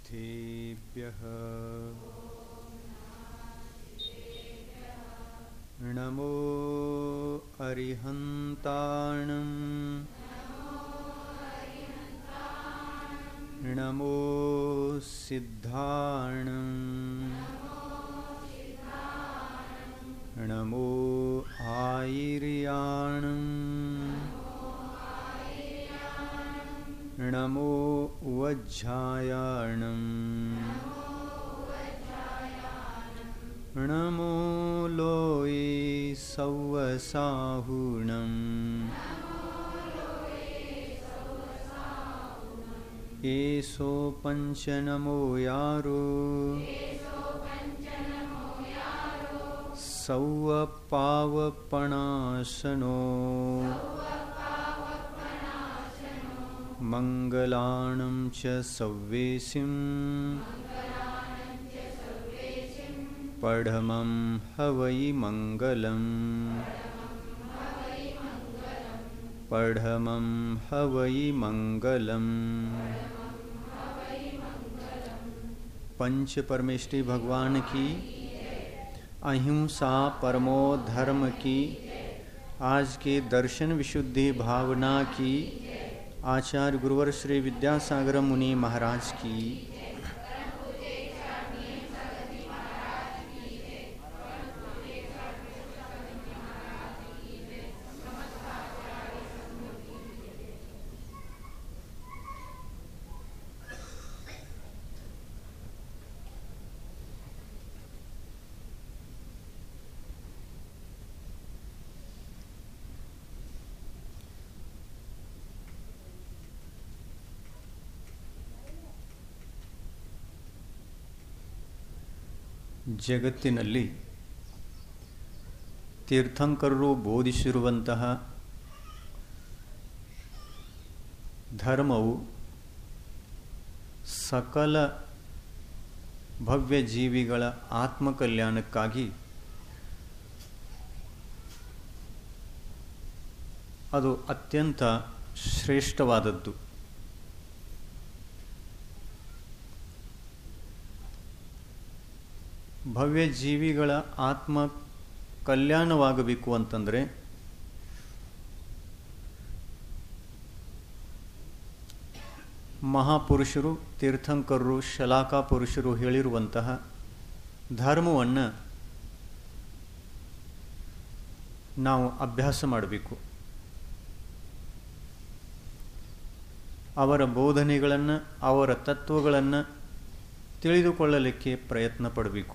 सिद्धेभ्यः नमो अरिहन्ताणम् नमो सिद्धाणम् नमो आयिर्याणम् नमो वज्झायाणम् नमो लोये सौवसाहुणम् एषो पञ्चनमो यारो सौवपावपणासनो मङ्गलाणं च सव्वेसिं पढमं हवै मङ्गलम् पढमं हवै मङ्गलम् पंच परमेष्टि भगवान की अहिंसा परमो धर्म की आज के दर्शन विशुद्धि भावना की आचार्य गुरुवर श्री विद्यासागर मुनि महाराज की ಜಗತ್ತಿನಲ್ಲಿ ತೀರ್ಥಂಕರರು ಬೋಧಿಸಿರುವಂತಹ ಧರ್ಮವು ಸಕಲ ಭವ್ಯ ಜೀವಿಗಳ ಆತ್ಮಕಲ್ಯಾಣಕ್ಕಾಗಿ ಅದು ಅತ್ಯಂತ ಶ್ರೇಷ್ಠವಾದದ್ದು ಭವ್ಯ ಜೀವಿಗಳ ಆತ್ಮ ಕಲ್ಯಾಣವಾಗಬೇಕು ಅಂತಂದರೆ ಮಹಾಪುರುಷರು ತೀರ್ಥಂಕರರು ಶಲಾಕಾ ಪುರುಷರು ಹೇಳಿರುವಂತಹ ಧರ್ಮವನ್ನು ನಾವು ಅಭ್ಯಾಸ ಮಾಡಬೇಕು ಅವರ ಬೋಧನೆಗಳನ್ನು ಅವರ ತತ್ವಗಳನ್ನು ತಿಳಿದುಕೊಳ್ಳಲಿಕ್ಕೆ ಪ್ರಯತ್ನ ಪಡಬೇಕು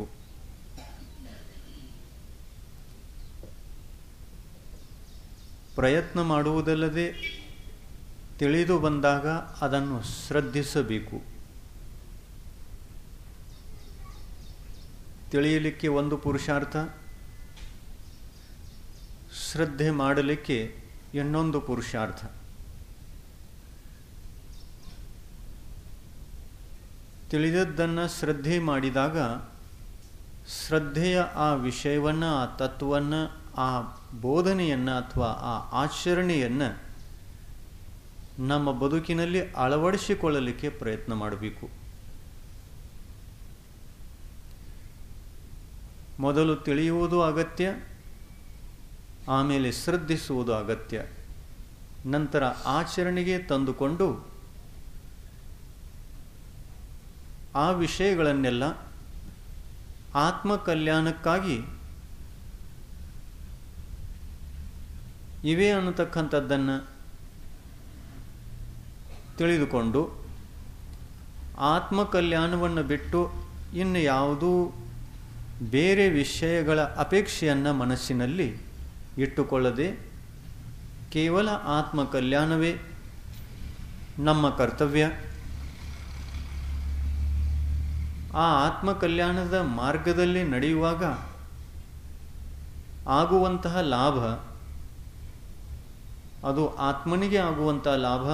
ಪ್ರಯತ್ನ ಮಾಡುವುದಲ್ಲದೆ ತಿಳಿದು ಬಂದಾಗ ಅದನ್ನು ಶ್ರದ್ಧಿಸಬೇಕು ತಿಳಿಯಲಿಕ್ಕೆ ಒಂದು ಪುರುಷಾರ್ಥ ಶ್ರದ್ಧೆ ಮಾಡಲಿಕ್ಕೆ ಇನ್ನೊಂದು ಪುರುಷಾರ್ಥ ತಿಳಿದದ್ದನ್ನು ಶ್ರದ್ಧೆ ಮಾಡಿದಾಗ ಶ್ರದ್ಧೆಯ ಆ ವಿಷಯವನ್ನು ಆ ತತ್ವವನ್ನು ಆ ಬೋಧನೆಯನ್ನು ಅಥವಾ ಆ ಆಚರಣೆಯನ್ನು ನಮ್ಮ ಬದುಕಿನಲ್ಲಿ ಅಳವಡಿಸಿಕೊಳ್ಳಲಿಕ್ಕೆ ಪ್ರಯತ್ನ ಮಾಡಬೇಕು ಮೊದಲು ತಿಳಿಯುವುದು ಅಗತ್ಯ ಆಮೇಲೆ ಶ್ರದ್ಧಿಸುವುದು ಅಗತ್ಯ ನಂತರ ಆಚರಣೆಗೆ ತಂದುಕೊಂಡು ಆ ವಿಷಯಗಳನ್ನೆಲ್ಲ ಆತ್ಮ ಕಲ್ಯಾಣಕ್ಕಾಗಿ ಇವೆ ಅನ್ನತಕ್ಕಂಥದ್ದನ್ನು ತಿಳಿದುಕೊಂಡು ಆತ್ಮ ಕಲ್ಯಾಣವನ್ನು ಬಿಟ್ಟು ಇನ್ನು ಯಾವುದೂ ಬೇರೆ ವಿಷಯಗಳ ಅಪೇಕ್ಷೆಯನ್ನು ಮನಸ್ಸಿನಲ್ಲಿ ಇಟ್ಟುಕೊಳ್ಳದೆ ಕೇವಲ ಆತ್ಮ ಕಲ್ಯಾಣವೇ ನಮ್ಮ ಕರ್ತವ್ಯ ಆ ಆತ್ಮ ಕಲ್ಯಾಣದ ಮಾರ್ಗದಲ್ಲಿ ನಡೆಯುವಾಗ ಆಗುವಂತಹ ಲಾಭ ಅದು ಆತ್ಮನಿಗೆ ಆಗುವಂತಹ ಲಾಭ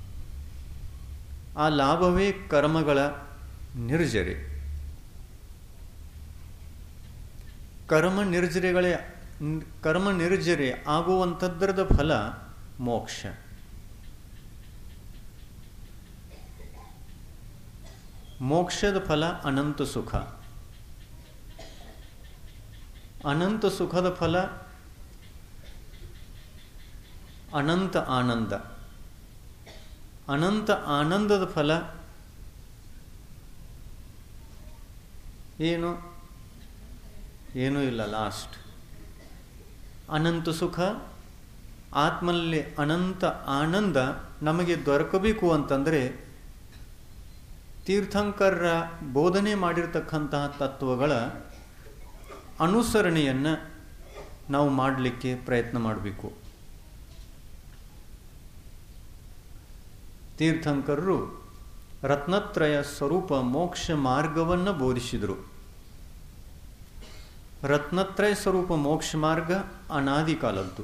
ಆ ಲಾಭವೇ ಕರ್ಮಗಳ ನಿರ್ಜರೆ ಕರ್ಮ ನಿರ್ಜರೆಗಳೇ ಕರ್ಮ ನಿರ್ಜರೆ ಆಗುವಂಥದ್ದರದ ಫಲ ಮೋಕ್ಷ ಮೋಕ್ಷದ ಫಲ ಅನಂತ ಸುಖ ಅನಂತ ಸುಖದ ಫಲ ಅನಂತ ಆನಂದ ಅನಂತ ಆನಂದದ ಫಲ ಏನು ಏನೂ ಇಲ್ಲ ಲಾಸ್ಟ್ ಅನಂತ ಸುಖ ಆತ್ಮಲ್ಲಿ ಅನಂತ ಆನಂದ ನಮಗೆ ದೊರಕಬೇಕು ಅಂತಂದರೆ ತೀರ್ಥಂಕರರ ಬೋಧನೆ ಮಾಡಿರ್ತಕ್ಕಂತಹ ತತ್ವಗಳ ಅನುಸರಣೆಯನ್ನು ನಾವು ಮಾಡಲಿಕ್ಕೆ ಪ್ರಯತ್ನ ಮಾಡಬೇಕು ತೀರ್ಥಂಕರರು ರತ್ನತ್ರಯ ಸ್ವರೂಪ ಮೋಕ್ಷ ಮಾರ್ಗವನ್ನು ಬೋಧಿಸಿದರು ರತ್ನತ್ರಯ ಸ್ವರೂಪ ಮೋಕ್ಷ ಮಾರ್ಗ ಅನಾದಿ ಕಾಲದ್ದು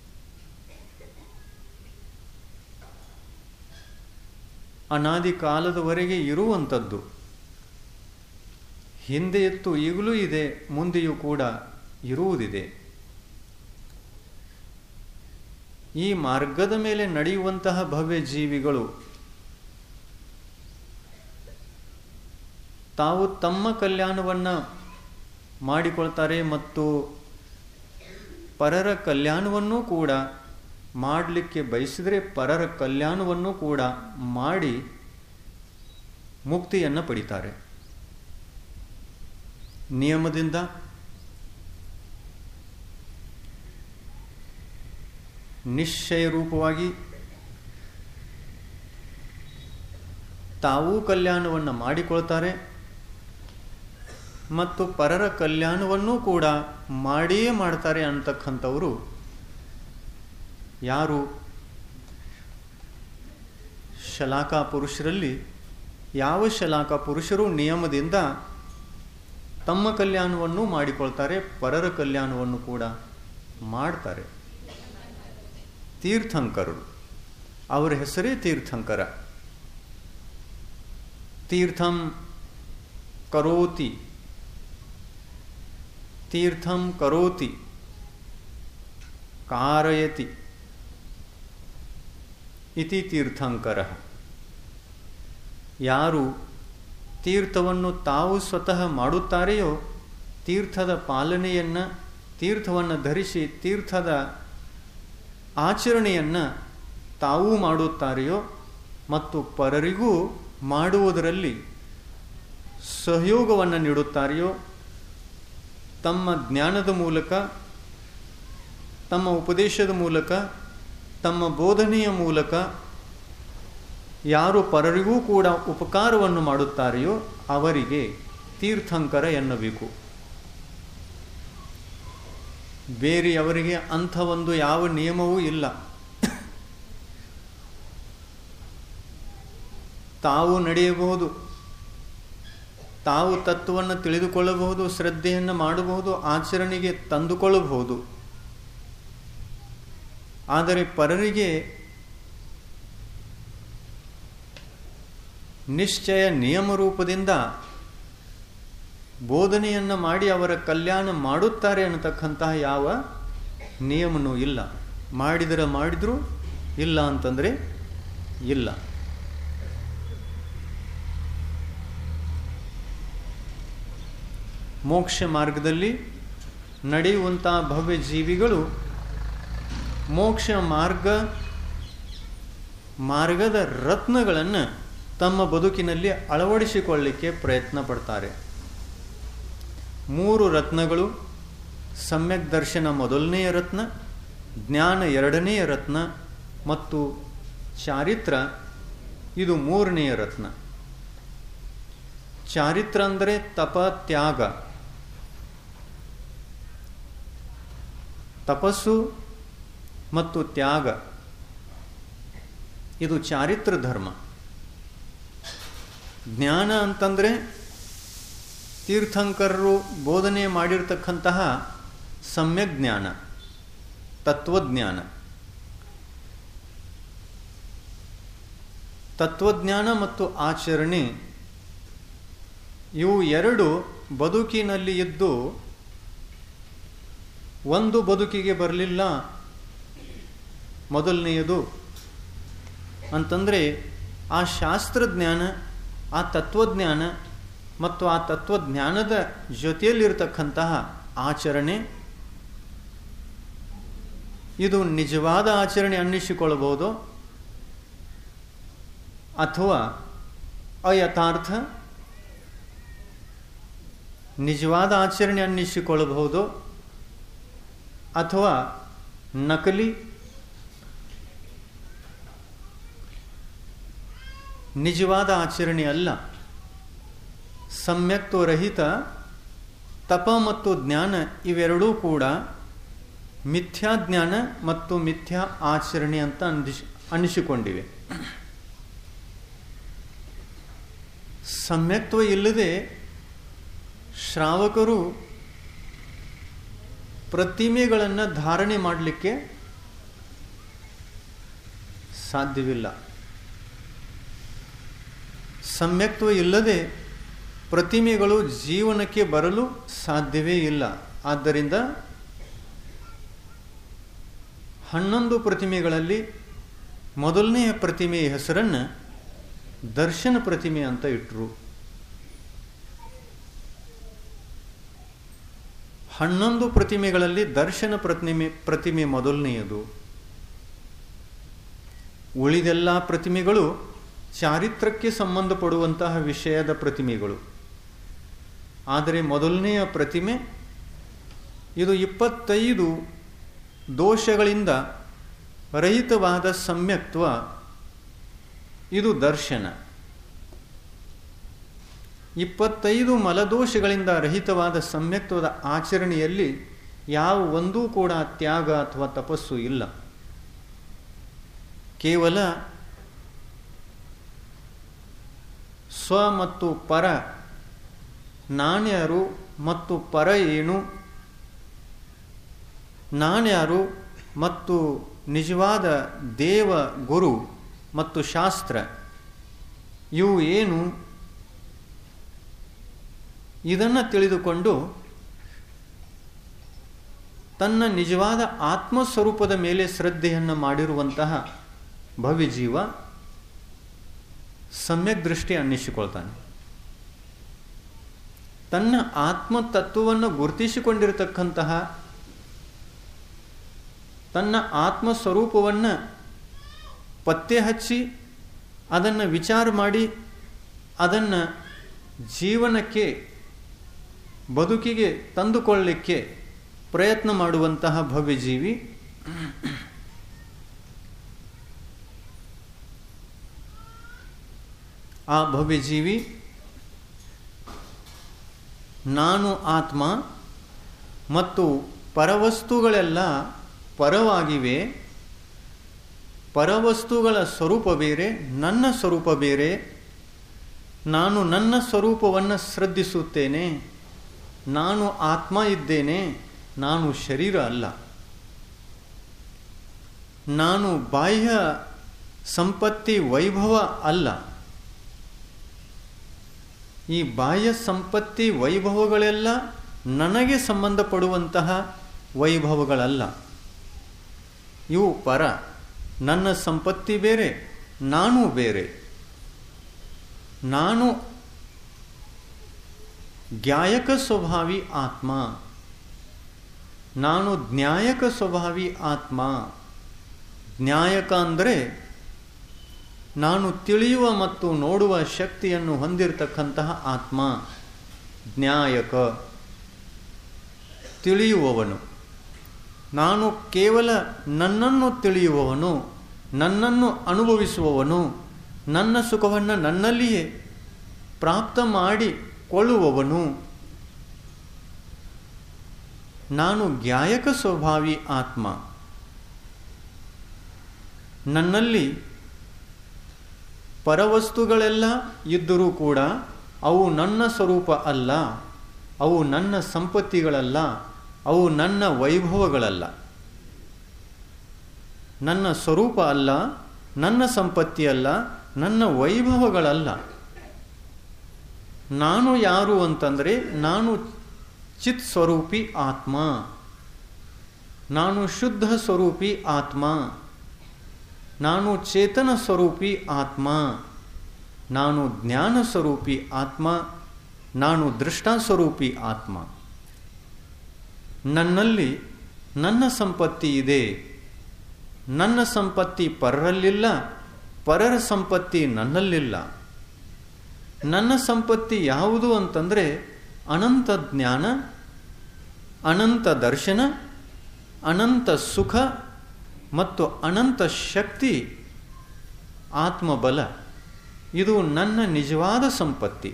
ಅನಾದಿ ಕಾಲದವರೆಗೆ ಇರುವಂಥದ್ದು ಹಿಂದೆ ಇತ್ತು ಈಗಲೂ ಇದೆ ಮುಂದೆಯೂ ಕೂಡ ಇರುವುದಿದೆ ಈ ಮಾರ್ಗದ ಮೇಲೆ ನಡೆಯುವಂತಹ ಭವ್ಯ ಜೀವಿಗಳು ತಾವು ತಮ್ಮ ಕಲ್ಯಾಣವನ್ನು ಮಾಡಿಕೊಳ್ತಾರೆ ಮತ್ತು ಪರರ ಕಲ್ಯಾಣವನ್ನೂ ಕೂಡ ಮಾಡಲಿಕ್ಕೆ ಬಯಸಿದರೆ ಪರರ ಕಲ್ಯಾಣವನ್ನು ಕೂಡ ಮಾಡಿ ಮುಕ್ತಿಯನ್ನು ಪಡಿತಾರೆ ನಿಯಮದಿಂದ ನಿಶ್ಚಯ ರೂಪವಾಗಿ ತಾವೂ ಕಲ್ಯಾಣವನ್ನು ಮಾಡಿಕೊಳ್ತಾರೆ ಮತ್ತು ಪರರ ಕಲ್ಯಾಣವನ್ನೂ ಕೂಡ ಮಾಡಿಯೇ ಮಾಡ್ತಾರೆ ಅಂತಕ್ಕಂಥವರು ಯಾರು ಶಲಾಕ ಪುರುಷರಲ್ಲಿ ಯಾವ ಶಲಾಕ ಪುರುಷರು ನಿಯಮದಿಂದ ತಮ್ಮ ಕಲ್ಯಾಣವನ್ನು ಮಾಡಿಕೊಳ್ತಾರೆ ಪರರ ಕಲ್ಯಾಣವನ್ನು ಕೂಡ ಮಾಡ್ತಾರೆ ತೀರ್ಥಂಕರರು ಅವರ ಹೆಸರೇ ತೀರ್ಥಂಕರ ತೀರ್ಥಂ ಕರೋತಿ ತೀರ್ಥಂ ಕರೋತಿ ಕಾರಯತಿ ಇತಿ ತೀರ್ಥಂಕರ ಯಾರು ತೀರ್ಥವನ್ನು ತಾವು ಸ್ವತಃ ಮಾಡುತ್ತಾರೆಯೋ ತೀರ್ಥದ ಪಾಲನೆಯನ್ನು ತೀರ್ಥವನ್ನು ಧರಿಸಿ ತೀರ್ಥದ ಆಚರಣೆಯನ್ನು ತಾವೂ ಮಾಡುತ್ತಾರೆಯೋ ಮತ್ತು ಪರರಿಗೂ ಮಾಡುವುದರಲ್ಲಿ ಸಹಯೋಗವನ್ನು ನೀಡುತ್ತಾರೆಯೋ ತಮ್ಮ ಜ್ಞಾನದ ಮೂಲಕ ತಮ್ಮ ಉಪದೇಶದ ಮೂಲಕ ತಮ್ಮ ಬೋಧನೆಯ ಮೂಲಕ ಯಾರು ಪರರಿಗೂ ಕೂಡ ಉಪಕಾರವನ್ನು ಮಾಡುತ್ತಾರೆಯೋ ಅವರಿಗೆ ತೀರ್ಥಂಕರ ಎನ್ನಬೇಕು ಬೇರೆಯವರಿಗೆ ಅಂಥ ಒಂದು ಯಾವ ನಿಯಮವೂ ಇಲ್ಲ ತಾವು ನಡೆಯಬಹುದು ತಾವು ತತ್ವವನ್ನು ತಿಳಿದುಕೊಳ್ಳಬಹುದು ಶ್ರದ್ಧೆಯನ್ನು ಮಾಡಬಹುದು ಆಚರಣೆಗೆ ತಂದುಕೊಳ್ಳಬಹುದು ಆದರೆ ಪರರಿಗೆ ನಿಶ್ಚಯ ನಿಯಮ ರೂಪದಿಂದ ಬೋಧನೆಯನ್ನು ಮಾಡಿ ಅವರ ಕಲ್ಯಾಣ ಮಾಡುತ್ತಾರೆ ಅನ್ನತಕ್ಕಂತಹ ಯಾವ ನಿಯಮನೂ ಇಲ್ಲ ಮಾಡಿದರೆ ಮಾಡಿದ್ರು ಇಲ್ಲ ಅಂತಂದರೆ ಇಲ್ಲ ಮೋಕ್ಷ ಮಾರ್ಗದಲ್ಲಿ ನಡೆಯುವಂಥ ಭವ್ಯ ಜೀವಿಗಳು ಮೋಕ್ಷ ಮಾರ್ಗ ಮಾರ್ಗದ ರತ್ನಗಳನ್ನು ತಮ್ಮ ಬದುಕಿನಲ್ಲಿ ಅಳವಡಿಸಿಕೊಳ್ಳಿಕ್ಕೆ ಪ್ರಯತ್ನ ಪಡ್ತಾರೆ ಮೂರು ರತ್ನಗಳು ಸಮ್ಯಕ್ ದರ್ಶನ ಮೊದಲನೆಯ ರತ್ನ ಜ್ಞಾನ ಎರಡನೆಯ ರತ್ನ ಮತ್ತು ಚಾರಿತ್ರ ಇದು ಮೂರನೆಯ ರತ್ನ ಚಾರಿತ್ರ ಅಂದರೆ ತಪ ತ್ಯಾಗ ತಪಸ್ಸು ಮತ್ತು ತ್ಯಾಗ ಇದು ಚಾರಿತ್ರ ಧರ್ಮ ಜ್ಞಾನ ಅಂತಂದರೆ ತೀರ್ಥಂಕರರು ಬೋಧನೆ ಮಾಡಿರ್ತಕ್ಕಂತಹ ಸಮ್ಯಕ್ ಜ್ಞಾನ ತತ್ವಜ್ಞಾನ ತತ್ವಜ್ಞಾನ ಮತ್ತು ಆಚರಣೆ ಇವು ಎರಡು ಬದುಕಿನಲ್ಲಿ ಇದ್ದು ಒಂದು ಬದುಕಿಗೆ ಬರಲಿಲ್ಲ ಮೊದಲನೆಯದು ಅಂತಂದರೆ ಆ ಶಾಸ್ತ್ರಜ್ಞಾನ ಆ ತತ್ವಜ್ಞಾನ ಮತ್ತು ಆ ತತ್ವಜ್ಞಾನದ ಜೊತೆಯಲ್ಲಿರ್ತಕ್ಕಂತಹ ಆಚರಣೆ ಇದು ನಿಜವಾದ ಆಚರಣೆ ಅನ್ನಿಸಿಕೊಳ್ಳಬಹುದು ಅಥವಾ ಅಯಥಾರ್ಥ ನಿಜವಾದ ಆಚರಣೆ ಅನ್ನಿಸಿಕೊಳ್ಳಬಹುದು ಅಥವಾ ನಕಲಿ ನಿಜವಾದ ಆಚರಣೆ ಅಲ್ಲ ಸಮ್ಯಕ್ತ್ವರಹಿತ ತಪ ಮತ್ತು ಜ್ಞಾನ ಇವೆರಡೂ ಕೂಡ ಮಿಥ್ಯಾ ಜ್ಞಾನ ಮತ್ತು ಮಿಥ್ಯಾ ಆಚರಣೆ ಅಂತ ಅಂದಿಶ್ ಅನ್ನಿಸಿಕೊಂಡಿವೆ ಸಮ್ಯಕ್ತ್ವ ಇಲ್ಲದೆ ಶ್ರಾವಕರು ಪ್ರತಿಮೆಗಳನ್ನು ಧಾರಣೆ ಮಾಡಲಿಕ್ಕೆ ಸಾಧ್ಯವಿಲ್ಲ ಸಮ್ಯಕ್ತ್ವ ಇಲ್ಲದೆ ಪ್ರತಿಮೆಗಳು ಜೀವನಕ್ಕೆ ಬರಲು ಸಾಧ್ಯವೇ ಇಲ್ಲ ಆದ್ದರಿಂದ ಹನ್ನೊಂದು ಪ್ರತಿಮೆಗಳಲ್ಲಿ ಮೊದಲನೆಯ ಪ್ರತಿಮೆಯ ಹೆಸರನ್ನು ದರ್ಶನ ಪ್ರತಿಮೆ ಅಂತ ಇಟ್ಟರು ಹನ್ನೊಂದು ಪ್ರತಿಮೆಗಳಲ್ಲಿ ದರ್ಶನ ಪ್ರತಿಮೆ ಪ್ರತಿಮೆ ಮೊದಲನೆಯದು ಉಳಿದೆಲ್ಲ ಪ್ರತಿಮೆಗಳು ಚಾರಿತ್ರಕ್ಕೆ ಸಂಬಂಧಪಡುವಂತಹ ವಿಷಯದ ಪ್ರತಿಮೆಗಳು ಆದರೆ ಮೊದಲನೆಯ ಪ್ರತಿಮೆ ಇದು ಇಪ್ಪತ್ತೈದು ದೋಷಗಳಿಂದ ರಹಿತವಾದ ಸಮ್ಯಕ್ತ್ವ ಇದು ದರ್ಶನ ಇಪ್ಪತ್ತೈದು ಮಲದೋಷಗಳಿಂದ ರಹಿತವಾದ ಸಮ್ಯಕ್ತ್ವದ ಆಚರಣೆಯಲ್ಲಿ ಯಾವ ಒಂದೂ ಕೂಡ ತ್ಯಾಗ ಅಥವಾ ತಪಸ್ಸು ಇಲ್ಲ ಕೇವಲ ಸ್ವ ಮತ್ತು ಪರ ನಾಣ್ಯರು ಮತ್ತು ಪರ ಏನು ನಾಣ್ಯರು ಮತ್ತು ನಿಜವಾದ ದೇವ ಗುರು ಮತ್ತು ಶಾಸ್ತ್ರ ಇವು ಏನು ಇದನ್ನು ತಿಳಿದುಕೊಂಡು ತನ್ನ ನಿಜವಾದ ಆತ್ಮಸ್ವರೂಪದ ಮೇಲೆ ಶ್ರದ್ಧೆಯನ್ನು ಮಾಡಿರುವಂತಹ ಭವ್ಯಜೀವ ಸಮ್ಯಕ್ ದೃಷ್ಟಿ ಅನ್ನಿಸಿಕೊಳ್ತಾನೆ ತನ್ನ ಆತ್ಮತತ್ವವನ್ನು ಗುರುತಿಸಿಕೊಂಡಿರತಕ್ಕಂತಹ ತನ್ನ ಆತ್ಮಸ್ವರೂಪವನ್ನು ಪತ್ತೆ ಹಚ್ಚಿ ಅದನ್ನು ವಿಚಾರ ಮಾಡಿ ಅದನ್ನು ಜೀವನಕ್ಕೆ ಬದುಕಿಗೆ ತಂದುಕೊಳ್ಳಲಿಕ್ಕೆ ಪ್ರಯತ್ನ ಮಾಡುವಂತಹ ಭವ್ಯಜೀವಿ ಆ ಭವ್ಯಜೀವಿ ನಾನು ಆತ್ಮ ಮತ್ತು ಪರವಸ್ತುಗಳೆಲ್ಲ ಪರವಾಗಿವೆ ಪರವಸ್ತುಗಳ ಸ್ವರೂಪ ಬೇರೆ ನನ್ನ ಸ್ವರೂಪ ಬೇರೆ ನಾನು ನನ್ನ ಸ್ವರೂಪವನ್ನು ಶ್ರದ್ಧಿಸುತ್ತೇನೆ ನಾನು ಆತ್ಮ ಇದ್ದೇನೆ ನಾನು ಶರೀರ ಅಲ್ಲ ನಾನು ಬಾಹ್ಯ ಸಂಪತ್ತಿ ವೈಭವ ಅಲ್ಲ ಈ ಬಾಹ್ಯ ಸಂಪತ್ತಿ ವೈಭವಗಳೆಲ್ಲ ನನಗೆ ಸಂಬಂಧಪಡುವಂತಹ ವೈಭವಗಳಲ್ಲ ಇವು ಪರ ನನ್ನ ಸಂಪತ್ತಿ ಬೇರೆ ನಾನು ಬೇರೆ ನಾನು ಜ್ಞಾಯಕ ಸ್ವಭಾವಿ ಆತ್ಮ ನಾನು ಜ್ಞಾಯಕ ಸ್ವಭಾವಿ ಆತ್ಮ ಜ್ಞಾಯಕ ಅಂದರೆ ನಾನು ತಿಳಿಯುವ ಮತ್ತು ನೋಡುವ ಶಕ್ತಿಯನ್ನು ಹೊಂದಿರತಕ್ಕಂತಹ ಆತ್ಮ ಜ್ಞಾಯಕ ತಿಳಿಯುವವನು ನಾನು ಕೇವಲ ನನ್ನನ್ನು ತಿಳಿಯುವವನು ನನ್ನನ್ನು ಅನುಭವಿಸುವವನು ನನ್ನ ಸುಖವನ್ನು ನನ್ನಲ್ಲಿಯೇ ಪ್ರಾಪ್ತ ಮಾಡಿಕೊಳ್ಳುವವನು ನಾನು ಜ್ಞಾಯಕ ಸ್ವಭಾವಿ ಆತ್ಮ ನನ್ನಲ್ಲಿ ಪರವಸ್ತುಗಳೆಲ್ಲ ಇದ್ದರೂ ಕೂಡ ಅವು ನನ್ನ ಸ್ವರೂಪ ಅಲ್ಲ ಅವು ನನ್ನ ಸಂಪತ್ತಿಗಳಲ್ಲ ಅವು ನನ್ನ ವೈಭವಗಳಲ್ಲ ನನ್ನ ಸ್ವರೂಪ ಅಲ್ಲ ನನ್ನ ಸಂಪತ್ತಿ ಅಲ್ಲ ನನ್ನ ವೈಭವಗಳಲ್ಲ ನಾನು ಯಾರು ಅಂತಂದರೆ ನಾನು ಚಿತ್ ಸ್ವರೂಪಿ ಆತ್ಮ ನಾನು ಶುದ್ಧ ಸ್ವರೂಪಿ ಆತ್ಮ ನಾನು ಚೇತನ ಸ್ವರೂಪಿ ಆತ್ಮ ನಾನು ಜ್ಞಾನ ಸ್ವರೂಪಿ ಆತ್ಮ ನಾನು ದೃಷ್ಟಾಸ್ವರೂಪಿ ಆತ್ಮ ನನ್ನಲ್ಲಿ ನನ್ನ ಸಂಪತ್ತಿ ಇದೆ ನನ್ನ ಸಂಪತ್ತಿ ಪರರಲ್ಲಿಲ್ಲ ಪರರ ಸಂಪತ್ತಿ ನನ್ನಲ್ಲಿಲ್ಲ ನನ್ನ ಸಂಪತ್ತಿ ಯಾವುದು ಅಂತಂದರೆ ಅನಂತ ಜ್ಞಾನ ಅನಂತ ದರ್ಶನ ಅನಂತ ಸುಖ ಮತ್ತು ಅನಂತ ಶಕ್ತಿ ಆತ್ಮಬಲ ಇದು ನನ್ನ ನಿಜವಾದ ಸಂಪತ್ತಿ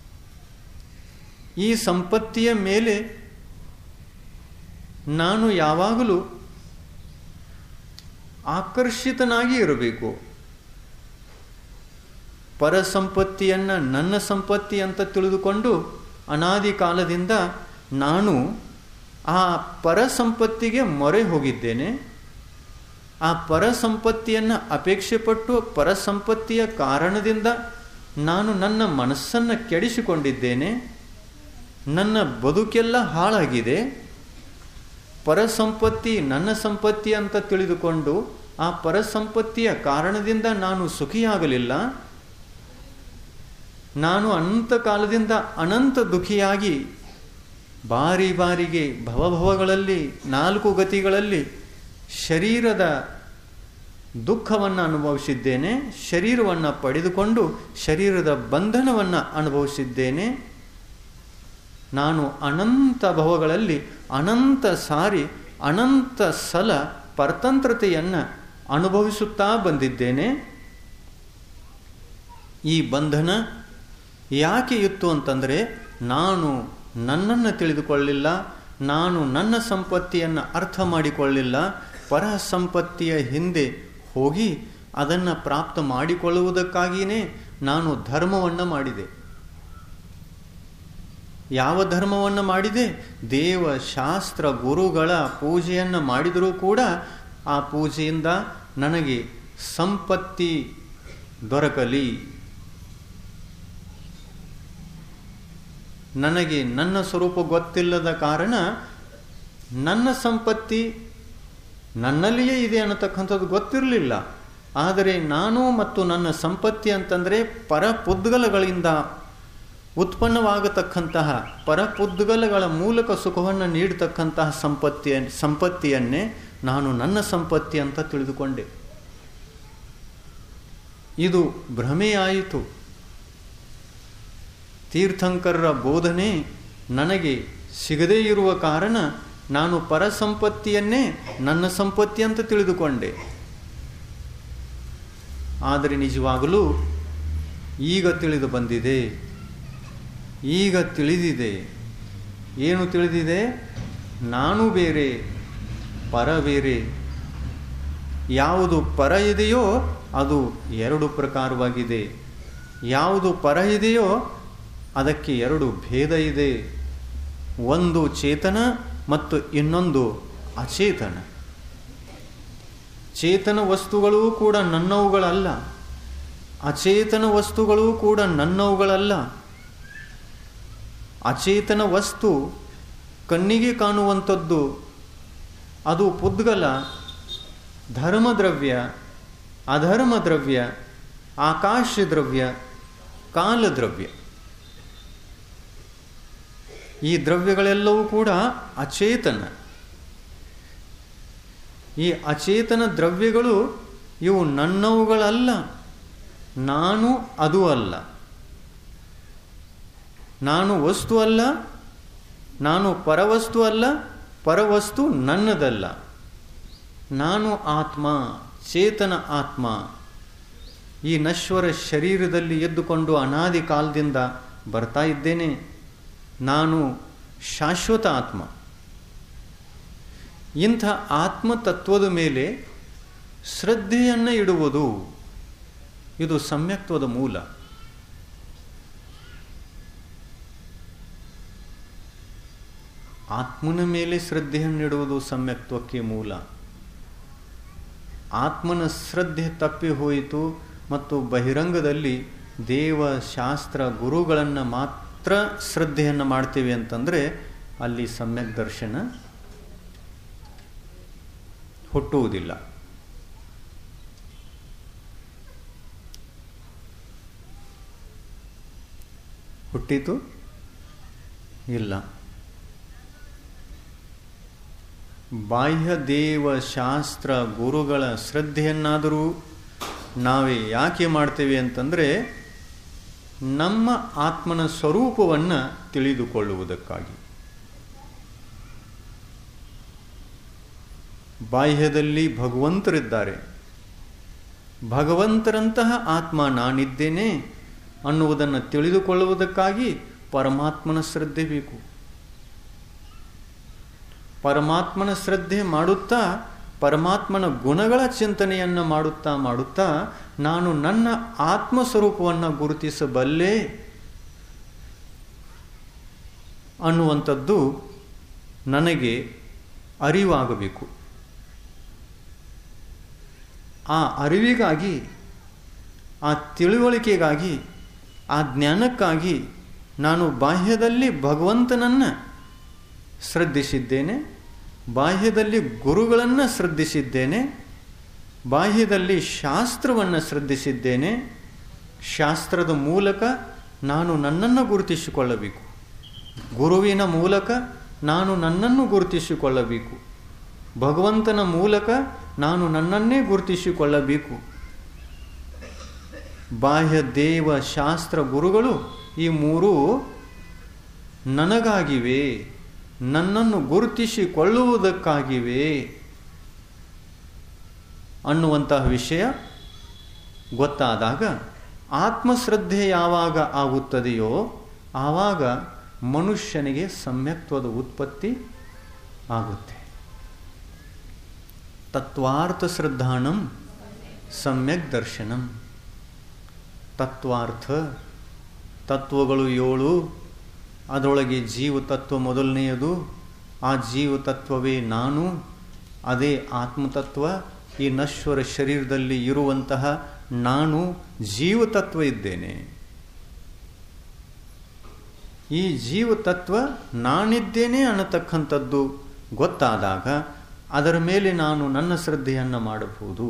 ಈ ಸಂಪತ್ತಿಯ ಮೇಲೆ ನಾನು ಯಾವಾಗಲೂ ಆಕರ್ಷಿತನಾಗಿ ಇರಬೇಕು ಪರ ಸಂಪತ್ತಿಯನ್ನು ನನ್ನ ಸಂಪತ್ತಿ ಅಂತ ತಿಳಿದುಕೊಂಡು ಅನಾದಿ ಕಾಲದಿಂದ ನಾನು ಆ ಪರ ಸಂಪತ್ತಿಗೆ ಮೊರೆ ಹೋಗಿದ್ದೇನೆ ಆ ಪರ ಸಂಪತ್ತಿಯನ್ನು ಅಪೇಕ್ಷೆ ಪಟ್ಟು ಪರ ಸಂಪತ್ತಿಯ ಕಾರಣದಿಂದ ನಾನು ನನ್ನ ಮನಸ್ಸನ್ನು ಕೆಡಿಸಿಕೊಂಡಿದ್ದೇನೆ ನನ್ನ ಬದುಕೆಲ್ಲ ಹಾಳಾಗಿದೆ ಪರ ಸಂಪತ್ತಿ ನನ್ನ ಸಂಪತ್ತಿ ಅಂತ ತಿಳಿದುಕೊಂಡು ಆ ಪರ ಸಂಪತ್ತಿಯ ಕಾರಣದಿಂದ ನಾನು ಸುಖಿಯಾಗಲಿಲ್ಲ ನಾನು ಅನಂತ ಕಾಲದಿಂದ ಅನಂತ ದುಃಖಿಯಾಗಿ ಬಾರಿ ಬಾರಿಗೆ ಭವಭವಗಳಲ್ಲಿ ನಾಲ್ಕು ಗತಿಗಳಲ್ಲಿ ಶರೀರದ ದುಃಖವನ್ನು ಅನುಭವಿಸಿದ್ದೇನೆ ಶರೀರವನ್ನು ಪಡೆದುಕೊಂಡು ಶರೀರದ ಬಂಧನವನ್ನು ಅನುಭವಿಸಿದ್ದೇನೆ ನಾನು ಅನಂತ ಭವಗಳಲ್ಲಿ ಅನಂತ ಸಾರಿ ಅನಂತ ಸಲ ಪರತಂತ್ರತೆಯನ್ನು ಅನುಭವಿಸುತ್ತಾ ಬಂದಿದ್ದೇನೆ ಈ ಬಂಧನ ಯಾಕೆ ಇತ್ತು ಅಂತಂದರೆ ನಾನು ನನ್ನನ್ನು ತಿಳಿದುಕೊಳ್ಳಿಲ್ಲ ನಾನು ನನ್ನ ಸಂಪತ್ತಿಯನ್ನು ಅರ್ಥ ಮಾಡಿಕೊಳ್ಳಿಲ್ಲ ಪರ ಸಂಪತ್ತಿಯ ಹಿಂದೆ ಹೋಗಿ ಅದನ್ನು ಪ್ರಾಪ್ತ ಮಾಡಿಕೊಳ್ಳುವುದಕ್ಕಾಗಿಯೇ ನಾನು ಧರ್ಮವನ್ನು ಮಾಡಿದೆ ಯಾವ ಧರ್ಮವನ್ನು ಮಾಡಿದೆ ದೇವ ಶಾಸ್ತ್ರ ಗುರುಗಳ ಪೂಜೆಯನ್ನು ಮಾಡಿದರೂ ಕೂಡ ಆ ಪೂಜೆಯಿಂದ ನನಗೆ ಸಂಪತ್ತಿ ದೊರಕಲಿ ನನಗೆ ನನ್ನ ಸ್ವರೂಪ ಗೊತ್ತಿಲ್ಲದ ಕಾರಣ ನನ್ನ ಸಂಪತ್ತಿ ನನ್ನಲ್ಲಿಯೇ ಇದೆ ಅನ್ನತಕ್ಕಂಥದ್ದು ಗೊತ್ತಿರಲಿಲ್ಲ ಆದರೆ ನಾನು ಮತ್ತು ನನ್ನ ಸಂಪತ್ತಿ ಅಂತಂದರೆ ಪರಪುದ್ಗಲಗಳಿಂದ ಉತ್ಪನ್ನವಾಗತಕ್ಕಂತಹ ಪರಪುದ್ಗಲಗಳ ಮೂಲಕ ಸುಖವನ್ನು ನೀಡತಕ್ಕಂತಹ ಸಂಪತ್ತಿಯ ಸಂಪತ್ತಿಯನ್ನೇ ನಾನು ನನ್ನ ಸಂಪತ್ತಿ ಅಂತ ತಿಳಿದುಕೊಂಡೆ ಇದು ಭ್ರಮೆಯಾಯಿತು ತೀರ್ಥಂಕರರ ಬೋಧನೆ ನನಗೆ ಸಿಗದೇ ಇರುವ ಕಾರಣ ನಾನು ಪರ ಸಂಪತ್ತಿಯನ್ನೇ ನನ್ನ ಸಂಪತ್ತಿ ಅಂತ ತಿಳಿದುಕೊಂಡೆ ಆದರೆ ನಿಜವಾಗಲೂ ಈಗ ತಿಳಿದು ಬಂದಿದೆ ಈಗ ತಿಳಿದಿದೆ ಏನು ತಿಳಿದಿದೆ ನಾನು ಬೇರೆ ಪರ ಬೇರೆ ಯಾವುದು ಪರ ಇದೆಯೋ ಅದು ಎರಡು ಪ್ರಕಾರವಾಗಿದೆ ಯಾವುದು ಪರ ಇದೆಯೋ ಅದಕ್ಕೆ ಎರಡು ಭೇದ ಇದೆ ಒಂದು ಚೇತನ ಮತ್ತು ಇನ್ನೊಂದು ಅಚೇತನ ಚೇತನ ವಸ್ತುಗಳೂ ಕೂಡ ನನ್ನವುಗಳಲ್ಲ ಅಚೇತನ ವಸ್ತುಗಳೂ ಕೂಡ ನನ್ನವುಗಳಲ್ಲ ಅಚೇತನ ವಸ್ತು ಕಣ್ಣಿಗೆ ಕಾಣುವಂಥದ್ದು ಅದು ಪುದ್ಗಲ ಧರ್ಮದ್ರವ್ಯ ಅಧರ್ಮ ದ್ರವ್ಯ ಆಕಾಶ ದ್ರವ್ಯ ಕಾಲದ್ರವ್ಯ ಈ ದ್ರವ್ಯಗಳೆಲ್ಲವೂ ಕೂಡ ಅಚೇತನ ಈ ಅಚೇತನ ದ್ರವ್ಯಗಳು ಇವು ನನ್ನವುಗಳಲ್ಲ ನಾನು ಅದು ಅಲ್ಲ ನಾನು ವಸ್ತು ಅಲ್ಲ ನಾನು ಪರವಸ್ತು ಅಲ್ಲ ಪರವಸ್ತು ನನ್ನದಲ್ಲ ನಾನು ಆತ್ಮ ಚೇತನ ಆತ್ಮ ಈ ನಶ್ವರ ಶರೀರದಲ್ಲಿ ಎದ್ದುಕೊಂಡು ಅನಾದಿ ಕಾಲದಿಂದ ಬರ್ತಾ ಇದ್ದೇನೆ ನಾನು ಶಾಶ್ವತ ಆತ್ಮ ಇಂಥ ಆತ್ಮತತ್ವದ ಮೇಲೆ ಶ್ರದ್ಧೆಯನ್ನು ಇಡುವುದು ಇದು ಸಮ್ಯಕ್ತ್ವದ ಮೂಲ ಆತ್ಮನ ಮೇಲೆ ಶ್ರದ್ಧೆಯನ್ನಿಡುವುದು ಸಮ್ಯಕ್ತ್ವಕ್ಕೆ ಮೂಲ ಆತ್ಮನ ಶ್ರದ್ಧೆ ತಪ್ಪಿ ಹೋಯಿತು ಮತ್ತು ಬಹಿರಂಗದಲ್ಲಿ ದೇವ ಶಾಸ್ತ್ರ ಗುರುಗಳನ್ನು ಮಾತ್ರ ಶ್ರದ್ಧೆಯನ್ನು ಮಾಡ್ತೀವಿ ಅಂತಂದರೆ ಅಲ್ಲಿ ಸಮ್ಯಕ್ ದರ್ಶನ ಹುಟ್ಟುವುದಿಲ್ಲ ಹುಟ್ಟಿತು ಇಲ್ಲ ಬಾಹ್ಯ ದೇವ ಶಾಸ್ತ್ರ ಗುರುಗಳ ಶ್ರದ್ಧೆಯನ್ನಾದರೂ ನಾವೇ ಯಾಕೆ ಮಾಡ್ತೇವೆ ಅಂತಂದರೆ ನಮ್ಮ ಆತ್ಮನ ಸ್ವರೂಪವನ್ನು ತಿಳಿದುಕೊಳ್ಳುವುದಕ್ಕಾಗಿ ಬಾಹ್ಯದಲ್ಲಿ ಭಗವಂತರಿದ್ದಾರೆ ಭಗವಂತರಂತಹ ಆತ್ಮ ನಾನಿದ್ದೇನೆ ಅನ್ನುವುದನ್ನು ತಿಳಿದುಕೊಳ್ಳುವುದಕ್ಕಾಗಿ ಪರಮಾತ್ಮನ ಶ್ರದ್ಧೆ ಬೇಕು ಪರಮಾತ್ಮನ ಶ್ರದ್ಧೆ ಮಾಡುತ್ತಾ ಪರಮಾತ್ಮನ ಗುಣಗಳ ಚಿಂತನೆಯನ್ನು ಮಾಡುತ್ತಾ ಮಾಡುತ್ತಾ ನಾನು ನನ್ನ ಆತ್ಮಸ್ವರೂಪವನ್ನು ಗುರುತಿಸಬಲ್ಲೆ ಅನ್ನುವಂಥದ್ದು ನನಗೆ ಅರಿವಾಗಬೇಕು ಆ ಅರಿವಿಗಾಗಿ ಆ ತಿಳುವಳಿಕೆಗಾಗಿ ಆ ಜ್ಞಾನಕ್ಕಾಗಿ ನಾನು ಬಾಹ್ಯದಲ್ಲಿ ಭಗವಂತನನ್ನು ಶ್ರದ್ಧಿಸಿದ್ದೇನೆ ಬಾಹ್ಯದಲ್ಲಿ ಗುರುಗಳನ್ನು ಶ್ರದ್ಧಿಸಿದ್ದೇನೆ ಬಾಹ್ಯದಲ್ಲಿ ಶಾಸ್ತ್ರವನ್ನು ಶ್ರದ್ಧಿಸಿದ್ದೇನೆ ಶಾಸ್ತ್ರದ ಮೂಲಕ ನಾನು ನನ್ನನ್ನು ಗುರುತಿಸಿಕೊಳ್ಳಬೇಕು ಗುರುವಿನ ಮೂಲಕ ನಾನು ನನ್ನನ್ನು ಗುರುತಿಸಿಕೊಳ್ಳಬೇಕು ಭಗವಂತನ ಮೂಲಕ ನಾನು ನನ್ನನ್ನೇ ಗುರುತಿಸಿಕೊಳ್ಳಬೇಕು ಬಾಹ್ಯ ದೇವ ಶಾಸ್ತ್ರ ಗುರುಗಳು ಈ ಮೂರೂ ನನಗಾಗಿವೆ ನನ್ನನ್ನು ಗುರುತಿಸಿಕೊಳ್ಳುವುದಕ್ಕಾಗಿವೆ ಅನ್ನುವಂತಹ ವಿಷಯ ಗೊತ್ತಾದಾಗ ಆತ್ಮಶ್ರದ್ಧೆ ಯಾವಾಗ ಆಗುತ್ತದೆಯೋ ಆವಾಗ ಮನುಷ್ಯನಿಗೆ ಸಮ್ಯಕ್ತ್ವದ ಉತ್ಪತ್ತಿ ಆಗುತ್ತೆ ತತ್ವಾರ್ಥ ಶ್ರದ್ಧಾಣಂ ಸಮ್ಯಕ್ ದರ್ಶನಂ ತತ್ವಾರ್ಥ ತತ್ವಗಳು ಏಳು ಅದರೊಳಗೆ ಜೀವ ತತ್ವ ಮೊದಲನೆಯದು ಆ ಜೀವ ತತ್ವವೇ ನಾನು ಅದೇ ಆತ್ಮತತ್ವ ಈ ನಶ್ವರ ಶರೀರದಲ್ಲಿ ಇರುವಂತಹ ನಾನು ಜೀವ ತತ್ವ ಇದ್ದೇನೆ ಈ ಜೀವ ತತ್ವ ನಾನಿದ್ದೇನೆ ಅನ್ನತಕ್ಕಂಥದ್ದು ಗೊತ್ತಾದಾಗ ಅದರ ಮೇಲೆ ನಾನು ನನ್ನ ಶ್ರದ್ಧೆಯನ್ನು ಮಾಡಬಹುದು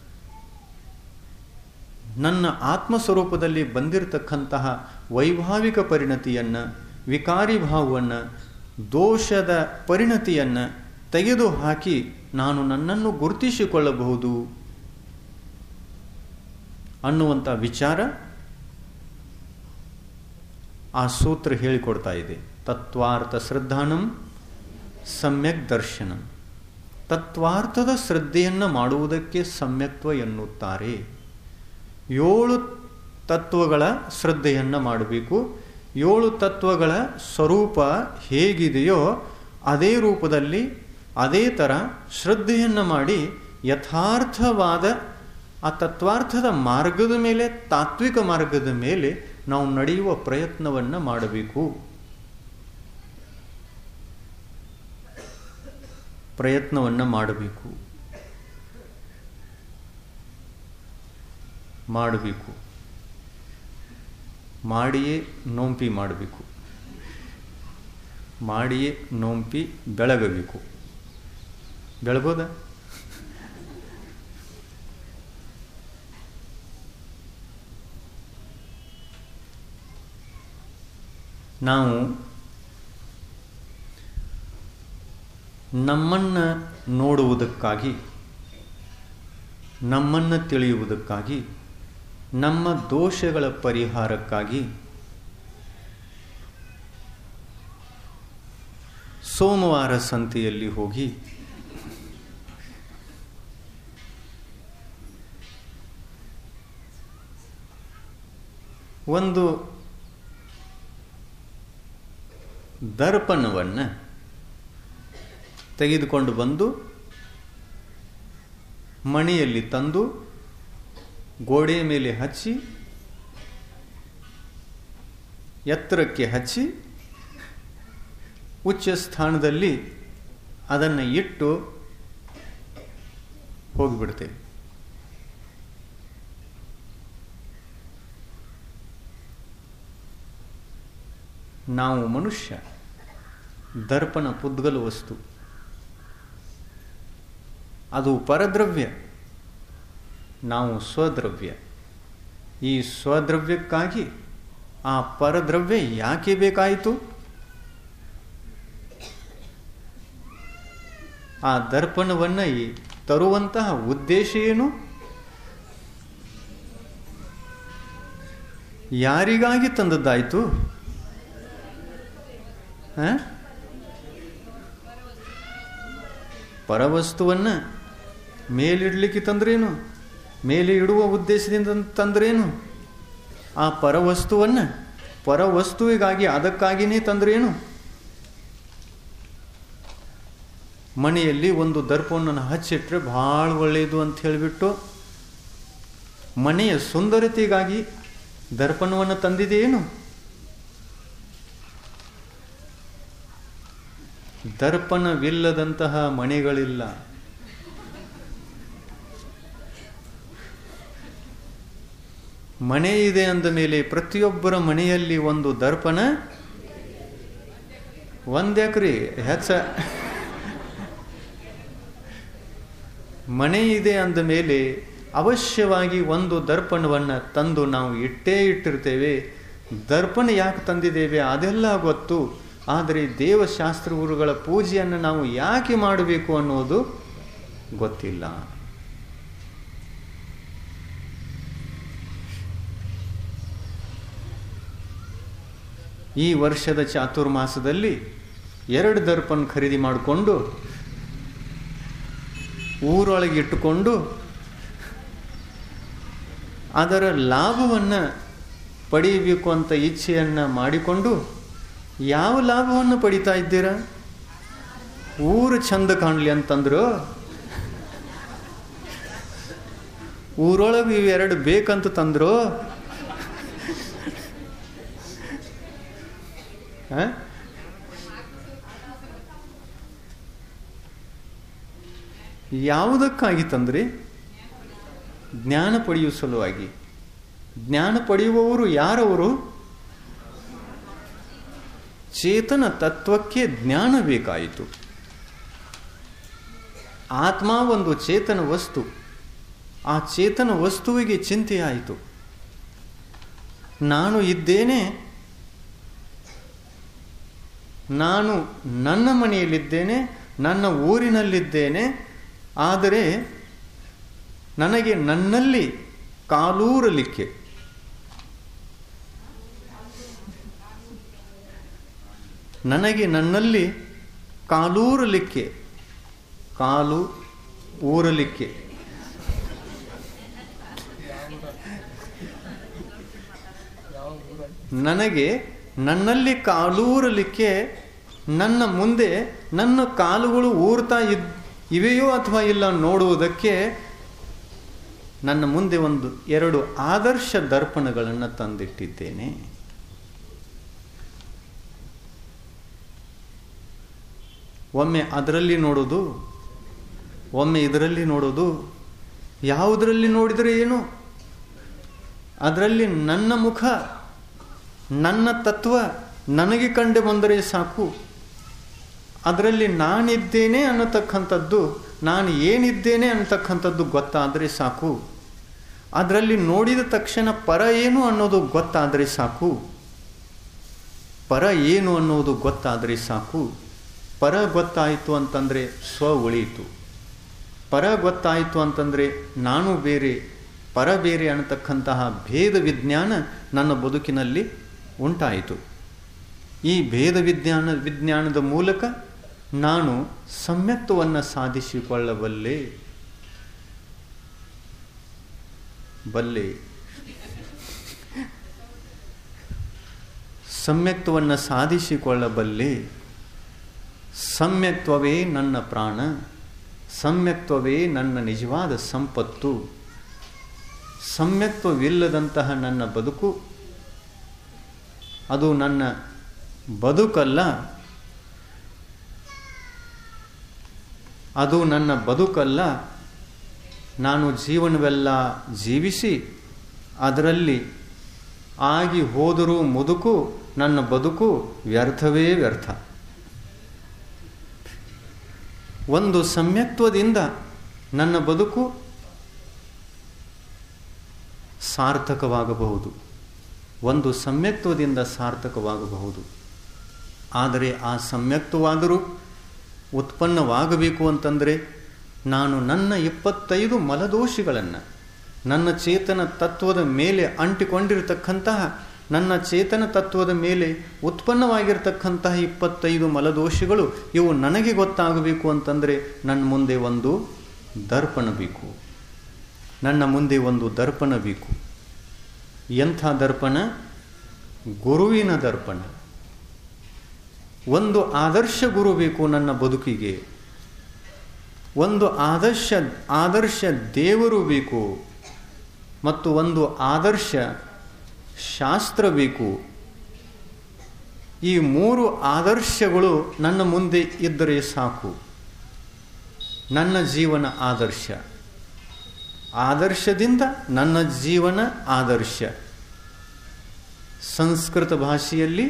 ನನ್ನ ಆತ್ಮಸ್ವರೂಪದಲ್ಲಿ ಬಂದಿರತಕ್ಕಂತಹ ವೈಭಾವಿಕ ಪರಿಣತಿಯನ್ನು ವಿಕಾರಿ ಭಾವವನ್ನು ದೋಷದ ಪರಿಣತಿಯನ್ನು ತೆಗೆದುಹಾಕಿ ನಾನು ನನ್ನನ್ನು ಗುರುತಿಸಿಕೊಳ್ಳಬಹುದು ಅನ್ನುವಂಥ ವಿಚಾರ ಆ ಸೂತ್ರ ಹೇಳಿಕೊಡ್ತಾ ಇದೆ ತತ್ವಾರ್ಥ ಶ್ರದ್ಧಾನಂ ಸಮ್ಯಕ್ ದರ್ಶನಂ ತತ್ವಾರ್ಥದ ಶ್ರದ್ಧೆಯನ್ನು ಮಾಡುವುದಕ್ಕೆ ಸಮ್ಯಕ್ತ್ವ ಎನ್ನುತ್ತಾರೆ ಏಳು ತತ್ವಗಳ ಶ್ರದ್ಧೆಯನ್ನು ಮಾಡಬೇಕು ಏಳು ತತ್ವಗಳ ಸ್ವರೂಪ ಹೇಗಿದೆಯೋ ಅದೇ ರೂಪದಲ್ಲಿ ಅದೇ ಥರ ಶ್ರದ್ಧೆಯನ್ನು ಮಾಡಿ ಯಥಾರ್ಥವಾದ ಆ ತತ್ವಾರ್ಥದ ಮಾರ್ಗದ ಮೇಲೆ ತಾತ್ವಿಕ ಮಾರ್ಗದ ಮೇಲೆ ನಾವು ನಡೆಯುವ ಪ್ರಯತ್ನವನ್ನು ಮಾಡಬೇಕು ಪ್ರಯತ್ನವನ್ನು ಮಾಡಬೇಕು ಮಾಡಬೇಕು ಮಾಡಿಯೇ ನೋಂಪಿ ಮಾಡಬೇಕು ಮಾಡಿಯೇ ನೋಂಪಿ ಬೆಳಗಬೇಕು ಬೆಳಗೋದ ನಾವು ನಮ್ಮನ್ನು ನೋಡುವುದಕ್ಕಾಗಿ ನಮ್ಮನ್ನು ತಿಳಿಯುವುದಕ್ಕಾಗಿ ನಮ್ಮ ದೋಷಗಳ ಪರಿಹಾರಕ್ಕಾಗಿ ಸೋಮವಾರ ಸಂತೆಯಲ್ಲಿ ಹೋಗಿ ಒಂದು ದರ್ಪಣವನ್ನು ತೆಗೆದುಕೊಂಡು ಬಂದು ಮಣಿಯಲ್ಲಿ ತಂದು ಗೋಡೆಯ ಮೇಲೆ ಹಚ್ಚಿ ಎತ್ತರಕ್ಕೆ ಹಚ್ಚಿ ಉಚ್ಚ ಸ್ಥಾನದಲ್ಲಿ ಅದನ್ನು ಇಟ್ಟು ಹೋಗಿಬಿಡ್ತೇವೆ ನಾವು ಮನುಷ್ಯ ದರ್ಪಣ ಪುದ್ಗಲ ವಸ್ತು ಅದು ಪರದ್ರವ್ಯ ನಾವು ಸ್ವದ್ರವ್ಯ ಈ ಸ್ವದ್ರವ್ಯಕ್ಕಾಗಿ ಆ ಪರದ್ರವ್ಯ ಯಾಕೆ ಬೇಕಾಯಿತು ಆ ದರ್ಪಣವನ್ನು ಈ ತರುವಂತಹ ಉದ್ದೇಶ ಏನು ಯಾರಿಗಾಗಿ ತಂದದ್ದಾಯಿತು ಆ? ಪರವಸ್ತುವನ್ನು ಮೇಲಿಡ್ಲಿಕ್ಕೆ ತಂದ್ರೇನು ಮೇಲೆ ಇಡುವ ಉದ್ದೇಶದಿಂದ ತಂದ್ರೇನು ಆ ಪರವಸ್ತುವನ್ನು ಪರವಸ್ತುವಿಗಾಗಿ ಅದಕ್ಕಾಗಿಯೇ ತಂದ್ರೇನು ಮನೆಯಲ್ಲಿ ಒಂದು ದರ್ಪವನ್ನು ಹಚ್ಚಿಟ್ರೆ ಭಾಳ ಒಳ್ಳೆಯದು ಅಂತ ಹೇಳಿಬಿಟ್ಟು ಮನೆಯ ಸುಂದರತೆಗಾಗಿ ದರ್ಪಣವನ್ನು ತಂದಿದೆಯೇನು ದರ್ಪಣವಿಲ್ಲದಂತಹ ಮನೆಗಳಿಲ್ಲ ಮನೆ ಇದೆ ಅಂದ ಮೇಲೆ ಪ್ರತಿಯೊಬ್ಬರ ಮನೆಯಲ್ಲಿ ಒಂದು ದರ್ಪಣ ಒಂದೆಕ್ರಿ ಹೆಚ್ಚ ಮನೆ ಇದೆ ಅಂದ ಮೇಲೆ ಅವಶ್ಯವಾಗಿ ಒಂದು ದರ್ಪಣವನ್ನು ತಂದು ನಾವು ಇಟ್ಟೇ ಇಟ್ಟಿರ್ತೇವೆ ದರ್ಪಣ ಯಾಕೆ ತಂದಿದ್ದೇವೆ ಅದೆಲ್ಲ ಗೊತ್ತು ಆದರೆ ದೇವಶಾಸ್ತ್ರ ಗುರುಗಳ ಪೂಜೆಯನ್ನು ನಾವು ಯಾಕೆ ಮಾಡಬೇಕು ಅನ್ನೋದು ಗೊತ್ತಿಲ್ಲ ಈ ವರ್ಷದ ಚಾತುರ್ಮಾಸದಲ್ಲಿ ಎರಡು ದರ್ಪಣ ಖರೀದಿ ಮಾಡಿಕೊಂಡು ಊರೊಳಗೆ ಇಟ್ಟುಕೊಂಡು ಅದರ ಲಾಭವನ್ನು ಪಡೆಯಬೇಕು ಅಂತ ಇಚ್ಛೆಯನ್ನು ಮಾಡಿಕೊಂಡು ಯಾವ ಲಾಭವನ್ನು ಪಡಿತಾ ಇದ್ದೀರಾ ಊರು ಚಂದ ಕಾಣಲಿ ಅಂತಂದ್ರು ಊರೊಳಗೆ ಇವೆರಡು ಬೇಕಂತ ತಂದ್ರು ಆ? ಯಾವುದಕ್ಕಾಗಿ ತಂದ್ರಿ ಜ್ಞಾನ ಪಡೆಯುವ ಸಲುವಾಗಿ ಜ್ಞಾನ ಪಡೆಯುವವರು ಯಾರವರು ಚೇತನ ತತ್ವಕ್ಕೆ ಜ್ಞಾನ ಬೇಕಾಯಿತು ಆತ್ಮ ಒಂದು ಚೇತನ ವಸ್ತು ಆ ಚೇತನ ವಸ್ತುವಿಗೆ ಚಿಂತೆಯಾಯಿತು ನಾನು ಇದ್ದೇನೆ ನಾನು ನನ್ನ ಮನೆಯಲ್ಲಿದ್ದೇನೆ ನನ್ನ ಊರಿನಲ್ಲಿದ್ದೇನೆ ಆದರೆ ನನಗೆ ನನ್ನಲ್ಲಿ ಕಾಲೂರಲಿಕ್ಕೆ ನನಗೆ ನನ್ನಲ್ಲಿ ಕಾಲೂರಲಿಕ್ಕೆ ಕಾಲು ಊರಲಿಕ್ಕೆ ನನಗೆ ನನ್ನಲ್ಲಿ ಕಾಲೂರಲಿಕ್ಕೆ ನನ್ನ ಮುಂದೆ ನನ್ನ ಕಾಲುಗಳು ಊರ್ತಾ ಇದ್ ಇವೆಯೋ ಅಥವಾ ಇಲ್ಲ ನೋಡುವುದಕ್ಕೆ ನನ್ನ ಮುಂದೆ ಒಂದು ಎರಡು ಆದರ್ಶ ದರ್ಪಣಗಳನ್ನು ತಂದಿಟ್ಟಿದ್ದೇನೆ ಒಮ್ಮೆ ಅದರಲ್ಲಿ ನೋಡೋದು ಒಮ್ಮೆ ಇದರಲ್ಲಿ ನೋಡೋದು ಯಾವುದರಲ್ಲಿ ನೋಡಿದರೆ ಏನು ಅದರಲ್ಲಿ ನನ್ನ ಮುಖ ನನ್ನ ತತ್ವ ನನಗೆ ಕಂಡು ಬಂದರೆ ಸಾಕು ಅದರಲ್ಲಿ ನಾನಿದ್ದೇನೆ ಅನ್ನತಕ್ಕಂಥದ್ದು ನಾನು ಏನಿದ್ದೇನೆ ಅನ್ನತಕ್ಕಂಥದ್ದು ಗೊತ್ತಾದರೆ ಸಾಕು ಅದರಲ್ಲಿ ನೋಡಿದ ತಕ್ಷಣ ಪರ ಏನು ಅನ್ನೋದು ಗೊತ್ತಾದರೆ ಸಾಕು ಪರ ಏನು ಅನ್ನೋದು ಗೊತ್ತಾದರೆ ಸಾಕು ಪರ ಗೊತ್ತಾಯಿತು ಅಂತಂದರೆ ಸ್ವ ಉಳಿಯಿತು ಪರ ಗೊತ್ತಾಯಿತು ಅಂತಂದರೆ ನಾನು ಬೇರೆ ಪರ ಬೇರೆ ಅನ್ನತಕ್ಕಂತಹ ಭೇದ ವಿಜ್ಞಾನ ನನ್ನ ಬದುಕಿನಲ್ಲಿ ಉಂಟಾಯಿತು ಈ ಭೇದ ವಿಜ್ಞಾನ ವಿಜ್ಞಾನದ ಮೂಲಕ ನಾನು ಸಮ್ಯತ್ವವನ್ನು ಸಾಧಿಸಿಕೊಳ್ಳಬಲ್ಲೆ ಬಲ್ಲೆ ಸಮ್ಯಕ್ತವನ್ನು ಸಾಧಿಸಿಕೊಳ್ಳಬಲ್ಲೆ ಸಮ್ಯಕ್ತ್ವವೇ ನನ್ನ ಪ್ರಾಣ ಸಮ್ಯಕ್ತ್ವವೇ ನನ್ನ ನಿಜವಾದ ಸಂಪತ್ತು ಸಮ್ಯಕ್ತ್ವವಿಲ್ಲದಂತಹ ನನ್ನ ಬದುಕು ಅದು ನನ್ನ ಬದುಕಲ್ಲ ಅದು ನನ್ನ ಬದುಕಲ್ಲ ನಾನು ಜೀವನವೆಲ್ಲ ಜೀವಿಸಿ ಅದರಲ್ಲಿ ಆಗಿ ಹೋದರೂ ಮುದುಕು ನನ್ನ ಬದುಕು ವ್ಯರ್ಥವೇ ವ್ಯರ್ಥ ಒಂದು ಸಮ್ಯಕ್ತ್ವದಿಂದ ನನ್ನ ಬದುಕು ಸಾರ್ಥಕವಾಗಬಹುದು ಒಂದು ಸಮ್ಯಕ್ತ್ವದಿಂದ ಸಾರ್ಥಕವಾಗಬಹುದು ಆದರೆ ಆ ಸಮ್ಯಕ್ತವಾದರೂ ಉತ್ಪನ್ನವಾಗಬೇಕು ಅಂತಂದರೆ ನಾನು ನನ್ನ ಇಪ್ಪತ್ತೈದು ಮಲದೋಷಿಗಳನ್ನು ನನ್ನ ಚೇತನ ತತ್ವದ ಮೇಲೆ ಅಂಟಿಕೊಂಡಿರತಕ್ಕಂತಹ ನನ್ನ ಚೇತನ ತತ್ವದ ಮೇಲೆ ಉತ್ಪನ್ನವಾಗಿರ್ತಕ್ಕಂತಹ ಇಪ್ಪತ್ತೈದು ಮಲದೋಷಗಳು ಇವು ನನಗೆ ಗೊತ್ತಾಗಬೇಕು ಅಂತಂದರೆ ನನ್ನ ಮುಂದೆ ಒಂದು ದರ್ಪಣ ಬೇಕು ನನ್ನ ಮುಂದೆ ಒಂದು ದರ್ಪಣ ಬೇಕು ಎಂಥ ದರ್ಪಣ ಗುರುವಿನ ದರ್ಪಣ ಒಂದು ಆದರ್ಶ ಗುರು ಬೇಕು ನನ್ನ ಬದುಕಿಗೆ ಒಂದು ಆದರ್ಶ ಆದರ್ಶ ದೇವರು ಬೇಕು ಮತ್ತು ಒಂದು ಆದರ್ಶ ಶಾಸ್ತ್ರ ಬೇಕು ಈ ಮೂರು ಆದರ್ಶಗಳು ನನ್ನ ಮುಂದೆ ಇದ್ದರೆ ಸಾಕು ನನ್ನ ಜೀವನ ಆದರ್ಶ ಆದರ್ಶದಿಂದ ನನ್ನ ಜೀವನ ಆದರ್ಶ ಸಂಸ್ಕೃತ ಭಾಷೆಯಲ್ಲಿ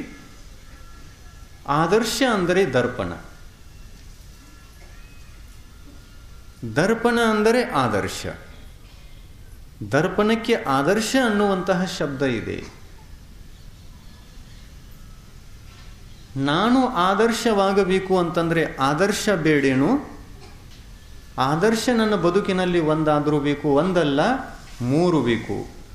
ಆದರ್ಶ ಅಂದರೆ ದರ್ಪಣ ದರ್ಪಣ ಅಂದರೆ ಆದರ್ಶ ದರ್ಪಣಕ್ಕೆ ಆದರ್ಶ ಅನ್ನುವಂತಹ ಶಬ್ದ ಇದೆ ನಾನು ಆದರ್ಶವಾಗಬೇಕು ಅಂತಂದರೆ ಆದರ್ಶ ಬೇಡೇನು ಆದರ್ಶ ನನ್ನ ಬದುಕಿನಲ್ಲಿ ಒಂದಾದರೂ ಬೇಕು ಒಂದಲ್ಲ ಮೂರು ಬೇಕು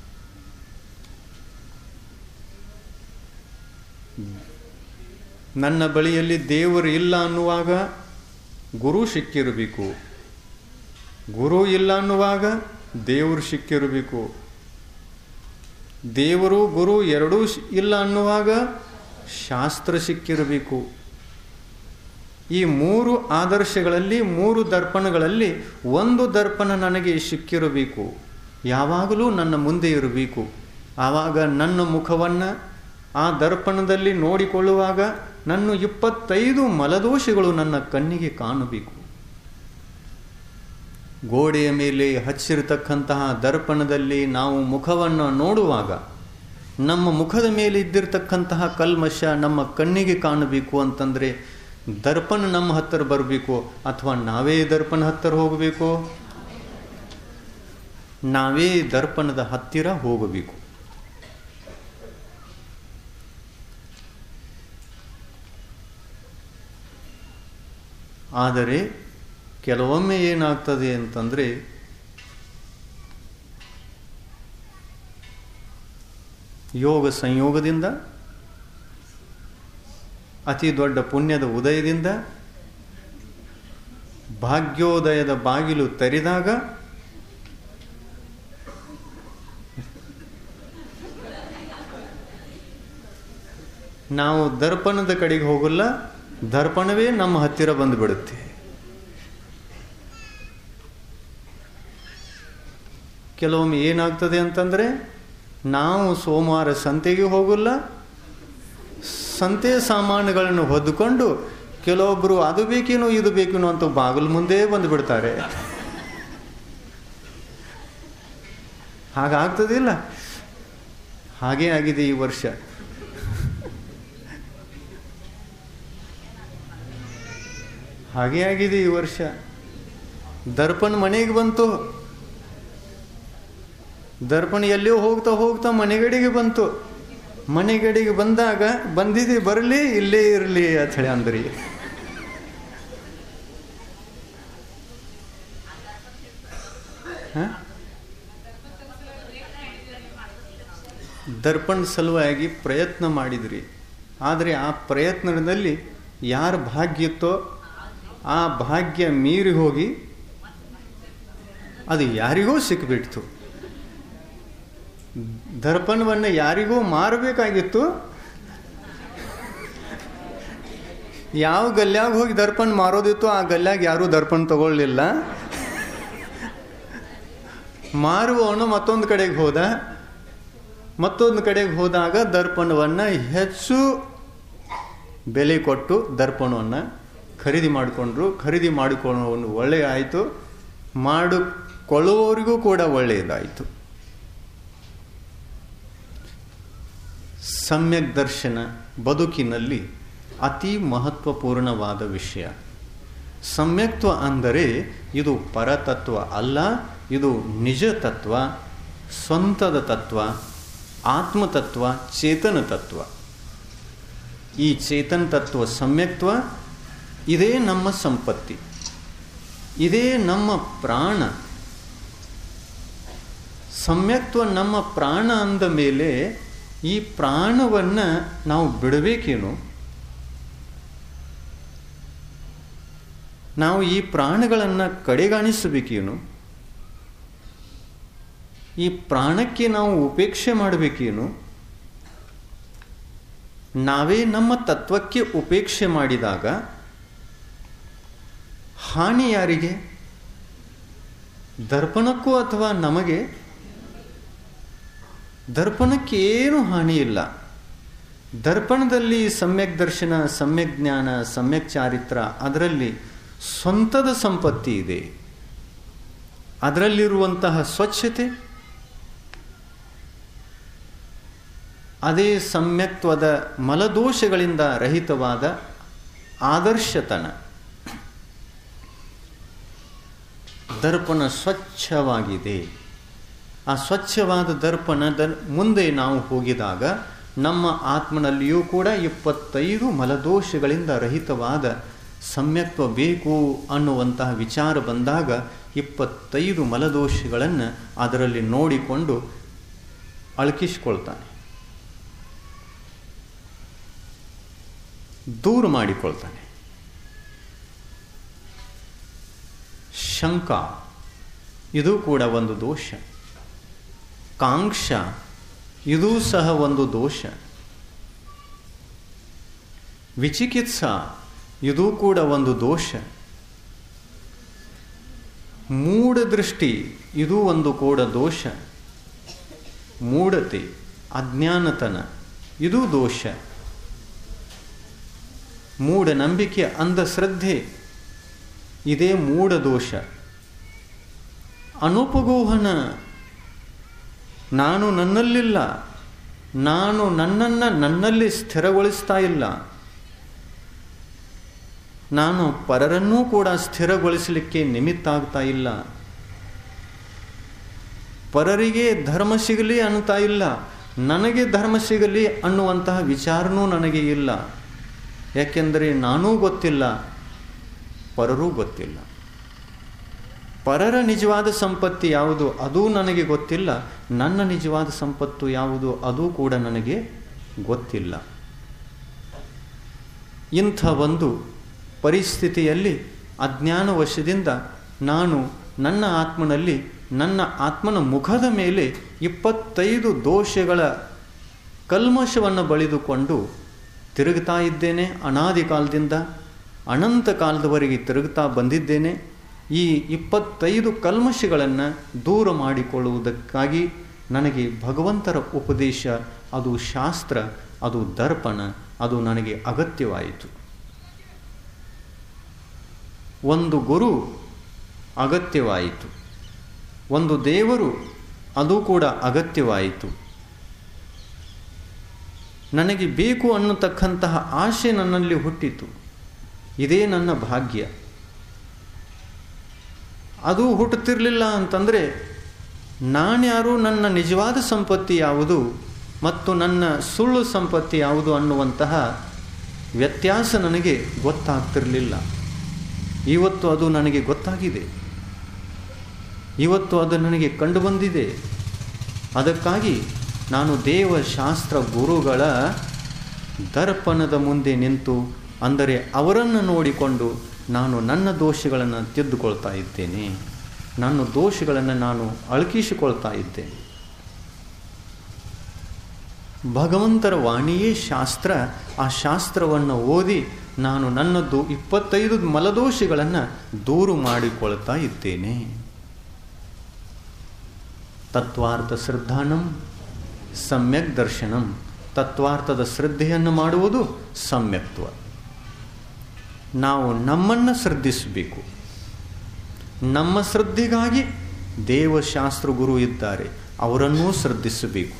ನನ್ನ ಬಳಿಯಲ್ಲಿ ದೇವರು ಇಲ್ಲ ಅನ್ನುವಾಗ ಗುರು ಸಿಕ್ಕಿರಬೇಕು ಗುರು ಇಲ್ಲ ಅನ್ನುವಾಗ ದೇವರು ಸಿಕ್ಕಿರಬೇಕು ದೇವರು ಗುರು ಎರಡೂ ಇಲ್ಲ ಅನ್ನುವಾಗ ಶಾಸ್ತ್ರ ಸಿಕ್ಕಿರಬೇಕು ಈ ಮೂರು ಆದರ್ಶಗಳಲ್ಲಿ ಮೂರು ದರ್ಪಣಗಳಲ್ಲಿ ಒಂದು ದರ್ಪಣ ನನಗೆ ಸಿಕ್ಕಿರಬೇಕು ಯಾವಾಗಲೂ ನನ್ನ ಮುಂದೆ ಇರಬೇಕು ಆವಾಗ ನನ್ನ ಮುಖವನ್ನು ಆ ದರ್ಪಣದಲ್ಲಿ ನೋಡಿಕೊಳ್ಳುವಾಗ ನನ್ನ ಇಪ್ಪತ್ತೈದು ಮಲದೋಷಗಳು ನನ್ನ ಕಣ್ಣಿಗೆ ಕಾಣಬೇಕು ಗೋಡೆಯ ಮೇಲೆ ಹಚ್ಚಿರತಕ್ಕಂತಹ ದರ್ಪಣದಲ್ಲಿ ನಾವು ಮುಖವನ್ನು ನೋಡುವಾಗ ನಮ್ಮ ಮುಖದ ಮೇಲೆ ಇದ್ದಿರತಕ್ಕಂತಹ ಕಲ್ಮಶ ನಮ್ಮ ಕಣ್ಣಿಗೆ ಕಾಣಬೇಕು ಅಂತಂದರೆ ದರ್ಪಣ ನಮ್ಮ ಹತ್ತಿರ ಬರಬೇಕು ಅಥವಾ ನಾವೇ ದರ್ಪಣ ಹತ್ತಿರ ಹೋಗಬೇಕು ನಾವೇ ದರ್ಪಣದ ಹತ್ತಿರ ಹೋಗಬೇಕು ಆದರೆ ಕೆಲವೊಮ್ಮೆ ಏನಾಗ್ತದೆ ಅಂತಂದರೆ ಯೋಗ ಸಂಯೋಗದಿಂದ ಅತಿ ದೊಡ್ಡ ಪುಣ್ಯದ ಉದಯದಿಂದ ಭಾಗ್ಯೋದಯದ ಬಾಗಿಲು ತೆರೆದಾಗ ನಾವು ದರ್ಪಣದ ಕಡೆಗೆ ಹೋಗಲ್ಲ ದರ್ಪಣವೇ ನಮ್ಮ ಹತ್ತಿರ ಬಂದುಬಿಡುತ್ತೆ ಕೆಲವೊಮ್ಮೆ ಏನಾಗ್ತದೆ ಅಂತಂದರೆ ನಾವು ಸೋಮವಾರ ಸಂತೆಗೆ ಹೋಗಲ್ಲ ಸಂತೆ ಸಾಮಾನುಗಳನ್ನು ಹೊದ್ದುಕೊಂಡು ಕೆಲವೊಬ್ಬರು ಅದು ಬೇಕೇನೋ ಇದು ಬೇಕೇನೋ ಅಂತ ಬಾಗಿಲು ಮುಂದೆ ಬಂದುಬಿಡ್ತಾರೆ ಹಾಗಾಗ್ತದಿಲ್ಲ ಹಾಗೇ ಆಗಿದೆ ಈ ವರ್ಷ ಹಾಗೇ ಆಗಿದೆ ಈ ವರ್ಷ ದರ್ಪಣ ಮನೆಗೆ ಬಂತು ದರ್ಪಣ ಎಲ್ಲಿಯೋ ಹೋಗ್ತಾ ಹೋಗ್ತಾ ಮನೆಗಡೆಗೆ ಬಂತು ಮನೆಗಡೆಗೆ ಬಂದಾಗ ಬಂದಿದೆ ಬರಲಿ ಇಲ್ಲೇ ಇರಲಿ ಅಂತ ಹೇಳಿ ಅಂದ್ರಿ ದರ್ಪಣ ಸಲುವಾಗಿ ಪ್ರಯತ್ನ ಮಾಡಿದ್ರಿ ಆದರೆ ಆ ಪ್ರಯತ್ನದಲ್ಲಿ ಯಾರ ಭಾಗ್ಯ ಇತ್ತೋ ಆ ಭಾಗ್ಯ ಮೀರಿ ಹೋಗಿ ಅದು ಯಾರಿಗೋ ಸಿಕ್ಕಿಬಿಡ್ತು ದರ್ಪಣವನ್ನು ಯಾರಿಗೂ ಮಾರಬೇಕಾಗಿತ್ತು ಯಾವ ಗಲ್ಯಾಗ ಹೋಗಿ ದರ್ಪಣ ಮಾರೋದಿತ್ತು ಆ ಗಲ್ಯಾಗ ಯಾರೂ ದರ್ಪಣ ತಗೊಳ್ಳಿಲ್ಲ ಮಾರುವವನು ಮತ್ತೊಂದು ಕಡೆಗೆ ಹೋದ ಮತ್ತೊಂದು ಕಡೆಗೆ ಹೋದಾಗ ದರ್ಪಣವನ್ನು ಹೆಚ್ಚು ಬೆಲೆ ಕೊಟ್ಟು ದರ್ಪಣವನ್ನು ಖರೀದಿ ಮಾಡಿಕೊಂಡ್ರು ಖರೀದಿ ಮಾಡಿಕೊಳ್ಳೋನು ಒಳ್ಳೆಯ ಆಯಿತು ಮಾಡಿಕೊಳ್ಳುವವರಿಗೂ ಕೂಡ ಒಳ್ಳೆಯದಾಯಿತು ಸಮ್ಯಕ್ ದರ್ಶನ ಬದುಕಿನಲ್ಲಿ ಅತಿ ಮಹತ್ವಪೂರ್ಣವಾದ ವಿಷಯ ಸಮ್ಯಕ್ತ್ವ ಅಂದರೆ ಇದು ಪರತತ್ವ ಅಲ್ಲ ಇದು ನಿಜ ತತ್ವ ಸ್ವಂತದ ತತ್ವ ಆತ್ಮತತ್ವ ಚೇತನ ತತ್ವ ಈ ಚೇತನ ತತ್ವ ಸಮ್ಯಕ್ತ್ವ ಇದೇ ನಮ್ಮ ಸಂಪತ್ತಿ ಇದೇ ನಮ್ಮ ಪ್ರಾಣ ಸಮ್ಯಕ್ತ್ವ ನಮ್ಮ ಪ್ರಾಣ ಅಂದ ಮೇಲೆ ಈ ಪ್ರಾಣವನ್ನು ನಾವು ಬಿಡಬೇಕೇನು ನಾವು ಈ ಪ್ರಾಣಗಳನ್ನು ಕಡೆಗಾಣಿಸಬೇಕೇನು ಈ ಪ್ರಾಣಕ್ಕೆ ನಾವು ಉಪೇಕ್ಷೆ ಮಾಡಬೇಕೇನು ನಾವೇ ನಮ್ಮ ತತ್ವಕ್ಕೆ ಉಪೇಕ್ಷೆ ಮಾಡಿದಾಗ ಹಾನಿ ಯಾರಿಗೆ ದರ್ಪಣಕ್ಕೂ ಅಥವಾ ನಮಗೆ ದರ್ಪಣಕ್ಕೆ ಏನು ಹಾನಿ ಇಲ್ಲ ದರ್ಪಣದಲ್ಲಿ ಸಮ್ಯಕ್ ದರ್ಶನ ಸಮ್ಯಕ್ ಜ್ಞಾನ ಸಮ್ಯಕ್ ಚಾರಿತ್ರ ಅದರಲ್ಲಿ ಸ್ವಂತದ ಸಂಪತ್ತಿ ಇದೆ ಅದರಲ್ಲಿರುವಂತಹ ಸ್ವಚ್ಛತೆ ಅದೇ ಸಮ್ಯಕ್ತ್ವದ ಮಲದೋಷಗಳಿಂದ ರಹಿತವಾದ ಆದರ್ಶತನ ದರ್ಪಣ ಸ್ವಚ್ಛವಾಗಿದೆ ಆ ಸ್ವಚ್ಛವಾದ ದರ್ಪಣದ ಮುಂದೆ ನಾವು ಹೋಗಿದಾಗ ನಮ್ಮ ಆತ್ಮನಲ್ಲಿಯೂ ಕೂಡ ಇಪ್ಪತ್ತೈದು ಮಲದೋಷಗಳಿಂದ ರಹಿತವಾದ ಸಮ್ಯಕ್ತ್ವ ಬೇಕು ಅನ್ನುವಂತಹ ವಿಚಾರ ಬಂದಾಗ ಇಪ್ಪತ್ತೈದು ಮಲದೋಷಗಳನ್ನು ಅದರಲ್ಲಿ ನೋಡಿಕೊಂಡು ಅಳಕಿಸ್ಕೊಳ್ತಾನೆ ದೂರ ಮಾಡಿಕೊಳ್ತಾನೆ ಶಂಕ ಇದು ಕೂಡ ಒಂದು ದೋಷ ಕಾಂಕ್ಷ ಇದೂ ಸಹ ಒಂದು ದೋಷ ವಿಚಿಕಿತ್ಸ ಇದೂ ಕೂಡ ಒಂದು ದೋಷ ಮೂಢ ದೃಷ್ಟಿ ಇದು ಒಂದು ಕೂಡ ದೋಷ ಮೂಢತೆ ಅಜ್ಞಾನತನ ಇದು ದೋಷ ಮೂಢನಂಬಿಕೆ ಅಂಧಶ್ರದ್ಧೆ ಇದೇ ಮೂಢ ದೋಷ ಅನುಪಗೋಹನ ನಾನು ನನ್ನಲ್ಲಿಲ್ಲ ನಾನು ನನ್ನನ್ನು ನನ್ನಲ್ಲಿ ಸ್ಥಿರಗೊಳಿಸ್ತಾ ಇಲ್ಲ ನಾನು ಪರರನ್ನೂ ಕೂಡ ಸ್ಥಿರಗೊಳಿಸಲಿಕ್ಕೆ ನಿಮಿತ್ತ ಆಗ್ತಾ ಇಲ್ಲ ಪರರಿಗೆ ಧರ್ಮ ಸಿಗಲಿ ಅನ್ನುತ್ತಾ ಇಲ್ಲ ನನಗೆ ಧರ್ಮ ಸಿಗಲಿ ಅನ್ನುವಂತಹ ವಿಚಾರನೂ ನನಗೆ ಇಲ್ಲ ಯಾಕೆಂದರೆ ನಾನೂ ಗೊತ್ತಿಲ್ಲ ಪರರೂ ಗೊತ್ತಿಲ್ಲ ಪರರ ನಿಜವಾದ ಸಂಪತ್ತಿ ಯಾವುದು ಅದೂ ನನಗೆ ಗೊತ್ತಿಲ್ಲ ನನ್ನ ನಿಜವಾದ ಸಂಪತ್ತು ಯಾವುದು ಅದೂ ಕೂಡ ನನಗೆ ಗೊತ್ತಿಲ್ಲ ಇಂಥ ಒಂದು ಪರಿಸ್ಥಿತಿಯಲ್ಲಿ ಅಜ್ಞಾನವಶದಿಂದ ನಾನು ನನ್ನ ಆತ್ಮನಲ್ಲಿ ನನ್ನ ಆತ್ಮನ ಮುಖದ ಮೇಲೆ ಇಪ್ಪತ್ತೈದು ದೋಷಗಳ ಕಲ್ಮಶವನ್ನು ಬಳಿದುಕೊಂಡು ತಿರುಗುತ್ತಾ ಇದ್ದೇನೆ ಅನಾದಿ ಕಾಲದಿಂದ ಅನಂತ ಕಾಲದವರೆಗೆ ತಿರುಗುತ್ತಾ ಬಂದಿದ್ದೇನೆ ಈ ಇಪ್ಪತ್ತೈದು ಕಲ್ಮಶಗಳನ್ನು ದೂರ ಮಾಡಿಕೊಳ್ಳುವುದಕ್ಕಾಗಿ ನನಗೆ ಭಗವಂತರ ಉಪದೇಶ ಅದು ಶಾಸ್ತ್ರ ಅದು ದರ್ಪಣ ಅದು ನನಗೆ ಅಗತ್ಯವಾಯಿತು ಒಂದು ಗುರು ಅಗತ್ಯವಾಯಿತು ಒಂದು ದೇವರು ಅದು ಕೂಡ ಅಗತ್ಯವಾಯಿತು ನನಗೆ ಬೇಕು ಅನ್ನತಕ್ಕಂತಹ ಆಶೆ ನನ್ನಲ್ಲಿ ಹುಟ್ಟಿತು ಇದೇ ನನ್ನ ಭಾಗ್ಯ ಅದು ಹುಟ್ಟುತ್ತಿರಲಿಲ್ಲ ಅಂತಂದರೆ ನಾನ್ಯಾರು ನನ್ನ ನಿಜವಾದ ಸಂಪತ್ತಿ ಯಾವುದು ಮತ್ತು ನನ್ನ ಸುಳ್ಳು ಸಂಪತ್ತಿ ಯಾವುದು ಅನ್ನುವಂತಹ ವ್ಯತ್ಯಾಸ ನನಗೆ ಗೊತ್ತಾಗ್ತಿರಲಿಲ್ಲ ಇವತ್ತು ಅದು ನನಗೆ ಗೊತ್ತಾಗಿದೆ ಇವತ್ತು ಅದು ನನಗೆ ಕಂಡುಬಂದಿದೆ ಅದಕ್ಕಾಗಿ ನಾನು ದೇವಶಾಸ್ತ್ರ ಗುರುಗಳ ದರ್ಪಣದ ಮುಂದೆ ನಿಂತು ಅಂದರೆ ಅವರನ್ನು ನೋಡಿಕೊಂಡು ನಾನು ನನ್ನ ದೋಷಗಳನ್ನು ತಿದ್ದುಕೊಳ್ತಾ ಇದ್ದೇನೆ ನನ್ನ ದೋಷಗಳನ್ನು ನಾನು ಅಳಕಿಸಿಕೊಳ್ತಾ ಇದ್ದೇನೆ ಭಗವಂತರ ವಾಣಿಯೇ ಶಾಸ್ತ್ರ ಆ ಶಾಸ್ತ್ರವನ್ನು ಓದಿ ನಾನು ನನ್ನದು ಇಪ್ಪತ್ತೈದು ಮಲದೋಷಗಳನ್ನು ದೂರು ಮಾಡಿಕೊಳ್ತಾ ಇದ್ದೇನೆ ತತ್ವಾರ್ಥ ಶ್ರದ್ಧಾನಂ ಸಮ್ಯಕ್ ದರ್ಶನಂ ತತ್ವಾರ್ಥದ ಶ್ರದ್ಧೆಯನ್ನು ಮಾಡುವುದು ಸಮ್ಯಕ್ತ್ವ ನಾವು ನಮ್ಮನ್ನು ಶ್ರದ್ಧಿಸಬೇಕು ನಮ್ಮ ಶ್ರದ್ಧೆಗಾಗಿ ದೇವಶಾಸ್ತ್ರ ಗುರು ಇದ್ದಾರೆ ಅವರನ್ನೂ ಶ್ರದ್ಧಿಸಬೇಕು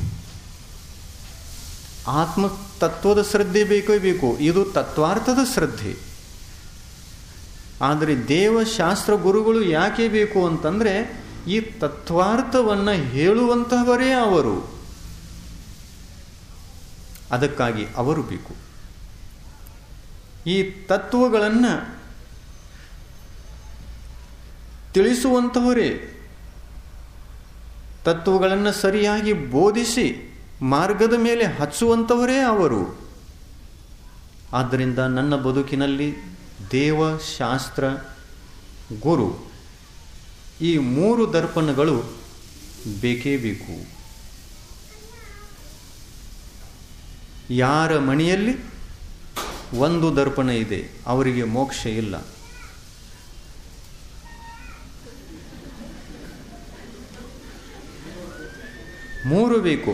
ಆತ್ಮ ತತ್ವದ ಶ್ರದ್ಧೆ ಬೇಕೇ ಬೇಕು ಇದು ತತ್ವಾರ್ಥದ ಶ್ರದ್ಧೆ ಆದರೆ ದೇವಶಾಸ್ತ್ರ ಗುರುಗಳು ಯಾಕೆ ಬೇಕು ಅಂತಂದರೆ ಈ ತತ್ವಾರ್ಥವನ್ನು ಹೇಳುವಂತಹವರೇ ಅವರು ಅದಕ್ಕಾಗಿ ಅವರು ಬೇಕು ಈ ತತ್ವಗಳನ್ನು ತಿಳಿಸುವಂಥವರೇ ತತ್ವಗಳನ್ನು ಸರಿಯಾಗಿ ಬೋಧಿಸಿ ಮಾರ್ಗದ ಮೇಲೆ ಹಚ್ಚುವಂಥವರೇ ಅವರು ಆದ್ದರಿಂದ ನನ್ನ ಬದುಕಿನಲ್ಲಿ ದೇವ ಶಾಸ್ತ್ರ ಗುರು ಈ ಮೂರು ದರ್ಪಣಗಳು ಬೇಕೇ ಬೇಕು ಯಾರ ಮನೆಯಲ್ಲಿ ಒಂದು ದರ್ಪಣ ಇದೆ ಅವರಿಗೆ ಮೋಕ್ಷ ಇಲ್ಲ ಮೂರು ಬೇಕು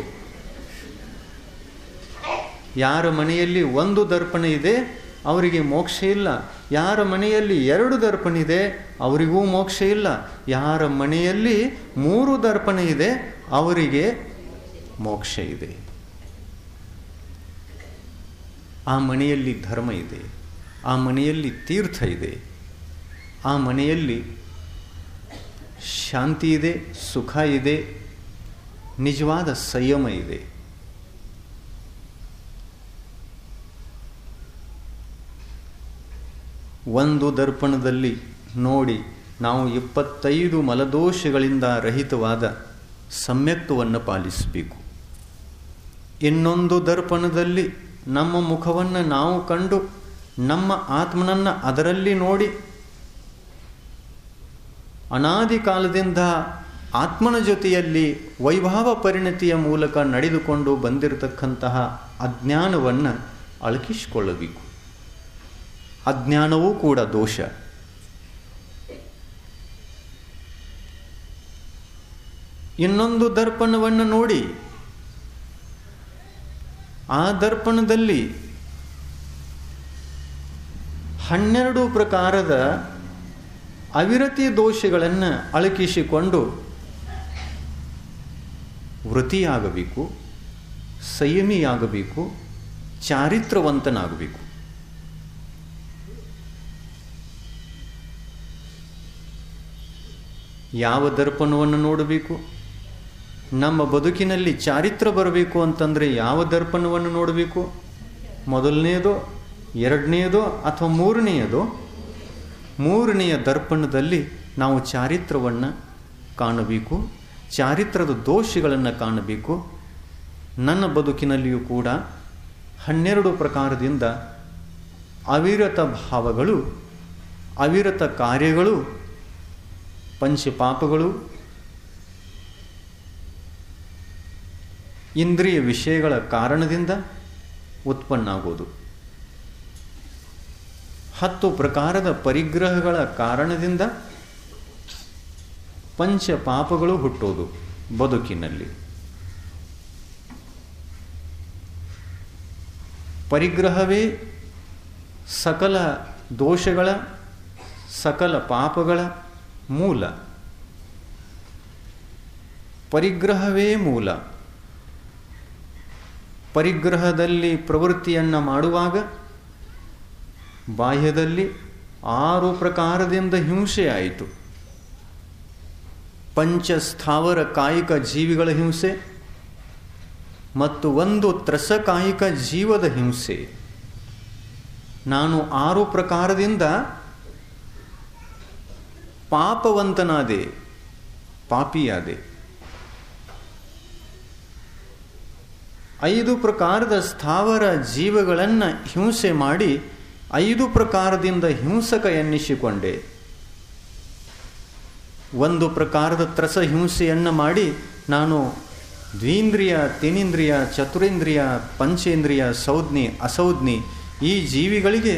ಯಾರ ಮನೆಯಲ್ಲಿ ಒಂದು ದರ್ಪಣ ಇದೆ ಅವರಿಗೆ ಮೋಕ್ಷ ಇಲ್ಲ ಯಾರ ಮನೆಯಲ್ಲಿ ಎರಡು ದರ್ಪಣ ಇದೆ ಅವರಿಗೂ ಮೋಕ್ಷ ಇಲ್ಲ ಯಾರ ಮನೆಯಲ್ಲಿ ಮೂರು ದರ್ಪಣ ಇದೆ ಅವರಿಗೆ ಮೋಕ್ಷ ಇದೆ ಆ ಮನೆಯಲ್ಲಿ ಧರ್ಮ ಇದೆ ಆ ಮನೆಯಲ್ಲಿ ತೀರ್ಥ ಇದೆ ಆ ಮನೆಯಲ್ಲಿ ಶಾಂತಿ ಇದೆ ಸುಖ ಇದೆ ನಿಜವಾದ ಸಂಯಮ ಇದೆ ಒಂದು ದರ್ಪಣದಲ್ಲಿ ನೋಡಿ ನಾವು ಇಪ್ಪತ್ತೈದು ಮಲದೋಷಗಳಿಂದ ರಹಿತವಾದ ಸಮ್ಯಕ್ತವನ್ನು ಪಾಲಿಸಬೇಕು ಇನ್ನೊಂದು ದರ್ಪಣದಲ್ಲಿ ನಮ್ಮ ಮುಖವನ್ನು ನಾವು ಕಂಡು ನಮ್ಮ ಆತ್ಮನನ್ನು ಅದರಲ್ಲಿ ನೋಡಿ ಅನಾದಿ ಕಾಲದಿಂದ ಆತ್ಮನ ಜೊತೆಯಲ್ಲಿ ವೈಭವ ಪರಿಣತಿಯ ಮೂಲಕ ನಡೆದುಕೊಂಡು ಬಂದಿರತಕ್ಕಂತಹ ಅಜ್ಞಾನವನ್ನು ಅಳಕಿಸಿಕೊಳ್ಳಬೇಕು ಅಜ್ಞಾನವೂ ಕೂಡ ದೋಷ ಇನ್ನೊಂದು ದರ್ಪಣವನ್ನು ನೋಡಿ ಆ ದರ್ಪಣದಲ್ಲಿ ಹನ್ನೆರಡು ಪ್ರಕಾರದ ಅವಿರತಿ ದೋಷಗಳನ್ನು ಅಳಕಿಸಿಕೊಂಡು ವೃತಿಯಾಗಬೇಕು ಸಂಯಮಿಯಾಗಬೇಕು ಚಾರಿತ್ರವಂತನಾಗಬೇಕು ಯಾವ ದರ್ಪಣವನ್ನು ನೋಡಬೇಕು ನಮ್ಮ ಬದುಕಿನಲ್ಲಿ ಚಾರಿತ್ರ ಬರಬೇಕು ಅಂತಂದರೆ ಯಾವ ದರ್ಪಣವನ್ನು ನೋಡಬೇಕು ಮೊದಲನೆಯದೋ ಎರಡನೆಯದೋ ಅಥವಾ ಮೂರನೆಯದೋ ಮೂರನೆಯ ದರ್ಪಣದಲ್ಲಿ ನಾವು ಚಾರಿತ್ರವನ್ನು ಕಾಣಬೇಕು ಚಾರಿತ್ರದ ದೋಷಗಳನ್ನು ಕಾಣಬೇಕು ನನ್ನ ಬದುಕಿನಲ್ಲಿಯೂ ಕೂಡ ಹನ್ನೆರಡು ಪ್ರಕಾರದಿಂದ ಅವಿರತ ಭಾವಗಳು ಅವಿರತ ಕಾರ್ಯಗಳು ಪಂಚಪಾಪಗಳು ಇಂದ್ರಿಯ ವಿಷಯಗಳ ಕಾರಣದಿಂದ ಉತ್ಪನ್ನ ಆಗೋದು ಹತ್ತು ಪ್ರಕಾರದ ಪರಿಗ್ರಹಗಳ ಕಾರಣದಿಂದ ಪಂಚ ಪಾಪಗಳು ಹುಟ್ಟೋದು ಬದುಕಿನಲ್ಲಿ ಪರಿಗ್ರಹವೇ ಸಕಲ ದೋಷಗಳ ಸಕಲ ಪಾಪಗಳ ಮೂಲ ಪರಿಗ್ರಹವೇ ಮೂಲ ಪರಿಗ್ರಹದಲ್ಲಿ ಪ್ರವೃತ್ತಿಯನ್ನು ಮಾಡುವಾಗ ಬಾಹ್ಯದಲ್ಲಿ ಆರು ಪ್ರಕಾರದಿಂದ ಹಿಂಸೆ ಆಯಿತು ಪಂಚಸ್ಥಾವರ ಕಾಯಿಕ ಜೀವಿಗಳ ಹಿಂಸೆ ಮತ್ತು ಒಂದು ತ್ರಸಕಾಯಿಕ ಜೀವದ ಹಿಂಸೆ ನಾನು ಆರು ಪ್ರಕಾರದಿಂದ ಪಾಪವಂತನಾದೆ ಪಾಪಿಯಾದೆ ಐದು ಪ್ರಕಾರದ ಸ್ಥಾವರ ಜೀವಗಳನ್ನು ಹಿಂಸೆ ಮಾಡಿ ಐದು ಪ್ರಕಾರದಿಂದ ಹಿಂಸಕ ಎನ್ನಿಸಿಕೊಂಡೆ ಒಂದು ಪ್ರಕಾರದ ತ್ರಸ ಹಿಂಸೆಯನ್ನು ಮಾಡಿ ನಾನು ದ್ವೀಂದ್ರಿಯ ತೇನೇಂದ್ರಿಯ ಚತುರೇಂದ್ರಿಯ ಪಂಚೇಂದ್ರಿಯ ಸೌಜ್ಞಿ ಅಸೌಜ್ಞಿ ಈ ಜೀವಿಗಳಿಗೆ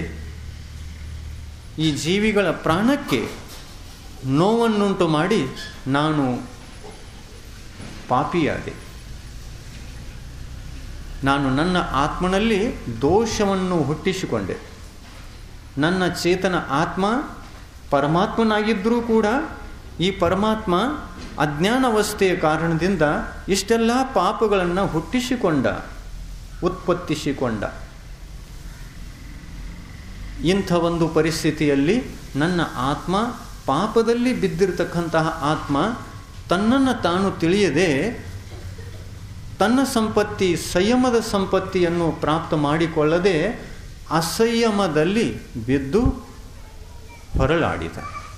ಈ ಜೀವಿಗಳ ಪ್ರಾಣಕ್ಕೆ ನೋವನ್ನುಂಟು ಮಾಡಿ ನಾನು ಪಾಪಿಯಾದೆ ನಾನು ನನ್ನ ಆತ್ಮನಲ್ಲಿ ದೋಷವನ್ನು ಹುಟ್ಟಿಸಿಕೊಂಡೆ ನನ್ನ ಚೇತನ ಆತ್ಮ ಪರಮಾತ್ಮನಾಗಿದ್ದರೂ ಕೂಡ ಈ ಪರಮಾತ್ಮ ಅಜ್ಞಾನವಸ್ಥೆಯ ಕಾರಣದಿಂದ ಇಷ್ಟೆಲ್ಲ ಪಾಪಗಳನ್ನು ಹುಟ್ಟಿಸಿಕೊಂಡ ಉತ್ಪತ್ತಿಸಿಕೊಂಡ ಇಂಥ ಒಂದು ಪರಿಸ್ಥಿತಿಯಲ್ಲಿ ನನ್ನ ಆತ್ಮ ಪಾಪದಲ್ಲಿ ಬಿದ್ದಿರತಕ್ಕಂತಹ ಆತ್ಮ ತನ್ನನ್ನು ತಾನು ತಿಳಿಯದೆ ತನ್ನ ಸಂಪತ್ತಿ ಸಂಯಮದ ಸಂಪತ್ತಿಯನ್ನು ಪ್ರಾಪ್ತ ಮಾಡಿಕೊಳ್ಳದೆ ಅಸಂಯಮದಲ್ಲಿ ಬಿದ್ದು ಹೊರಳಾಡಿದ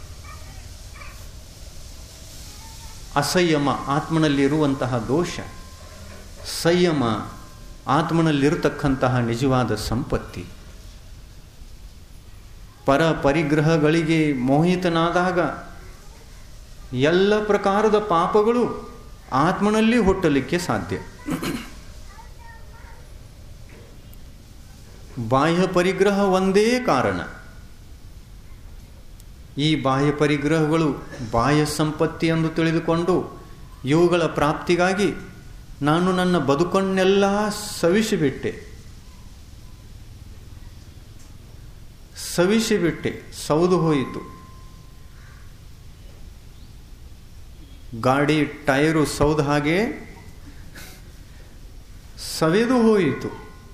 ಅಸಂಯಮ ಆತ್ಮನಲ್ಲಿರುವಂತಹ ದೋಷ ಸಂಯಮ ಆತ್ಮನಲ್ಲಿರತಕ್ಕಂತಹ ನಿಜವಾದ ಸಂಪತ್ತಿ ಪರ ಪರಿಗ್ರಹಗಳಿಗೆ ಮೋಹಿತನಾದಾಗ ಎಲ್ಲ ಪ್ರಕಾರದ ಪಾಪಗಳು ಆತ್ಮನಲ್ಲಿ ಹುಟ್ಟಲಿಕ್ಕೆ ಸಾಧ್ಯ ಬಾಹ್ಯ ಪರಿಗ್ರಹ ಒಂದೇ ಕಾರಣ ಈ ಬಾಹ್ಯ ಪರಿಗ್ರಹಗಳು ಬಾಹ್ಯ ಸಂಪತ್ತಿ ಎಂದು ತಿಳಿದುಕೊಂಡು ಇವುಗಳ ಪ್ರಾಪ್ತಿಗಾಗಿ ನಾನು ನನ್ನ ಬದುಕನ್ನೆಲ್ಲ ಸವಿಸಿಬಿಟ್ಟೆ ಸವಿಸಿಬಿಟ್ಟೆ ಸೌದು ಹೋಯಿತು ಗಾಡಿ ಟೈರು ಸೌದ ಹಾಗೆ ಸವೆದು ಹೋಯಿತು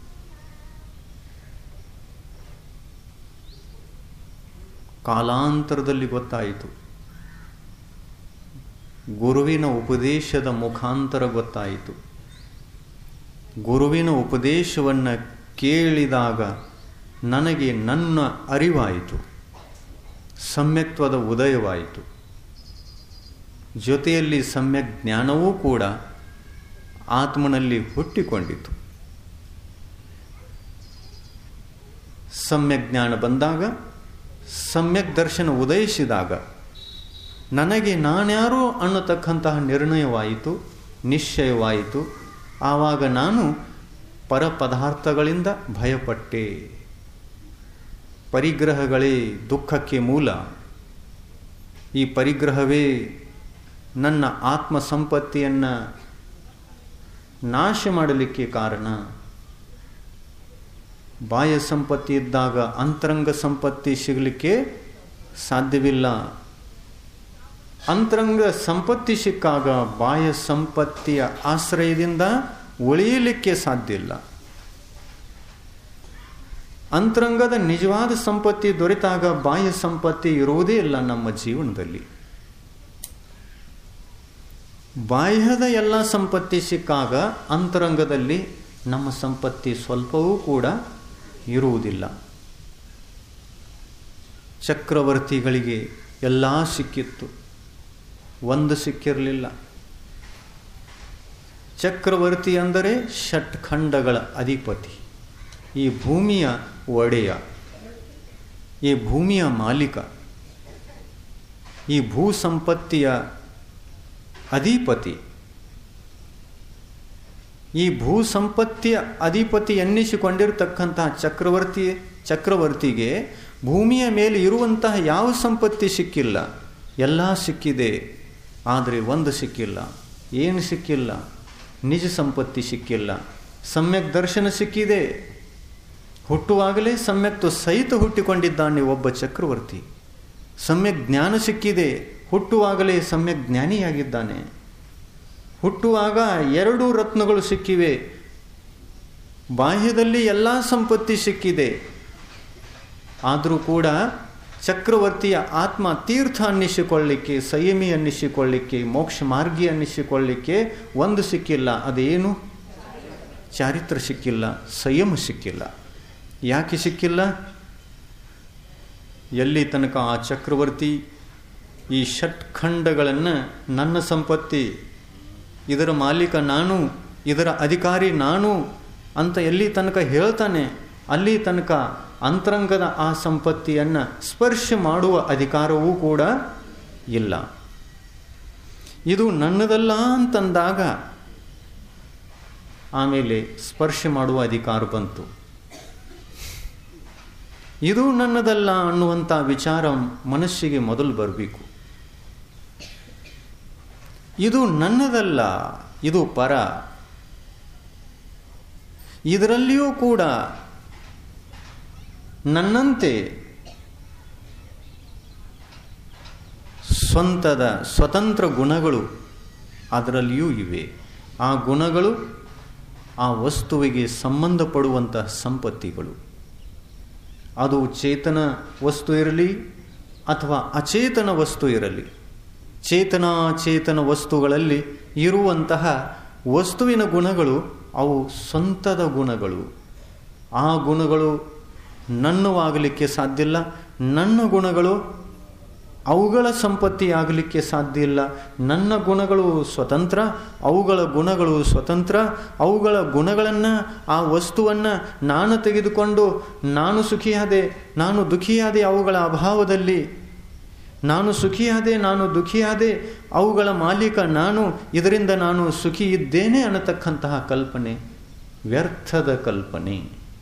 ಕಾಲಾಂತರದಲ್ಲಿ ಗೊತ್ತಾಯಿತು ಗುರುವಿನ ಉಪದೇಶದ ಮುಖಾಂತರ ಗೊತ್ತಾಯಿತು ಗುರುವಿನ ಉಪದೇಶವನ್ನು ಕೇಳಿದಾಗ ನನಗೆ ನನ್ನ ಅರಿವಾಯಿತು ಸಮ್ಯಕ್ತ್ವದ ಉದಯವಾಯಿತು ಜೊತೆಯಲ್ಲಿ ಸಮ್ಯಕ್ ಜ್ಞಾನವೂ ಕೂಡ ಆತ್ಮನಲ್ಲಿ ಹುಟ್ಟಿಕೊಂಡಿತು ಸಮ್ಯಕ್ ಜ್ಞಾನ ಬಂದಾಗ ಸಮ್ಯಕ್ ದರ್ಶನ ಉದಯಿಸಿದಾಗ ನನಗೆ ನಾನ್ಯಾರೋ ಅನ್ನತಕ್ಕಂತಹ ನಿರ್ಣಯವಾಯಿತು ನಿಶ್ಚಯವಾಯಿತು ಆವಾಗ ನಾನು ಪರ ಪದಾರ್ಥಗಳಿಂದ ಭಯಪಟ್ಟೆ ಪರಿಗ್ರಹಗಳೇ ದುಃಖಕ್ಕೆ ಮೂಲ ಈ ಪರಿಗ್ರಹವೇ ನನ್ನ ಆತ್ಮ ಸಂಪತ್ತಿಯನ್ನು ನಾಶ ಮಾಡಲಿಕ್ಕೆ ಕಾರಣ ಬಾಹ್ಯ ಸಂಪತ್ತಿ ಇದ್ದಾಗ ಅಂತರಂಗ ಸಂಪತ್ತಿ ಸಿಗಲಿಕ್ಕೆ ಸಾಧ್ಯವಿಲ್ಲ ಅಂತರಂಗ ಸಂಪತ್ತಿ ಸಿಕ್ಕಾಗ ಬಾಹ್ಯ ಸಂಪತ್ತಿಯ ಆಶ್ರಯದಿಂದ ಉಳಿಯಲಿಕ್ಕೆ ಸಾಧ್ಯ ಇಲ್ಲ ಅಂತರಂಗದ ನಿಜವಾದ ಸಂಪತ್ತಿ ದೊರೆತಾಗ ಬಾಹ್ಯ ಸಂಪತ್ತಿ ಇರುವುದೇ ಇಲ್ಲ ನಮ್ಮ ಜೀವನದಲ್ಲಿ ಬಾಹ್ಯದ ಎಲ್ಲ ಸಂಪತ್ತಿ ಸಿಕ್ಕಾಗ ಅಂತರಂಗದಲ್ಲಿ ನಮ್ಮ ಸಂಪತ್ತಿ ಸ್ವಲ್ಪವೂ ಕೂಡ ಇರುವುದಿಲ್ಲ ಚಕ್ರವರ್ತಿಗಳಿಗೆ ಎಲ್ಲ ಸಿಕ್ಕಿತ್ತು ಒಂದು ಸಿಕ್ಕಿರಲಿಲ್ಲ ಚಕ್ರವರ್ತಿ ಅಂದರೆ ಷಟ್ಖಂಡಗಳ ಅಧಿಪತಿ ಈ ಭೂಮಿಯ ಒಡೆಯ ಈ ಭೂಮಿಯ ಮಾಲೀಕ ಈ ಭೂ ಸಂಪತ್ತಿಯ ಅಧಿಪತಿ ಈ ಭೂ ಸಂಪತ್ತಿಯ ಅಧಿಪತಿ ಎನ್ನಿಸಿಕೊಂಡಿರತಕ್ಕಂತಹ ಚಕ್ರವರ್ತಿ ಚಕ್ರವರ್ತಿಗೆ ಭೂಮಿಯ ಮೇಲೆ ಇರುವಂತಹ ಯಾವ ಸಂಪತ್ತಿ ಸಿಕ್ಕಿಲ್ಲ ಎಲ್ಲ ಸಿಕ್ಕಿದೆ ಆದರೆ ಒಂದು ಸಿಕ್ಕಿಲ್ಲ ಏನು ಸಿಕ್ಕಿಲ್ಲ ನಿಜ ಸಂಪತ್ತಿ ಸಿಕ್ಕಿಲ್ಲ ಸಮ್ಯಕ್ ದರ್ಶನ ಸಿಕ್ಕಿದೆ ಹುಟ್ಟುವಾಗಲೇ ಸಮ್ಯಕ್ತು ಸಹಿತ ಹುಟ್ಟಿಕೊಂಡಿದ್ದಾನೆ ಒಬ್ಬ ಚಕ್ರವರ್ತಿ ಸಮ್ಯಕ್ ಜ್ಞಾನ ಸಿಕ್ಕಿದೆ ಹುಟ್ಟುವಾಗಲೇ ಸಮ್ಯಕ್ ಜ್ಞಾನಿಯಾಗಿದ್ದಾನೆ ಹುಟ್ಟುವಾಗ ಎರಡು ರತ್ನಗಳು ಸಿಕ್ಕಿವೆ ಬಾಹ್ಯದಲ್ಲಿ ಎಲ್ಲ ಸಂಪತ್ತಿ ಸಿಕ್ಕಿದೆ ಆದರೂ ಕೂಡ ಚಕ್ರವರ್ತಿಯ ಆತ್ಮ ತೀರ್ಥ ಅನ್ನಿಸಿಕೊಳ್ಳಿಕ್ಕೆ ಸಂಯಮಿ ಅನ್ನಿಸಿಕೊಳ್ಳಿಕ್ಕೆ ಮೋಕ್ಷ ಮಾರ್ಗಿ ಅನ್ನಿಸಿಕೊಳ್ಳಿಕ್ಕೆ ಒಂದು ಸಿಕ್ಕಿಲ್ಲ ಅದೇನು ಚಾರಿತ್ರ ಸಿಕ್ಕಿಲ್ಲ ಸಂಯಮ ಸಿಕ್ಕಿಲ್ಲ ಯಾಕೆ ಸಿಕ್ಕಿಲ್ಲ ಎಲ್ಲಿ ತನಕ ಆ ಚಕ್ರವರ್ತಿ ಈ ಷಟ್ಖಂಡಗಳನ್ನು ನನ್ನ ಸಂಪತ್ತಿ ಇದರ ಮಾಲೀಕ ನಾನು ಇದರ ಅಧಿಕಾರಿ ನಾನು ಅಂತ ಎಲ್ಲಿ ತನಕ ಹೇಳ್ತಾನೆ ಅಲ್ಲಿ ತನಕ ಅಂತರಂಗದ ಆ ಸಂಪತ್ತಿಯನ್ನು ಸ್ಪರ್ಶ ಮಾಡುವ ಅಧಿಕಾರವೂ ಕೂಡ ಇಲ್ಲ ಇದು ನನ್ನದಲ್ಲ ಅಂತಂದಾಗ ಆಮೇಲೆ ಸ್ಪರ್ಶ ಮಾಡುವ ಅಧಿಕಾರ ಬಂತು ಇದು ನನ್ನದಲ್ಲ ಅನ್ನುವಂಥ ವಿಚಾರ ಮನಸ್ಸಿಗೆ ಮೊದಲು ಬರಬೇಕು ಇದು ನನ್ನದಲ್ಲ ಇದು ಪರ ಇದರಲ್ಲಿಯೂ ಕೂಡ ನನ್ನಂತೆ ಸ್ವಂತದ ಸ್ವತಂತ್ರ ಗುಣಗಳು ಅದರಲ್ಲಿಯೂ ಇವೆ ಆ ಗುಣಗಳು ಆ ವಸ್ತುವಿಗೆ ಸಂಬಂಧಪಡುವಂತಹ ಸಂಪತ್ತಿಗಳು ಅದು ಚೇತನ ವಸ್ತು ಇರಲಿ ಅಥವಾ ಅಚೇತನ ವಸ್ತು ಇರಲಿ ಚೇತನಾಚೇತನ ವಸ್ತುಗಳಲ್ಲಿ ಇರುವಂತಹ ವಸ್ತುವಿನ ಗುಣಗಳು ಅವು ಸ್ವಂತದ ಗುಣಗಳು ಆ ಗುಣಗಳು ನನ್ನವಾಗಲಿಕ್ಕೆ ಸಾಧ್ಯ ಇಲ್ಲ ನನ್ನ ಗುಣಗಳು ಅವುಗಳ ಸಂಪತ್ತಿ ಆಗಲಿಕ್ಕೆ ಸಾಧ್ಯ ಇಲ್ಲ ನನ್ನ ಗುಣಗಳು ಸ್ವತಂತ್ರ ಅವುಗಳ ಗುಣಗಳು ಸ್ವತಂತ್ರ ಅವುಗಳ ಗುಣಗಳನ್ನು ಆ ವಸ್ತುವನ್ನು ನಾನು ತೆಗೆದುಕೊಂಡು ನಾನು ಸುಖಿಯಾದೆ ನಾನು ದುಃಖಿಯಾದೆ ಅವುಗಳ ಅಭಾವದಲ್ಲಿ ನಾನು ಸುಖಿಯಾದೆ ನಾನು ದುಃಖಿಯಾದೆ ಅವುಗಳ ಮಾಲೀಕ ನಾನು ಇದರಿಂದ ನಾನು ಸುಖಿ ಇದ್ದೇನೆ ಅನ್ನತಕ್ಕಂತಹ ಕಲ್ಪನೆ ವ್ಯರ್ಥದ ಕಲ್ಪನೆ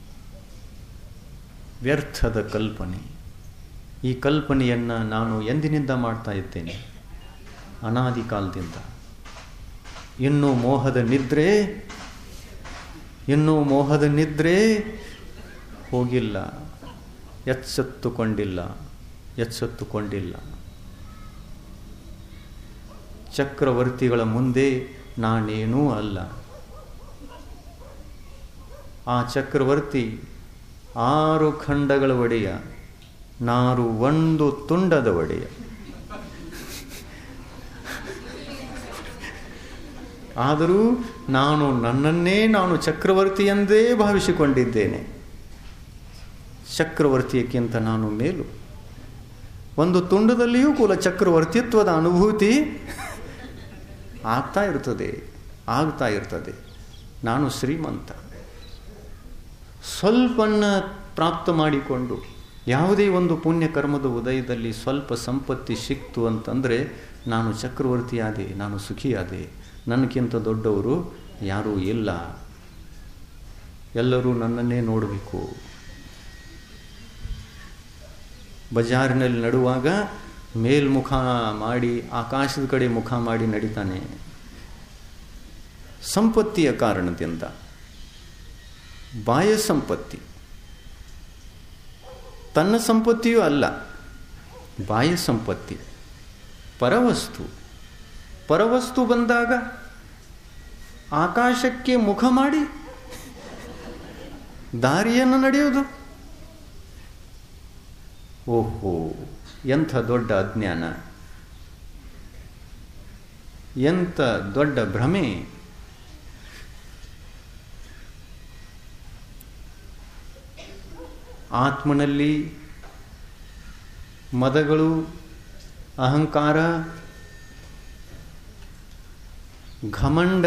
ವ್ಯರ್ಥದ ಕಲ್ಪನೆ ಈ ಕಲ್ಪನೆಯನ್ನು ನಾನು ಎಂದಿನಿಂದ ಮಾಡ್ತಾ ಇದ್ದೇನೆ ಅನಾದಿ ಕಾಲದಿಂದ ಇನ್ನು ಮೋಹದ ನಿದ್ರೆ ಇನ್ನೂ ಮೋಹದ ನಿದ್ರೆ ಹೋಗಿಲ್ಲ ಎಚ್ಚೆತ್ತುಕೊಂಡಿಲ್ಲ ಎಚ್ಚೆತ್ತುಕೊಂಡಿಲ್ಲ ಚಕ್ರವರ್ತಿಗಳ ಮುಂದೆ ನಾನೇನೂ ಅಲ್ಲ ಆ ಚಕ್ರವರ್ತಿ ಆರು ಖಂಡಗಳ ಒಡೆಯ ನಾರು ಒಂದು ತುಂಡದ ಒಡೆಯ ಆದರೂ ನಾನು ನನ್ನನ್ನೇ ನಾನು ಚಕ್ರವರ್ತಿ ಎಂದೇ ಭಾವಿಸಿಕೊಂಡಿದ್ದೇನೆ ಚಕ್ರವರ್ತಿಯಕ್ಕಿಂತ ನಾನು ಮೇಲು ಒಂದು ತುಂಡದಲ್ಲಿಯೂ ಕೂಡ ಚಕ್ರವರ್ತಿತ್ವದ ಅನುಭೂತಿ ಆಗ್ತಾ ಇರ್ತದೆ ಆಗ್ತಾ ಇರ್ತದೆ ನಾನು ಶ್ರೀಮಂತ ಸ್ವಲ್ಪನ್ನ ಪ್ರಾಪ್ತ ಮಾಡಿಕೊಂಡು ಯಾವುದೇ ಒಂದು ಪುಣ್ಯ ಕರ್ಮದ ಉದಯದಲ್ಲಿ ಸ್ವಲ್ಪ ಸಂಪತ್ತಿ ಸಿಕ್ತು ಅಂತಂದರೆ ನಾನು ಚಕ್ರವರ್ತಿಯಾದೆ ನಾನು ಸುಖಿಯಾದೆ ನನಗಿಂತ ದೊಡ್ಡವರು ಯಾರೂ ಇಲ್ಲ ಎಲ್ಲರೂ ನನ್ನನ್ನೇ ನೋಡಬೇಕು ಬಜಾರಿನಲ್ಲಿ ನಡುವಾಗ ಮೇಲ್ಮುಖ ಮಾಡಿ ಆಕಾಶದ ಕಡೆ ಮುಖ ಮಾಡಿ ನಡೀತಾನೆ ಸಂಪತ್ತಿಯ ಕಾರಣದಿಂದ ಬಾಹ್ಯ ಸಂಪತ್ತಿ ತನ್ನ ಸಂಪತ್ತಿಯೂ ಅಲ್ಲ ಬಾಹ್ಯ ಸಂಪತ್ತಿ ಪರವಸ್ತು ಪರವಸ್ತು ಬಂದಾಗ ಆಕಾಶಕ್ಕೆ ಮುಖ ಮಾಡಿ ದಾರಿಯನ್ನು ನಡೆಯುವುದು ಓಹೋ ಎಂಥ ದೊಡ್ಡ ಅಜ್ಞಾನ ಎಂಥ ದೊಡ್ಡ ಭ್ರಮೆ ಆತ್ಮನಲ್ಲಿ ಮದಗಳು ಅಹಂಕಾರ ಘಮಂಡ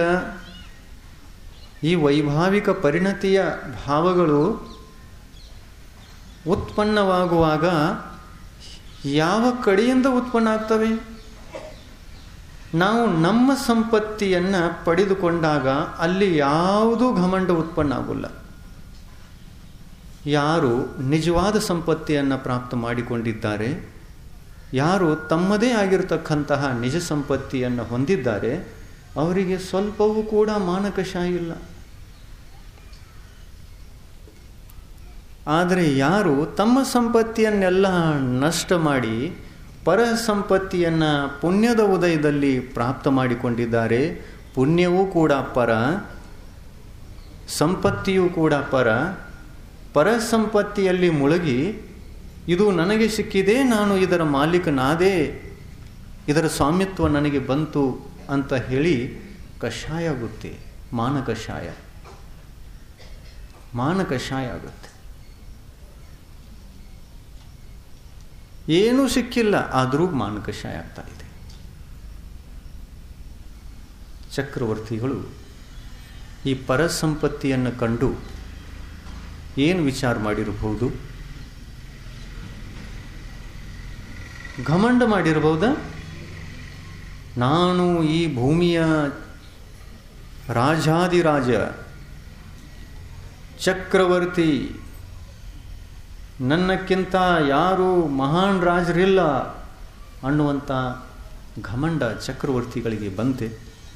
ಈ ವೈಭಾವಿಕ ಪರಿಣತಿಯ ಭಾವಗಳು ಉತ್ಪನ್ನವಾಗುವಾಗ ಯಾವ ಕಡೆಯಿಂದ ಉತ್ಪನ್ನ ಆಗ್ತವೆ ನಾವು ನಮ್ಮ ಸಂಪತ್ತಿಯನ್ನು ಪಡೆದುಕೊಂಡಾಗ ಅಲ್ಲಿ ಯಾವುದೂ ಘಮಂಡ ಉತ್ಪನ್ನ ಆಗೋಲ್ಲ ಯಾರು ನಿಜವಾದ ಸಂಪತ್ತಿಯನ್ನು ಪ್ರಾಪ್ತ ಮಾಡಿಕೊಂಡಿದ್ದಾರೆ ಯಾರು ತಮ್ಮದೇ ಆಗಿರತಕ್ಕಂತಹ ನಿಜ ಸಂಪತ್ತಿಯನ್ನು ಹೊಂದಿದ್ದಾರೆ ಅವರಿಗೆ ಸ್ವಲ್ಪವೂ ಕೂಡ ಮಾನಕಶಾಹಿ ಇಲ್ಲ ಆದರೆ ಯಾರು ತಮ್ಮ ಸಂಪತ್ತಿಯನ್ನೆಲ್ಲ ನಷ್ಟ ಮಾಡಿ ಪರ ಸಂಪತ್ತಿಯನ್ನು ಪುಣ್ಯದ ಉದಯದಲ್ಲಿ ಪ್ರಾಪ್ತ ಮಾಡಿಕೊಂಡಿದ್ದಾರೆ ಪುಣ್ಯವೂ ಕೂಡ ಪರ ಸಂಪತ್ತಿಯೂ ಕೂಡ ಪರ ಪರ ಸಂಪತ್ತಿಯಲ್ಲಿ ಮುಳುಗಿ ಇದು ನನಗೆ ಸಿಕ್ಕಿದೆ ನಾನು ಇದರ ಮಾಲೀಕನಾದೆ ಇದರ ಸ್ವಾಮಿತ್ವ ನನಗೆ ಬಂತು ಅಂತ ಹೇಳಿ ಕಷಾಯ ಆಗುತ್ತೆ ಮಾನಕಷಾಯ ಮಾನಕಷಾಯ ಆಗುತ್ತೆ ಏನೂ ಸಿಕ್ಕಿಲ್ಲ ಆದರೂ ಮಾನಕಷಾಯ ಆಗ್ತಾ ಇದೆ ಚಕ್ರವರ್ತಿಗಳು ಈ ಪರಸಂಪತ್ತಿಯನ್ನು ಕಂಡು ಏನು ವಿಚಾರ ಮಾಡಿರಬಹುದು ಘಮಂಡ ಮಾಡಿರಬಹುದಾ ನಾನು ಈ ಭೂಮಿಯ ರಾಜಾದಿರಾಜ ಚಕ್ರವರ್ತಿ ನನ್ನಕ್ಕಿಂತ ಯಾರು ಮಹಾನ್ ರಾಜರಿಲ್ಲ ಅನ್ನುವಂಥ ಘಮಂಡ ಚಕ್ರವರ್ತಿಗಳಿಗೆ ಬಂತೆ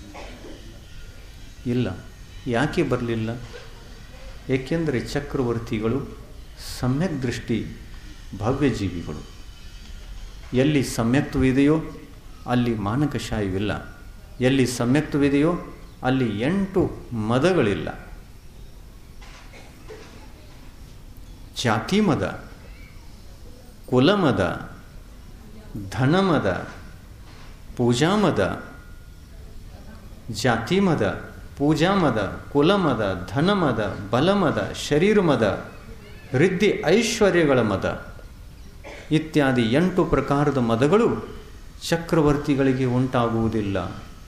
ಇಲ್ಲ ಯಾಕೆ ಬರಲಿಲ್ಲ ಏಕೆಂದರೆ ಚಕ್ರವರ್ತಿಗಳು ಸಮ್ಯಕ್ ದೃಷ್ಟಿ ಭವ್ಯ ಜೀವಿಗಳು ಎಲ್ಲಿ ಸಮ್ಯಕ್ತವಿದೆಯೋ ಅಲ್ಲಿ ಮಾನಕಶಾಯವಿಲ್ಲ ಎಲ್ಲಿ ಸಮ್ಯಕ್ತವಿದೆಯೋ ಅಲ್ಲಿ ಎಂಟು ಮದಗಳಿಲ್ಲ ಜಾತಿ ಮದ ಕುಲಮದ ಧನಮದ ಪೂಜಾಮದ ಜಾತಿ ಮದ ಪೂಜಾ ಮದ ಕುಲಮದ ಧನಮದ ಬಲಮದ ಶರೀರಮದ ರಿದ್ಧಿ ಐಶ್ವರ್ಯಗಳ ಮದ ಇತ್ಯಾದಿ ಎಂಟು ಪ್ರಕಾರದ ಮದಗಳು ಚಕ್ರವರ್ತಿಗಳಿಗೆ ಉಂಟಾಗುವುದಿಲ್ಲ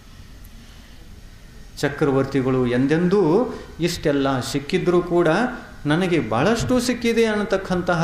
ಚಕ್ರವರ್ತಿಗಳು ಎಂದೆಂದೂ ಇಷ್ಟೆಲ್ಲ ಸಿಕ್ಕಿದ್ರೂ ಕೂಡ ನನಗೆ ಬಹಳಷ್ಟು ಸಿಕ್ಕಿದೆ ಅನ್ನತಕ್ಕಂತಹ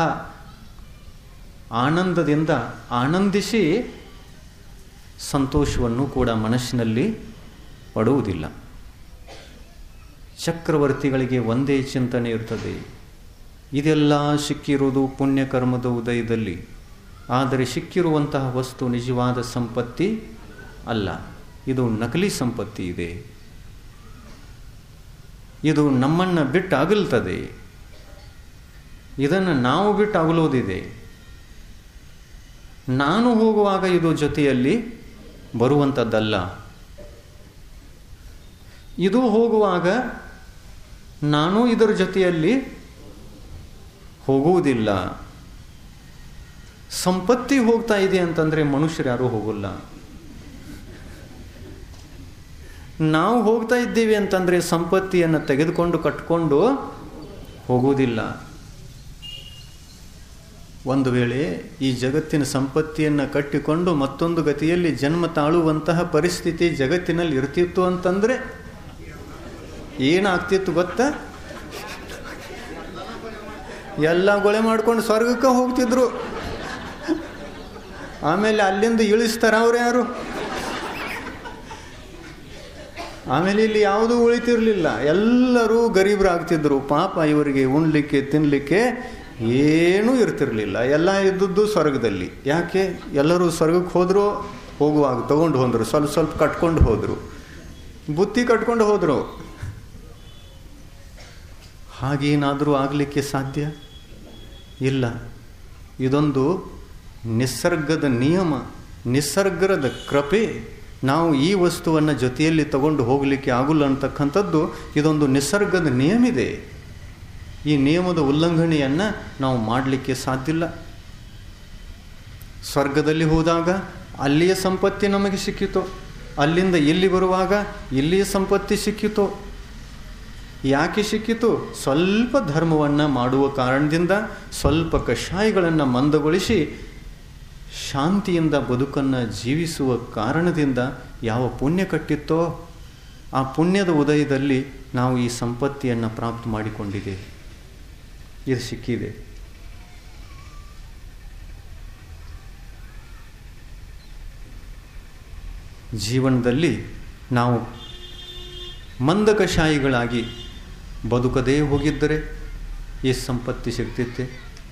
ಆನಂದದಿಂದ ಆನಂದಿಸಿ ಸಂತೋಷವನ್ನು ಕೂಡ ಮನಸ್ಸಿನಲ್ಲಿ ಪಡುವುದಿಲ್ಲ ಚಕ್ರವರ್ತಿಗಳಿಗೆ ಒಂದೇ ಚಿಂತನೆ ಇರ್ತದೆ ಇದೆಲ್ಲ ಸಿಕ್ಕಿರುವುದು ಪುಣ್ಯಕರ್ಮದ ಉದಯದಲ್ಲಿ ಆದರೆ ಸಿಕ್ಕಿರುವಂತಹ ವಸ್ತು ನಿಜವಾದ ಸಂಪತ್ತಿ ಅಲ್ಲ ಇದು ನಕಲಿ ಸಂಪತ್ತಿ ಇದೆ ಇದು ನಮ್ಮನ್ನು ಬಿಟ್ಟು ಅಗಲ್ತದೆ ಇದನ್ನು ನಾವು ಬಿಟ್ಟು ಅಗಲೋದಿದೆ ನಾನು ಹೋಗುವಾಗ ಇದು ಜೊತೆಯಲ್ಲಿ ಬರುವಂಥದ್ದಲ್ಲ ಇದು ಹೋಗುವಾಗ ನಾನು ಇದರ ಜೊತೆಯಲ್ಲಿ ಹೋಗುವುದಿಲ್ಲ ಸಂಪತ್ತಿ ಹೋಗ್ತಾ ಇದೆ ಅಂತಂದರೆ ಮನುಷ್ಯರು ಯಾರೂ ಹೋಗಲ್ಲ ನಾವು ಹೋಗ್ತಾ ಇದ್ದೀವಿ ಅಂತಂದರೆ ಸಂಪತ್ತಿಯನ್ನು ತೆಗೆದುಕೊಂಡು ಕಟ್ಕೊಂಡು ಹೋಗುವುದಿಲ್ಲ ಒಂದು ವೇಳೆ ಈ ಜಗತ್ತಿನ ಸಂಪತ್ತಿಯನ್ನು ಕಟ್ಟಿಕೊಂಡು ಮತ್ತೊಂದು ಗತಿಯಲ್ಲಿ ಜನ್ಮ ತಾಳುವಂತಹ ಪರಿಸ್ಥಿತಿ ಜಗತ್ತಿನಲ್ಲಿ ಇರ್ತಿತ್ತು ಅಂತಂದರೆ ಏನಾಗ್ತಿತ್ತು ಗೊತ್ತಾ ಎಲ್ಲ ಗೊಳೆ ಮಾಡ್ಕೊಂಡು ಸ್ವರ್ಗಕ್ಕೆ ಹೋಗ್ತಿದ್ರು ಆಮೇಲೆ ಅಲ್ಲಿಂದ ಇಳಿಸ್ತಾರ ಅವ್ರು ಯಾರು ಆಮೇಲೆ ಇಲ್ಲಿ ಯಾವುದೂ ಉಳಿತಿರ್ಲಿಲ್ಲ ಎಲ್ಲರೂ ಗರೀಬರಾಗ್ತಿದ್ರು ಪಾಪ ಇವರಿಗೆ ಉಣ್ಲಿಕ್ಕೆ ತಿನ್ನಲಿಕ್ಕೆ ಏನೂ ಇರ್ತಿರ್ಲಿಲ್ಲ ಎಲ್ಲ ಇದ್ದದ್ದು ಸ್ವರ್ಗದಲ್ಲಿ ಯಾಕೆ ಎಲ್ಲರೂ ಸ್ವರ್ಗಕ್ಕೆ ಹೋದ್ರು ಹೋಗುವಾಗ ತಗೊಂಡು ಹೋದ್ರು ಸ್ವಲ್ಪ ಸ್ವಲ್ಪ ಕಟ್ಕೊಂಡು ಹೋದರು ಬುತ್ತಿ ಕಟ್ಕೊಂಡು ಹೋದರು ಹಾಗೇನಾದರೂ ಆಗಲಿಕ್ಕೆ ಸಾಧ್ಯ ಇಲ್ಲ ಇದೊಂದು ನಿಸರ್ಗದ ನಿಯಮ ನಿಸರ್ಗದ ಕೃಪೆ ನಾವು ಈ ವಸ್ತುವನ್ನು ಜೊತೆಯಲ್ಲಿ ತಗೊಂಡು ಹೋಗಲಿಕ್ಕೆ ಆಗುಲ್ಲ ಅಂತಕ್ಕಂಥದ್ದು ಇದೊಂದು ನಿಸರ್ಗದ ನಿಯಮ ಇದೆ ಈ ನಿಯಮದ ಉಲ್ಲಂಘನೆಯನ್ನು ನಾವು ಮಾಡಲಿಕ್ಕೆ ಸಾಧ್ಯ ಇಲ್ಲ ಸ್ವರ್ಗದಲ್ಲಿ ಹೋದಾಗ ಅಲ್ಲಿಯ ಸಂಪತ್ತಿ ನಮಗೆ ಸಿಕ್ಕಿತು ಅಲ್ಲಿಂದ ಇಲ್ಲಿ ಬರುವಾಗ ಇಲ್ಲಿಯ ಸಂಪತ್ತಿ ಸಿಕ್ಕಿತು ಯಾಕೆ ಸಿಕ್ಕಿತು ಸ್ವಲ್ಪ ಧರ್ಮವನ್ನು ಮಾಡುವ ಕಾರಣದಿಂದ ಸ್ವಲ್ಪ ಕಷಾಯಗಳನ್ನು ಮಂದಗೊಳಿಸಿ ಶಾಂತಿಯಿಂದ ಬದುಕನ್ನು ಜೀವಿಸುವ ಕಾರಣದಿಂದ ಯಾವ ಪುಣ್ಯ ಕಟ್ಟಿತ್ತೋ ಆ ಪುಣ್ಯದ ಉದಯದಲ್ಲಿ ನಾವು ಈ ಸಂಪತ್ತಿಯನ್ನು ಪ್ರಾಪ್ತ ಮಾಡಿಕೊಂಡಿದ್ದೇವೆ ಇದು ಸಿಕ್ಕಿದೆ ಜೀವನದಲ್ಲಿ ನಾವು ಮಂದಕಶಾಹಿಗಳಾಗಿ ಬದುಕದೇ ಹೋಗಿದ್ದರೆ ಈ ಸಂಪತ್ತಿ ಸಿಗ್ತಿತ್ತೆ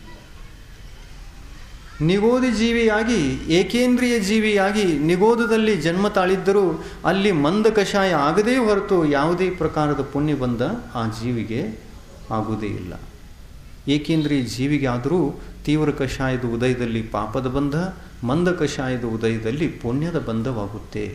ನಿಗೋದಿ ಜೀವಿಯಾಗಿ ಏಕೇಂದ್ರಿಯ ಜೀವಿಯಾಗಿ ನಿಗೋದದಲ್ಲಿ ಜನ್ಮ ತಾಳಿದ್ದರೂ ಅಲ್ಲಿ ಮಂದ ಕಷಾಯ ಆಗದೇ ಹೊರತು ಯಾವುದೇ ಪ್ರಕಾರದ ಪುಣ್ಯ ಬಂದ ಆ ಜೀವಿಗೆ ಆಗುವುದೇ ಇಲ್ಲ ಏಕೇಂದ್ರಿಯ ಜೀವಿಗೆ ಆದರೂ ತೀವ್ರ ಕಷಾಯದ ಉದಯದಲ್ಲಿ ಪಾಪದ ಬಂಧ ಮಂದ ಕಷಾಯದ ಉದಯದಲ್ಲಿ ಪುಣ್ಯದ ಬಂಧವಾಗುತ್ತೆ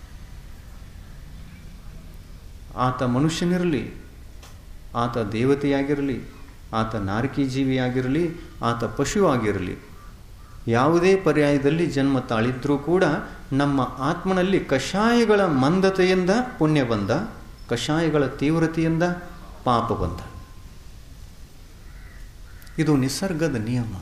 ಆತ ಮನುಷ್ಯನಿರಲಿ ಆತ ದೇವತೆಯಾಗಿರಲಿ ಆತ ನಾರಕಿ ಜೀವಿಯಾಗಿರಲಿ ಆತ ಪಶು ಆಗಿರಲಿ ಯಾವುದೇ ಪರ್ಯಾಯದಲ್ಲಿ ಜನ್ಮ ತಾಳಿದ್ರೂ ಕೂಡ ನಮ್ಮ ಆತ್ಮನಲ್ಲಿ ಕಷಾಯಗಳ ಮಂದತೆಯಿಂದ ಪುಣ್ಯ ಬಂದ ಕಷಾಯಗಳ ತೀವ್ರತೆಯಿಂದ ಪಾಪ ಬಂದ ಇದು ನಿಸರ್ಗದ ನಿಯಮ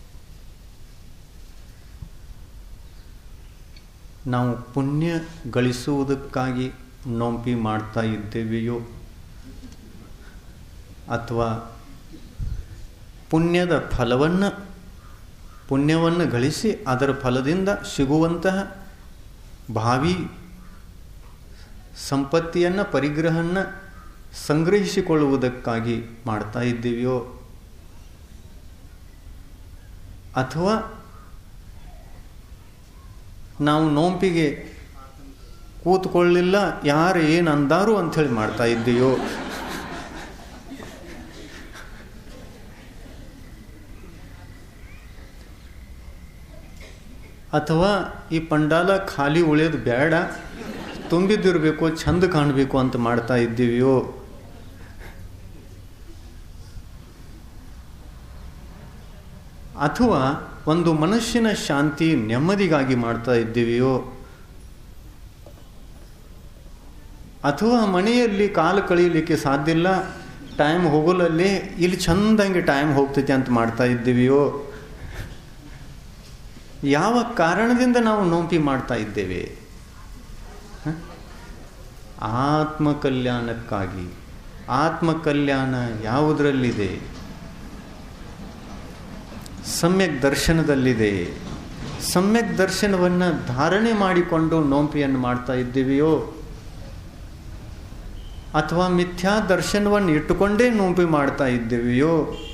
ನಾವು ಪುಣ್ಯ ಗಳಿಸುವುದಕ್ಕಾಗಿ ನೊಂಪಿ ಮಾಡ್ತಾ ಇದ್ದೇವೆಯೋ ಅಥವಾ ಪುಣ್ಯದ ಫಲವನ್ನು ಪುಣ್ಯವನ್ನು ಗಳಿಸಿ ಅದರ ಫಲದಿಂದ ಸಿಗುವಂತಹ ಭಾವಿ ಸಂಪತ್ತಿಯನ್ನು ಪರಿಗ್ರಹವನ್ನು ಸಂಗ್ರಹಿಸಿಕೊಳ್ಳುವುದಕ್ಕಾಗಿ ಮಾಡ್ತಾ ಇದ್ದೀವಿಯೋ ಅಥವಾ ನಾವು ನೋಂಪಿಗೆ ಕೂತ್ಕೊಳ್ಳಿಲ್ಲ ಯಾರು ಏನು ಅಂದಾರು ಅಂಥೇಳಿ ಮಾಡ್ತಾ ಇದ್ದೀಯೋ ಅಥವಾ ಈ ಪಂಡಾಲ ಖಾಲಿ ಉಳಿಯೋದು ಬೇಡ ತುಂಬಿದ್ದಿರಬೇಕು ಚಂದ ಕಾಣಬೇಕು ಅಂತ ಮಾಡ್ತಾ ಇದ್ದೀವಿಯೋ ಅಥವಾ ಒಂದು ಮನಸ್ಸಿನ ಶಾಂತಿ ನೆಮ್ಮದಿಗಾಗಿ ಮಾಡ್ತಾ ಇದ್ದೀವಿಯೋ ಅಥವಾ ಮನೆಯಲ್ಲಿ ಕಾಲು ಕಳೀಲಿಕ್ಕೆ ಸಾಧ್ಯ ಇಲ್ಲ ಟೈಮ್ ಹೋಗಲಲ್ಲಿ ಇಲ್ಲಿ ಚಂದಂಗೆ ಟೈಮ್ ಹೋಗ್ತೈತೆ ಅಂತ ಮಾಡ್ತಾ ಇದ್ದೀವಿಯೋ ಯಾವ ಕಾರಣದಿಂದ ನಾವು ನೋಂಪಿ ಮಾಡ್ತಾ ಇದ್ದೇವೆ ಹ? ಆತ್ಮ ಕಲ್ಯಾಣಕ್ಕಾಗಿ ಆತ್ಮ ಕಲ್ಯಾಣ ಯಾವುದರಲ್ಲಿದೆ ಸಮ್ಯಕ್ ದರ್ಶನದಲ್ಲಿದೆ ಸಮ್ಯಕ್ ದರ್ಶನವನ್ನು ಧಾರಣೆ ಮಾಡಿಕೊಂಡು ನೋಂಪಿಯನ್ನು ಮಾಡ್ತಾ ಇದ್ದೀವಿಯೋ ಅಥವಾ ಮಿಥ್ಯಾ ದರ್ಶನವನ್ನು ಇಟ್ಟುಕೊಂಡೇ ನೋಂಪಿ ಮಾಡ್ತಾ ಇದ್ದೀವಿಯೋ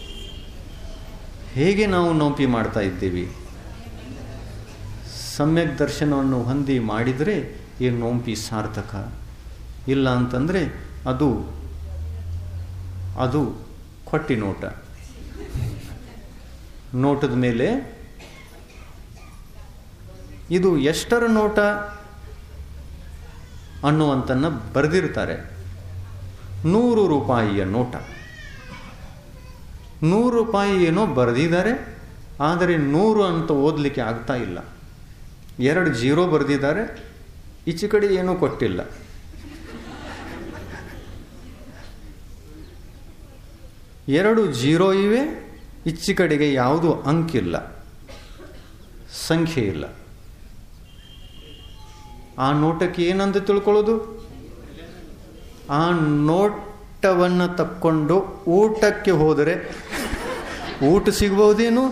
ಹೇಗೆ ನಾವು ನೋಂಪಿ ಮಾಡ್ತಾ ಇದ್ದೀವಿ ಸಮ್ಯಕ್ ದರ್ಶನವನ್ನು ಹೊಂದಿ ಮಾಡಿದರೆ ಈ ನೋಂಪಿ ಸಾರ್ಥಕ ಇಲ್ಲ ಅಂತಂದರೆ ಅದು ಅದು ಕೊಟ್ಟಿ ನೋಟ ನೋಟದ ಮೇಲೆ ಇದು ಎಷ್ಟರ ನೋಟ ಅನ್ನುವಂತನ್ನು ಬರೆದಿರ್ತಾರೆ ನೂರು ರೂಪಾಯಿಯ ನೋಟ ನೂರು ರೂಪಾಯಿ ಏನೋ ಬರೆದಿದ್ದಾರೆ ಆದರೆ ನೂರು ಅಂತ ಓದಲಿಕ್ಕೆ ಆಗ್ತಾ ಇಲ್ಲ ಎರಡು ಜೀರೋ ಬರೆದಿದ್ದಾರೆ ಈಚೆ ಕಡೆ ಏನೂ ಕೊಟ್ಟಿಲ್ಲ ಎರಡು ಜೀರೋ ಇವೆ ಈಚೆ ಕಡೆಗೆ ಯಾವುದೂ ಅಂಕಿಲ್ಲ ಸಂಖ್ಯೆ ಇಲ್ಲ ಆ ನೋಟಕ್ಕೆ ಏನಂತ ತಿಳ್ಕೊಳ್ಳೋದು ಆ ನೋಟವನ್ನು ತಕ್ಕೊಂಡು ಊಟಕ್ಕೆ ಹೋದರೆ ಊಟ ಸಿಗ್ಬಹುದೇನು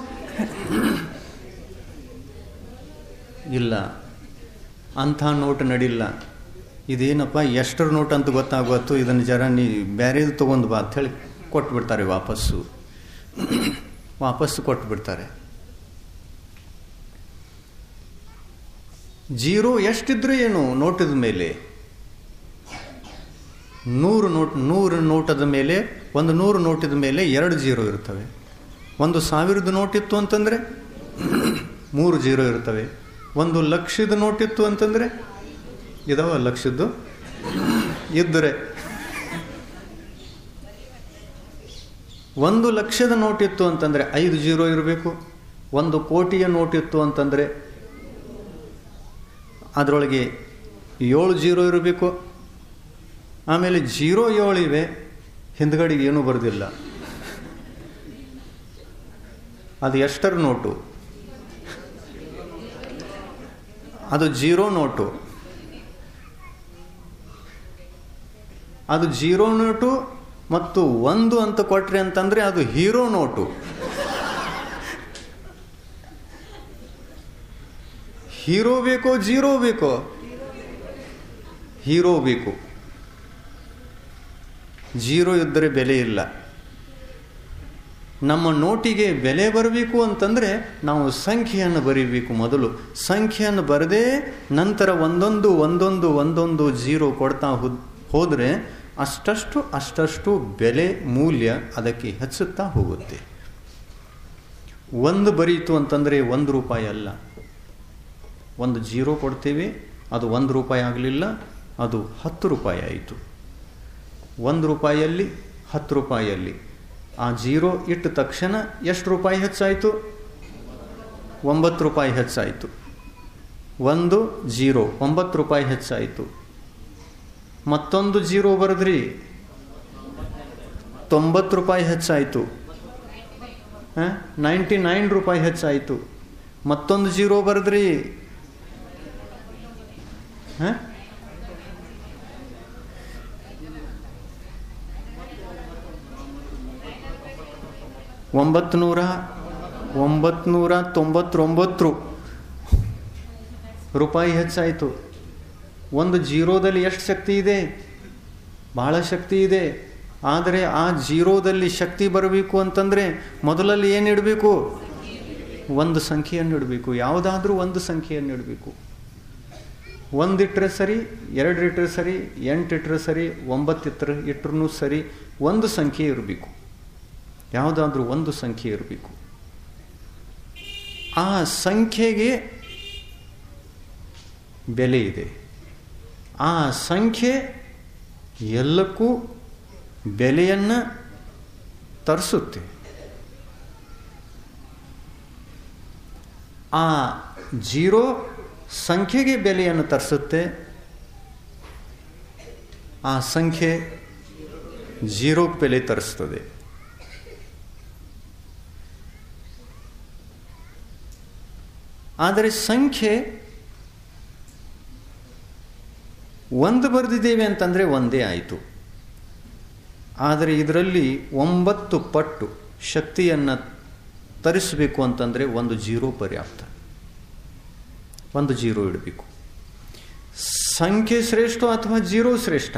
ಇಲ್ಲ ಅಂಥ ನೋಟ್ ನಡಿಲ್ಲ ಇದೇನಪ್ಪ ಎಷ್ಟರ ನೋಟ್ ಅಂತ ಗೊತ್ತಾಗುತ್ತೋ ಇದನ್ನು ಜರ ನೀ ಬೇರೆದು ತೊಗೊಂಡು ಬಾ ಅಂತ ಹೇಳಿ ಕೊಟ್ಬಿಡ್ತಾರೆ ವಾಪಸ್ಸು ವಾಪಸ್ಸು ಕೊಟ್ಬಿಡ್ತಾರೆ ಜೀರೋ ಎಷ್ಟಿದ್ರೆ ಏನು ನೋಟದ ಮೇಲೆ ನೂರು ನೋಟ್ ನೂರು ನೋಟದ ಮೇಲೆ ಒಂದು ನೂರು ನೋಟದ ಮೇಲೆ ಎರಡು ಜೀರೋ ಇರ್ತವೆ ಒಂದು ಸಾವಿರದ ನೋಟಿತ್ತು ಅಂತಂದರೆ ಮೂರು ಜೀರೋ ಇರ್ತವೆ ಒಂದು ಲಕ್ಷದ ನೋಟಿತ್ತು ಅಂತಂದರೆ ಇದಾವ ಲಕ್ಷದ್ದು ಇದ್ದರೆ ಒಂದು ಲಕ್ಷದ ನೋಟಿತ್ತು ಅಂತಂದರೆ ಐದು ಜೀರೋ ಇರಬೇಕು ಒಂದು ಕೋಟಿಯ ನೋಟಿತ್ತು ಅಂತಂದರೆ ಅದರೊಳಗೆ ಏಳು ಜೀರೋ ಇರಬೇಕು ಆಮೇಲೆ ಜೀರೋ ಏಳು ಇವೆ ಹಿಂದ್ಗಡೆಗೆ ಏನೂ ಬರೋದಿಲ್ಲ ಅದು ಎಷ್ಟರ ನೋಟು ಅದು ಜೀರೋ ನೋಟು ಅದು ಜೀರೋ ನೋಟು ಮತ್ತು ಒಂದು ಅಂತ ಕೊಟ್ರಿ ಅಂತಂದರೆ ಅದು ಹೀರೋ ನೋಟು ಹೀರೋ ಬೇಕೋ ಜೀರೋ ಬೇಕೋ ಹೀರೋ ಬೇಕು ಜೀರೋ ಇದ್ದರೆ ಬೆಲೆ ಇಲ್ಲ ನಮ್ಮ ನೋಟಿಗೆ ಬೆಲೆ ಬರಬೇಕು ಅಂತಂದರೆ ನಾವು ಸಂಖ್ಯೆಯನ್ನು ಬರೀಬೇಕು ಮೊದಲು ಸಂಖ್ಯೆಯನ್ನು ಬರದೇ ನಂತರ ಒಂದೊಂದು ಒಂದೊಂದು ಒಂದೊಂದು ಜೀರೋ ಕೊಡ್ತಾ ಹೋದರೆ ಅಷ್ಟಷ್ಟು ಅಷ್ಟಷ್ಟು ಬೆಲೆ ಮೂಲ್ಯ ಅದಕ್ಕೆ ಹೆಚ್ಚುತ್ತಾ ಹೋಗುತ್ತೆ ಒಂದು ಬರೀತು ಅಂತಂದರೆ ಒಂದು ರೂಪಾಯಿ ಅಲ್ಲ ಒಂದು ಜೀರೋ ಕೊಡ್ತೀವಿ ಅದು ಒಂದು ರೂಪಾಯಿ ಆಗಲಿಲ್ಲ ಅದು ಹತ್ತು ರೂಪಾಯಿ ಆಯಿತು ಒಂದು ರೂಪಾಯಿಯಲ್ಲಿ ಹತ್ತು ರೂಪಾಯಿಯಲ್ಲಿ ಆ ಜೀರೋ ಇಟ್ಟ ತಕ್ಷಣ ಎಷ್ಟು ರೂಪಾಯಿ ಹೆಚ್ಚಾಯಿತು ಒಂಬತ್ತು ರೂಪಾಯಿ ಹೆಚ್ಚಾಯಿತು ಒಂದು ಜೀರೋ ಒಂಬತ್ತು ರೂಪಾಯಿ ಹೆಚ್ಚಾಯಿತು ಮತ್ತೊಂದು ಜೀರೋ ಬರೆದ್ರಿ ತೊಂಬತ್ತು ರೂಪಾಯಿ ಹೆಚ್ಚಾಯಿತು ನೈಂಟಿ ನೈನ್ ರೂಪಾಯಿ ಹೆಚ್ಚಾಯಿತು ಮತ್ತೊಂದು ಜೀರೋ ಬರೆದ್ರಿ ಹಾಂ ಒಂಬತ್ತು ನೂರ ಒಂಬತ್ತು ನೂರ ತೊಂಬತ್ತೊಂಬತ್ತು ರೂಪಾಯಿ ಹೆಚ್ಚಾಯಿತು ಒಂದು ಜೀರೋದಲ್ಲಿ ಎಷ್ಟು ಶಕ್ತಿ ಇದೆ ಭಾಳ ಶಕ್ತಿ ಇದೆ ಆದರೆ ಆ ಜೀರೋದಲ್ಲಿ ಶಕ್ತಿ ಬರಬೇಕು ಅಂತಂದರೆ ಮೊದಲಲ್ಲಿ ಏನು ಇಡಬೇಕು ಒಂದು ಸಂಖ್ಯೆಯನ್ನು ಇಡಬೇಕು ಯಾವುದಾದ್ರೂ ಒಂದು ಸಂಖ್ಯೆಯನ್ನು ಇಡಬೇಕು ಒಂದಿಟ್ಟರೆ ಸರಿ ಎರಡು ಇಟ್ಟರೆ ಸರಿ ಎಂಟು ಇಟ್ಟರೆ ಸರಿ ಒಂಬತ್ತು ಇಟ್ಟರೆ ಇಟ್ಟರೂ ಸರಿ ಒಂದು ಸಂಖ್ಯೆ ಇರಬೇಕು ಯಾವುದಾದ್ರೂ ಒಂದು ಸಂಖ್ಯೆ ಇರಬೇಕು ಆ ಸಂಖ್ಯೆಗೆ ಬೆಲೆ ಇದೆ ಆ ಸಂಖ್ಯೆ ಎಲ್ಲಕ್ಕೂ ಬೆಲೆಯನ್ನು ತರಿಸುತ್ತೆ ಆ ಜೀರೋ ಸಂಖ್ಯೆಗೆ ಬೆಲೆಯನ್ನು ತರಿಸುತ್ತೆ ಆ ಸಂಖ್ಯೆ ಜೀರೋ ಬೆಲೆ ತರಿಸ್ತದೆ ಆದರೆ ಸಂಖ್ಯೆ ಒಂದು ಬರೆದಿದ್ದೇವೆ ಅಂತಂದರೆ ಒಂದೇ ಆಯಿತು ಆದರೆ ಇದರಲ್ಲಿ ಒಂಬತ್ತು ಪಟ್ಟು ಶಕ್ತಿಯನ್ನು ತರಿಸಬೇಕು ಅಂತಂದರೆ ಒಂದು ಜೀರೋ ಪರ್ಯಾಪ್ತ ಒಂದು ಜೀರೋ ಇಡಬೇಕು ಸಂಖ್ಯೆ ಶ್ರೇಷ್ಠ ಅಥವಾ ಜೀರೋ ಶ್ರೇಷ್ಠ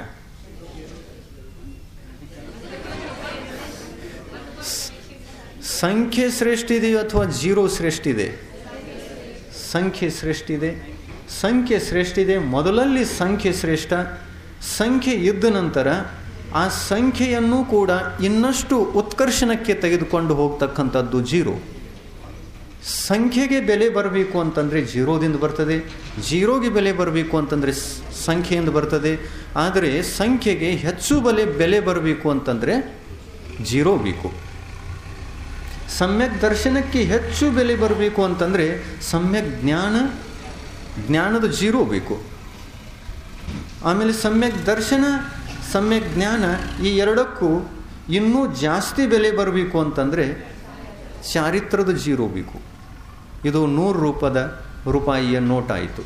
ಸಂಖ್ಯೆ ಶ್ರೇಷ್ಠ ಇದೆಯೋ ಅಥವಾ ಜೀರೋ ಶ್ರೇಷ್ಠ ಇದೆ ಸಂಖ್ಯೆ ಶ್ರೇಷ್ಠ ಇದೆ ಸಂಖ್ಯೆ ಶ್ರೇಷ್ಠ ಇದೆ ಮೊದಲಲ್ಲಿ ಸಂಖ್ಯೆ ಶ್ರೇಷ್ಠ ಸಂಖ್ಯೆ ಇದ್ದ ನಂತರ ಆ ಸಂಖ್ಯೆಯನ್ನು ಕೂಡ ಇನ್ನಷ್ಟು ಉತ್ಕರ್ಷಣಕ್ಕೆ ತೆಗೆದುಕೊಂಡು ಹೋಗ್ತಕ್ಕಂಥದ್ದು ಜೀರೋ ಸಂಖ್ಯೆಗೆ ಬೆಲೆ ಬರಬೇಕು ಅಂತಂದರೆ ಜೀರೋದಿಂದ ಬರ್ತದೆ ಜೀರೋಗೆ ಬೆಲೆ ಬರಬೇಕು ಅಂತಂದರೆ ಸಂಖ್ಯೆಯಿಂದ ಬರ್ತದೆ ಆದರೆ ಸಂಖ್ಯೆಗೆ ಹೆಚ್ಚು ಬೆಲೆ ಬೆಲೆ ಬರಬೇಕು ಅಂತಂದರೆ ಜೀರೋ ಬೇಕು ಸಮ್ಯಕ್ ದರ್ಶನಕ್ಕೆ ಹೆಚ್ಚು ಬೆಲೆ ಬರಬೇಕು ಅಂತಂದರೆ ಸಮ್ಯಕ್ ಜ್ಞಾನ ಜ್ಞಾನದ ಜೀರೋ ಬೇಕು ಆಮೇಲೆ ಸಮ್ಯಕ್ ದರ್ಶನ ಸಮ್ಯಕ್ ಜ್ಞಾನ ಈ ಎರಡಕ್ಕೂ ಇನ್ನೂ ಜಾಸ್ತಿ ಬೆಲೆ ಬರಬೇಕು ಅಂತಂದರೆ ಚಾರಿತ್ರದ ಜೀರೋ ಬೇಕು ಇದು ನೂರು ರೂಪದ ರೂಪಾಯಿಯ ನೋಟ್ ಆಯಿತು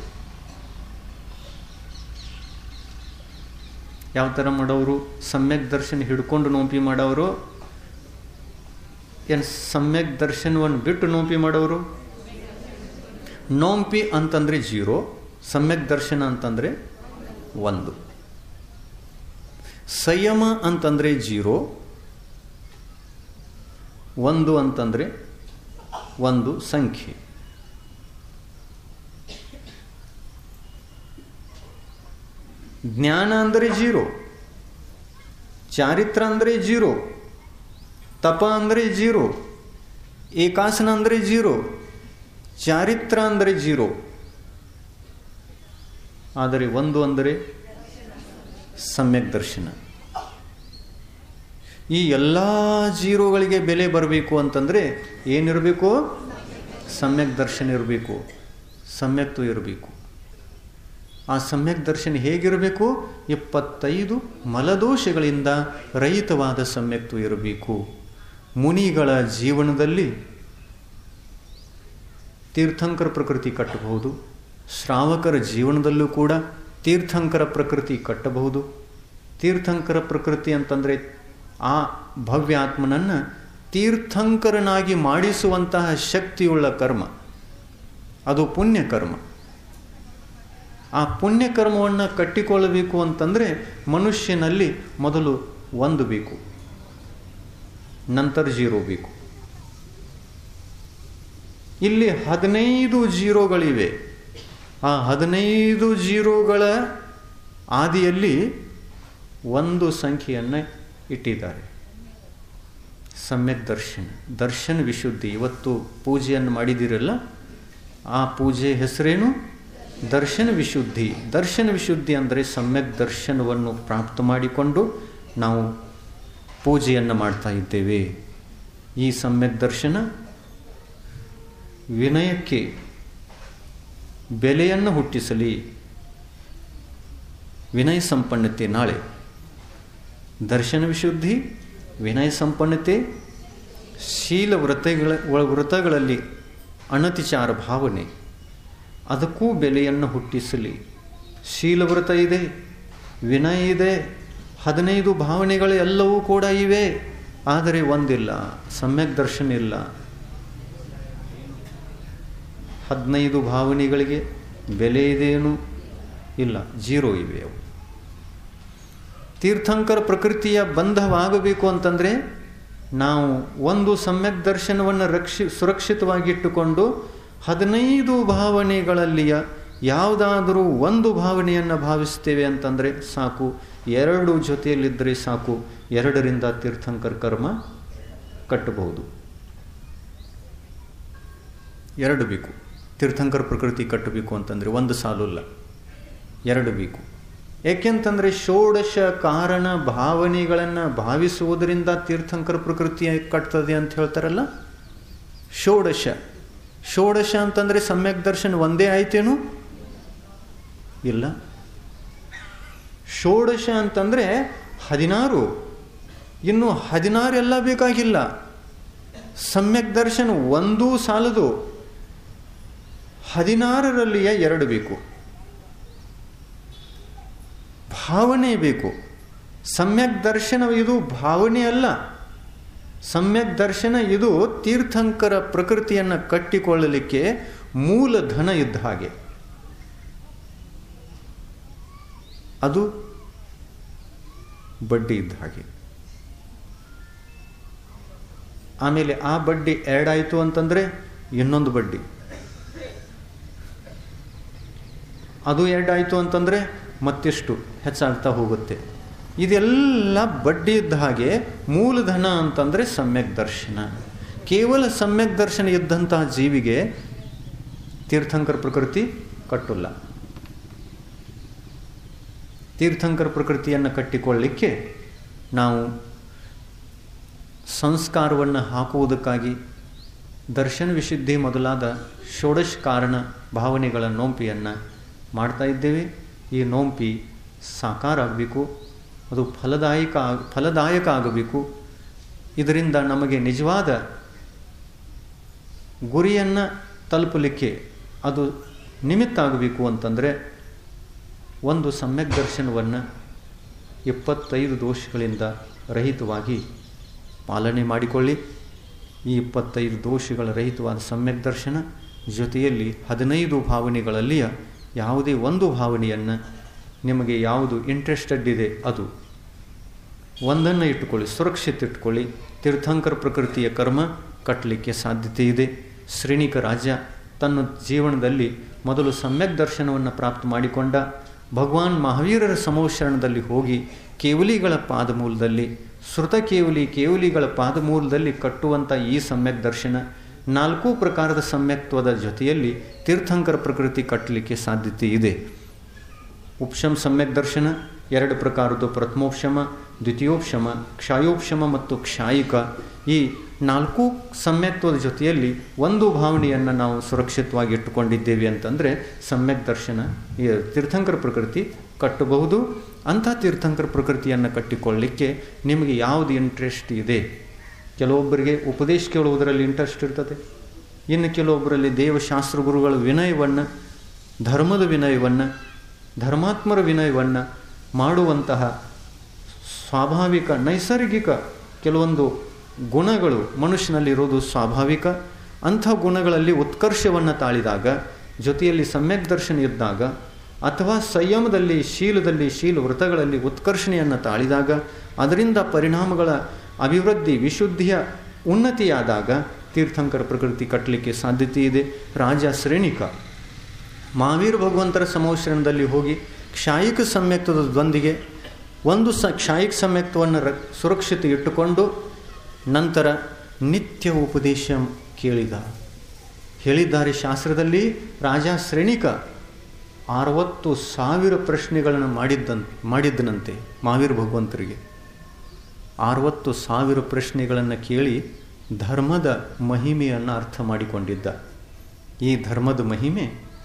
ಯಾವ ಥರ ಮಾಡೋರು ಸಮ್ಯಕ್ ದರ್ಶನ ಹಿಡ್ಕೊಂಡು ನೋಂಪಿ ಮಾಡೋರು ಏನು ಸಮ್ಯಕ್ ದರ್ಶನವನ್ನು ಬಿಟ್ಟು ನೋಂಪಿ ಮಾಡೋರು ನೋಂಪಿ ಅಂತಂದರೆ ಜೀರೋ ಸಮ್ಯಕ್ ದರ್ಶನ ಅಂತಂದರೆ ಒಂದು ಸಂಯಮ ಅಂತಂದರೆ ಜೀರೋ ಒಂದು ಅಂತಂದರೆ ಒಂದು ಸಂಖ್ಯೆ ಜ್ಞಾನ ಅಂದರೆ ಜೀರೋ ಚಾರಿತ್ರ ಅಂದರೆ ಜೀರೋ ತಪ ಅಂದರೆ ಜೀರೋ ಏಕಾಸನ ಅಂದರೆ ಜೀರೋ ಚಾರಿತ್ರ ಅಂದರೆ ಜೀರೋ ಆದರೆ ಒಂದು ಅಂದರೆ ಸಮ್ಯಕ್ ದರ್ಶನ ಈ ಎಲ್ಲ ಜೀರೋಗಳಿಗೆ ಬೆಲೆ ಬರಬೇಕು ಅಂತಂದರೆ ಏನಿರಬೇಕು ಸಮ್ಯಕ್ ದರ್ಶನ ಇರಬೇಕು ಸಮ್ಯಕ್ತ್ವ ಇರಬೇಕು ಆ ಸಮ್ಯಕ್ ದರ್ಶನ ಹೇಗಿರಬೇಕು ಇಪ್ಪತ್ತೈದು ಮಲದೋಷಗಳಿಂದ ರಹಿತವಾದ ಸಮ್ಯಕ್ತ್ವ ಇರಬೇಕು ಮುನಿಗಳ ಜೀವನದಲ್ಲಿ ತೀರ್ಥಂಕರ ಪ್ರಕೃತಿ ಕಟ್ಟಬಹುದು ಶ್ರಾವಕರ ಜೀವನದಲ್ಲೂ ಕೂಡ ತೀರ್ಥಂಕರ ಪ್ರಕೃತಿ ಕಟ್ಟಬಹುದು ತೀರ್ಥಂಕರ ಪ್ರಕೃತಿ ಅಂತಂದರೆ ಆ ಭವ್ಯ ಆತ್ಮನನ್ನು ತೀರ್ಥಂಕರನಾಗಿ ಮಾಡಿಸುವಂತಹ ಶಕ್ತಿಯುಳ್ಳ ಕರ್ಮ ಅದು ಪುಣ್ಯ ಕರ್ಮ ಆ ಪುಣ್ಯ ಕರ್ಮವನ್ನು ಕಟ್ಟಿಕೊಳ್ಳಬೇಕು ಅಂತಂದರೆ ಮನುಷ್ಯನಲ್ಲಿ ಮೊದಲು ಒಂದು ಬೇಕು ನಂತರ ಜೀರೋ ಬೇಕು ಇಲ್ಲಿ ಹದಿನೈದು ಜೀರೋಗಳಿವೆ ಆ ಹದಿನೈದು ಜೀರೋಗಳ ಆದಿಯಲ್ಲಿ ಒಂದು ಸಂಖ್ಯೆಯನ್ನು ಇಟ್ಟಿದ್ದಾರೆ ಸಮ್ಯಕ್ ದರ್ಶನ ದರ್ಶನ ವಿಶುದ್ಧಿ ಇವತ್ತು ಪೂಜೆಯನ್ನು ಮಾಡಿದಿರಲ್ಲ ಆ ಪೂಜೆ ಹೆಸರೇನು ದರ್ಶನ ವಿಶುದ್ಧಿ ದರ್ಶನ ವಿಶುದ್ಧಿ ಅಂದರೆ ಸಮ್ಯಕ್ ದರ್ಶನವನ್ನು ಪ್ರಾಪ್ತ ಮಾಡಿಕೊಂಡು ನಾವು ಪೂಜೆಯನ್ನು ಮಾಡ್ತಾ ಇದ್ದೇವೆ ಈ ಸಮ್ಯಕ್ ದರ್ಶನ ವಿನಯಕ್ಕೆ ಬೆಲೆಯನ್ನು ಹುಟ್ಟಿಸಲಿ ವಿನಯ ಸಂಪನ್ನತೆ ನಾಳೆ ದರ್ಶನ ವಿಶುದ್ಧಿ ವಿನಯ ಸಂಪನ್ನತೆ ಶೀಲ ವ್ರತಗಳ ವ್ರತಗಳಲ್ಲಿ ಅನತಿಚಾರ ಭಾವನೆ ಅದಕ್ಕೂ ಬೆಲೆಯನ್ನು ಹುಟ್ಟಿಸಲಿ ಶೀಲವ್ರತ ಇದೆ ವಿನಯ ಇದೆ ಹದಿನೈದು ಭಾವನೆಗಳು ಎಲ್ಲವೂ ಕೂಡ ಇವೆ ಆದರೆ ಒಂದಿಲ್ಲ ಸಮ್ಯಕ್ ದರ್ಶನ ಇಲ್ಲ ಹದಿನೈದು ಭಾವನೆಗಳಿಗೆ ಬೆಲೆ ಇದೆಯೇನು ಇಲ್ಲ ಜೀರೋ ಇವೆ ಅವು ತೀರ್ಥಂಕರ ಪ್ರಕೃತಿಯ ಬಂಧವಾಗಬೇಕು ಅಂತಂದರೆ ನಾವು ಒಂದು ಸಮ್ಯಕ್ ದರ್ಶನವನ್ನು ರಕ್ಷಿ ಸುರಕ್ಷಿತವಾಗಿಟ್ಟುಕೊಂಡು ಹದಿನೈದು ಭಾವನೆಗಳಲ್ಲಿಯ ಯಾವುದಾದರೂ ಒಂದು ಭಾವನೆಯನ್ನು ಭಾವಿಸ್ತೇವೆ ಅಂತಂದರೆ ಸಾಕು ಎರಡು ಜೊತೆಯಲ್ಲಿದ್ದರೆ ಸಾಕು ಎರಡರಿಂದ ತೀರ್ಥಂಕರ ಕರ್ಮ ಕಟ್ಟಬಹುದು ಎರಡು ಬೇಕು ತೀರ್ಥಂಕರ ಪ್ರಕೃತಿ ಕಟ್ಟಬೇಕು ಅಂತಂದರೆ ಒಂದು ಸಾಲಲ್ಲ ಎರಡು ಬೇಕು ಏಕೆಂತಂದರೆ ಷೋಡಶ ಕಾರಣ ಭಾವನೆಗಳನ್ನು ಭಾವಿಸುವುದರಿಂದ ತೀರ್ಥಂಕರ ಪ್ರಕೃತಿ ಕಟ್ತದೆ ಅಂತ ಹೇಳ್ತಾರಲ್ಲ ಷೋಡಶ ಷೋಡಶ ಅಂತಂದರೆ ಸಮ್ಯಕ್ ದರ್ಶನ ಒಂದೇ ಆಯ್ತೇನು ಇಲ್ಲ ಷೋಡಶ ಅಂತಂದರೆ ಹದಿನಾರು ಇನ್ನು ಹದಿನಾರೆಲ್ಲ ಬೇಕಾಗಿಲ್ಲ ಸಮ್ಯಕ್ ದರ್ಶನ ಒಂದೂ ಸಾಲದು ಹದಿನಾರರಲ್ಲಿಯ ಎರಡು ಬೇಕು ಭಾವನೆ ಬೇಕು ಸಮ್ಯಕ್ ದರ್ಶನ ಇದು ಭಾವನೆ ಅಲ್ಲ ಸಮ್ಯಕ್ ದರ್ಶನ ಇದು ತೀರ್ಥಂಕರ ಪ್ರಕೃತಿಯನ್ನು ಕಟ್ಟಿಕೊಳ್ಳಲಿಕ್ಕೆ ಮೂಲ ಧನ ಇದ್ದ ಹಾಗೆ ಅದು ಬಡ್ಡಿ ಇದ್ದ ಹಾಗೆ ಆಮೇಲೆ ಆ ಬಡ್ಡಿ ಆ್ಯಡ್ ಆಯಿತು ಅಂತಂದರೆ ಇನ್ನೊಂದು ಬಡ್ಡಿ ಅದು ಆ್ಯಡ್ ಆಯಿತು ಅಂತಂದರೆ ಮತ್ತಿಷ್ಟು ಹೆಚ್ಚಾಗ್ತಾ ಹೋಗುತ್ತೆ ಇದೆಲ್ಲ ಬಡ್ಡಿ ಇದ್ದ ಹಾಗೆ ಮೂಲಧನ ಅಂತಂದರೆ ಸಮ್ಯಕ್ ದರ್ಶನ ಕೇವಲ ಸಮ್ಯಕ್ ದರ್ಶನ ಇದ್ದಂತಹ ಜೀವಿಗೆ ತೀರ್ಥಂಕರ ಪ್ರಕೃತಿ ಕಟ್ಟಲ್ಲ ತೀರ್ಥಂಕರ ಪ್ರಕೃತಿಯನ್ನು ಕಟ್ಟಿಕೊಳ್ಳಲಿಕ್ಕೆ ನಾವು ಸಂಸ್ಕಾರವನ್ನು ಹಾಕುವುದಕ್ಕಾಗಿ ದರ್ಶನ ವಿಶುದ್ಧಿ ಮೊದಲಾದ ಷೋಡಶ ಕಾರಣ ಭಾವನೆಗಳ ನೋಂಪಿಯನ್ನು ಮಾಡ್ತಾ ಇದ್ದೇವೆ ಈ ನೋಂಪಿ ಸಾಕಾರ ಆಗಬೇಕು ಅದು ಫಲದಾಯಕ ಫಲದಾಯಕ ಆಗಬೇಕು ಇದರಿಂದ ನಮಗೆ ನಿಜವಾದ ಗುರಿಯನ್ನು ತಲುಪಲಿಕ್ಕೆ ಅದು ನಿಮಿತ್ತ ಆಗಬೇಕು ಅಂತಂದರೆ ಒಂದು ಸಮ್ಯಕ್ ದರ್ಶನವನ್ನು ಇಪ್ಪತ್ತೈದು ದೋಷಗಳಿಂದ ರಹಿತವಾಗಿ ಪಾಲನೆ ಮಾಡಿಕೊಳ್ಳಿ ಈ ಇಪ್ಪತ್ತೈದು ದೋಷಗಳ ರಹಿತವಾದ ಸಮ್ಯಕ್ ದರ್ಶನ ಜೊತೆಯಲ್ಲಿ ಹದಿನೈದು ಭಾವನೆಗಳಲ್ಲಿಯ ಯಾವುದೇ ಒಂದು ಭಾವನೆಯನ್ನು ನಿಮಗೆ ಯಾವುದು ಇಂಟ್ರೆಸ್ಟೆಡ್ ಇದೆ ಅದು ಒಂದನ್ನು ಇಟ್ಟುಕೊಳ್ಳಿ ಸುರಕ್ಷಿತ ಇಟ್ಕೊಳ್ಳಿ ತೀರ್ಥಂಕರ ಪ್ರಕೃತಿಯ ಕರ್ಮ ಕಟ್ಟಲಿಕ್ಕೆ ಸಾಧ್ಯತೆ ಇದೆ ಶ್ರೇಣಿಕ ರಾಜ ತನ್ನ ಜೀವನದಲ್ಲಿ ಮೊದಲು ಸಮ್ಯಕ್ ದರ್ಶನವನ್ನು ಪ್ರಾಪ್ತ ಮಾಡಿಕೊಂಡ ಭಗವಾನ್ ಮಹಾವೀರರ ಸಮೋಶರಣದಲ್ಲಿ ಹೋಗಿ ಕೇವಲಿಗಳ ಪಾದಮೂಲದಲ್ಲಿ ಶ್ರುತ ಕೇವಲಿ ಕೇವಲಿಗಳ ಪಾದಮೂಲದಲ್ಲಿ ಕಟ್ಟುವಂಥ ಈ ಸಮ್ಯಕ್ ದರ್ಶನ ನಾಲ್ಕು ಪ್ರಕಾರದ ಸಮ್ಯಕ್ತ್ವದ ಜೊತೆಯಲ್ಲಿ ತೀರ್ಥಂಕರ ಪ್ರಕೃತಿ ಕಟ್ಟಲಿಕ್ಕೆ ಸಾಧ್ಯತೆ ಇದೆ ಉಪಶಮ ಸಮ್ಯಕ್ ದರ್ಶನ ಎರಡು ಪ್ರಕಾರದ್ದು ಪ್ರಥಮೋಪಶಮ ದ್ವಿತೀಯೋಪಶಮ ಕ್ಷಾಯೋಪಶಮ ಮತ್ತು ಕ್ಷಾಯಿಕ ಈ ನಾಲ್ಕು ಸಮ್ಯಕ್ತ್ವದ ಜೊತೆಯಲ್ಲಿ ಒಂದು ಭಾವನೆಯನ್ನು ನಾವು ಸುರಕ್ಷಿತವಾಗಿ ಇಟ್ಟುಕೊಂಡಿದ್ದೇವೆ ಅಂತಂದರೆ ಸಮ್ಯಕ್ ದರ್ಶನ ಈ ತೀರ್ಥಂಕರ ಪ್ರಕೃತಿ ಕಟ್ಟಬಹುದು ಅಂಥ ತೀರ್ಥಂಕರ ಪ್ರಕೃತಿಯನ್ನು ಕಟ್ಟಿಕೊಳ್ಳಲಿಕ್ಕೆ ನಿಮಗೆ ಯಾವುದು ಇಂಟ್ರೆಸ್ಟ್ ಇದೆ ಕೆಲವೊಬ್ಬರಿಗೆ ಉಪದೇಶ ಕೇಳುವುದರಲ್ಲಿ ಇಂಟ್ರೆಸ್ಟ್ ಇರ್ತದೆ ಇನ್ನು ಕೆಲವೊಬ್ಬರಲ್ಲಿ ದೇವಶಾಸ್ತ್ರ ಗುರುಗಳ ವಿನಯವನ್ನು ಧರ್ಮದ ವಿನಯವನ್ನು ಧರ್ಮಾತ್ಮರ ವಿನಯವನ್ನು ಮಾಡುವಂತಹ ಸ್ವಾಭಾವಿಕ ನೈಸರ್ಗಿಕ ಕೆಲವೊಂದು ಗುಣಗಳು ಮನುಷ್ಯನಲ್ಲಿರೋದು ಸ್ವಾಭಾವಿಕ ಅಂಥ ಗುಣಗಳಲ್ಲಿ ಉತ್ಕರ್ಷವನ್ನು ತಾಳಿದಾಗ ಜೊತೆಯಲ್ಲಿ ಸಮ್ಯಕ್ ದರ್ಶನ ಇದ್ದಾಗ ಅಥವಾ ಸಂಯಮದಲ್ಲಿ ಶೀಲದಲ್ಲಿ ಶೀಲ ವ್ರತಗಳಲ್ಲಿ ಉತ್ಕರ್ಷಣೆಯನ್ನು ತಾಳಿದಾಗ ಅದರಿಂದ ಪರಿಣಾಮಗಳ ಅಭಿವೃದ್ಧಿ ವಿಶುದ್ಧಿಯ ಉನ್ನತಿಯಾದಾಗ ತೀರ್ಥಂಕರ ಪ್ರಕೃತಿ ಕಟ್ಟಲಿಕ್ಕೆ ಸಾಧ್ಯತೆ ಇದೆ ರಾಜ ಶ್ರೇಣಿಕ ಮಹಾವೀರ ಭಗವಂತರ ಸಮೋಶ್ರಣದಲ್ಲಿ ಹೋಗಿ ಕ್ಷಾಯಿಕ ಸಮ್ಯಕ್ತದೊಂದಿಗೆ ಒಂದು ಸ ಕ್ಷಾಯಿಕ ಸಮ್ಯಕ್ತವನ್ನು ರ ಸುರಕ್ಷಿತ ಇಟ್ಟುಕೊಂಡು ನಂತರ ನಿತ್ಯ ಉಪದೇಶ ಕೇಳಿದ ಹೇಳಿದ್ದಾರೆ ಶಾಸ್ತ್ರದಲ್ಲಿ ರಾಜ ಶ್ರೇಣಿಕ ಅರವತ್ತು ಸಾವಿರ ಪ್ರಶ್ನೆಗಳನ್ನು ಮಾಡಿದ್ದಂತ ಮಾಡಿದ್ದನಂತೆ ಮಹಾವೀರ ಭಗವಂತರಿಗೆ ಅರವತ್ತು ಸಾವಿರ ಪ್ರಶ್ನೆಗಳನ್ನು ಕೇಳಿ ಧರ್ಮದ ಮಹಿಮೆಯನ್ನು ಅರ್ಥ ಮಾಡಿಕೊಂಡಿದ್ದ ಈ ಧರ್ಮದ ಮಹಿಮೆ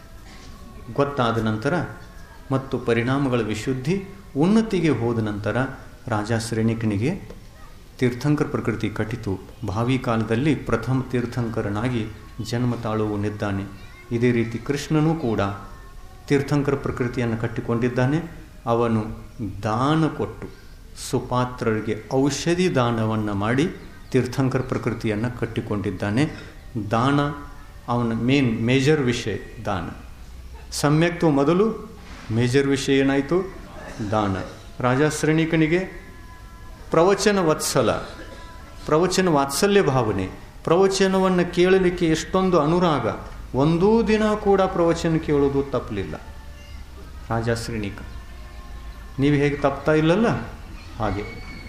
ಗೊತ್ತಾದ ನಂತರ ಮತ್ತು ಪರಿಣಾಮಗಳ ವಿಶುದ್ಧಿ ಉನ್ನತಿಗೆ ಹೋದ ನಂತರ ರಾಜ ಶ್ರೇಣಿಕನಿಗೆ ತೀರ್ಥಂಕರ ಪ್ರಕೃತಿ ಕಟ್ಟಿತು ಭಾವಿ ಕಾಲದಲ್ಲಿ ಪ್ರಥಮ ತೀರ್ಥಂಕರನಾಗಿ ಜನ್ಮ ತಾಳುವನಿದ್ದಾನೆ ಇದೇ ರೀತಿ ಕೃಷ್ಣನೂ ಕೂಡ ತೀರ್ಥಂಕರ ಪ್ರಕೃತಿಯನ್ನು ಕಟ್ಟಿಕೊಂಡಿದ್ದಾನೆ ಅವನು ದಾನ ಕೊಟ್ಟು ಸುಪಾತ್ರರಿಗೆ ಔಷಧಿ ದಾನವನ್ನು ಮಾಡಿ ತೀರ್ಥಂಕರ ಪ್ರಕೃತಿಯನ್ನು ಕಟ್ಟಿಕೊಂಡಿದ್ದಾನೆ ದಾನ ಅವನ ಮೇನ್ ಮೇಜರ್ ವಿಷಯ ದಾನ ಸಮ್ಯಕ್ತು ಮೊದಲು ಮೇಜರ್ ವಿಷಯ ಏನಾಯಿತು ದಾನ ರಾಜ ಶ್ರೇಣಿಕನಿಗೆ ಪ್ರವಚನ ವತ್ಸಲ ಪ್ರವಚನ ವಾತ್ಸಲ್ಯ ಭಾವನೆ ಪ್ರವಚನವನ್ನು ಕೇಳಲಿಕ್ಕೆ ಎಷ್ಟೊಂದು ಅನುರಾಗ ಒಂದೂ ದಿನ ಕೂಡ ಪ್ರವಚನ ಕೇಳೋದು ತಪ್ಪಲಿಲ್ಲ ರಾಜ ಶ್ರೇಣಿಕ ನೀವು ಹೇಗೆ ತಪ್ತಾ ಇಲ್ಲಲ್ಲ ಹಾಗೆ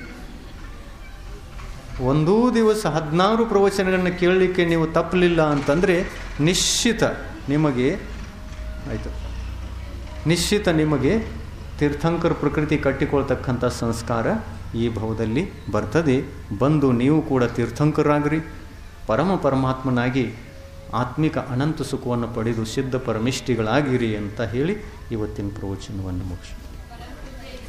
ಒಂದೂ ದಿವಸ ಹದಿನಾರು ಪ್ರವಚನಗಳನ್ನು ಕೇಳಲಿಕ್ಕೆ ನೀವು ತಪ್ಪಲಿಲ್ಲ ಅಂತಂದರೆ ನಿಶ್ಚಿತ ನಿಮಗೆ ಆಯಿತು ನಿಶ್ಚಿತ ನಿಮಗೆ ತೀರ್ಥಂಕರ ಪ್ರಕೃತಿ ಕಟ್ಟಿಕೊಳ್ತಕ್ಕಂಥ ಸಂಸ್ಕಾರ ಈ ಭವದಲ್ಲಿ ಬರ್ತದೆ ಬಂದು ನೀವು ಕೂಡ ತೀರ್ಥಂಕರಾಗ್ರಿ ಪರಮ ಪರಮಾತ್ಮನಾಗಿ ಆತ್ಮಿಕ ಅನಂತ ಸುಖವನ್ನು ಪಡೆದು ಸಿದ್ಧ ಪರಮಿಷ್ಟಿಗಳಾಗಿರಿ ಅಂತ ಹೇಳಿ ಇವತ್ತಿನ ಪ್ರವಚನವನ್ನು ಮುಗಿಸಿ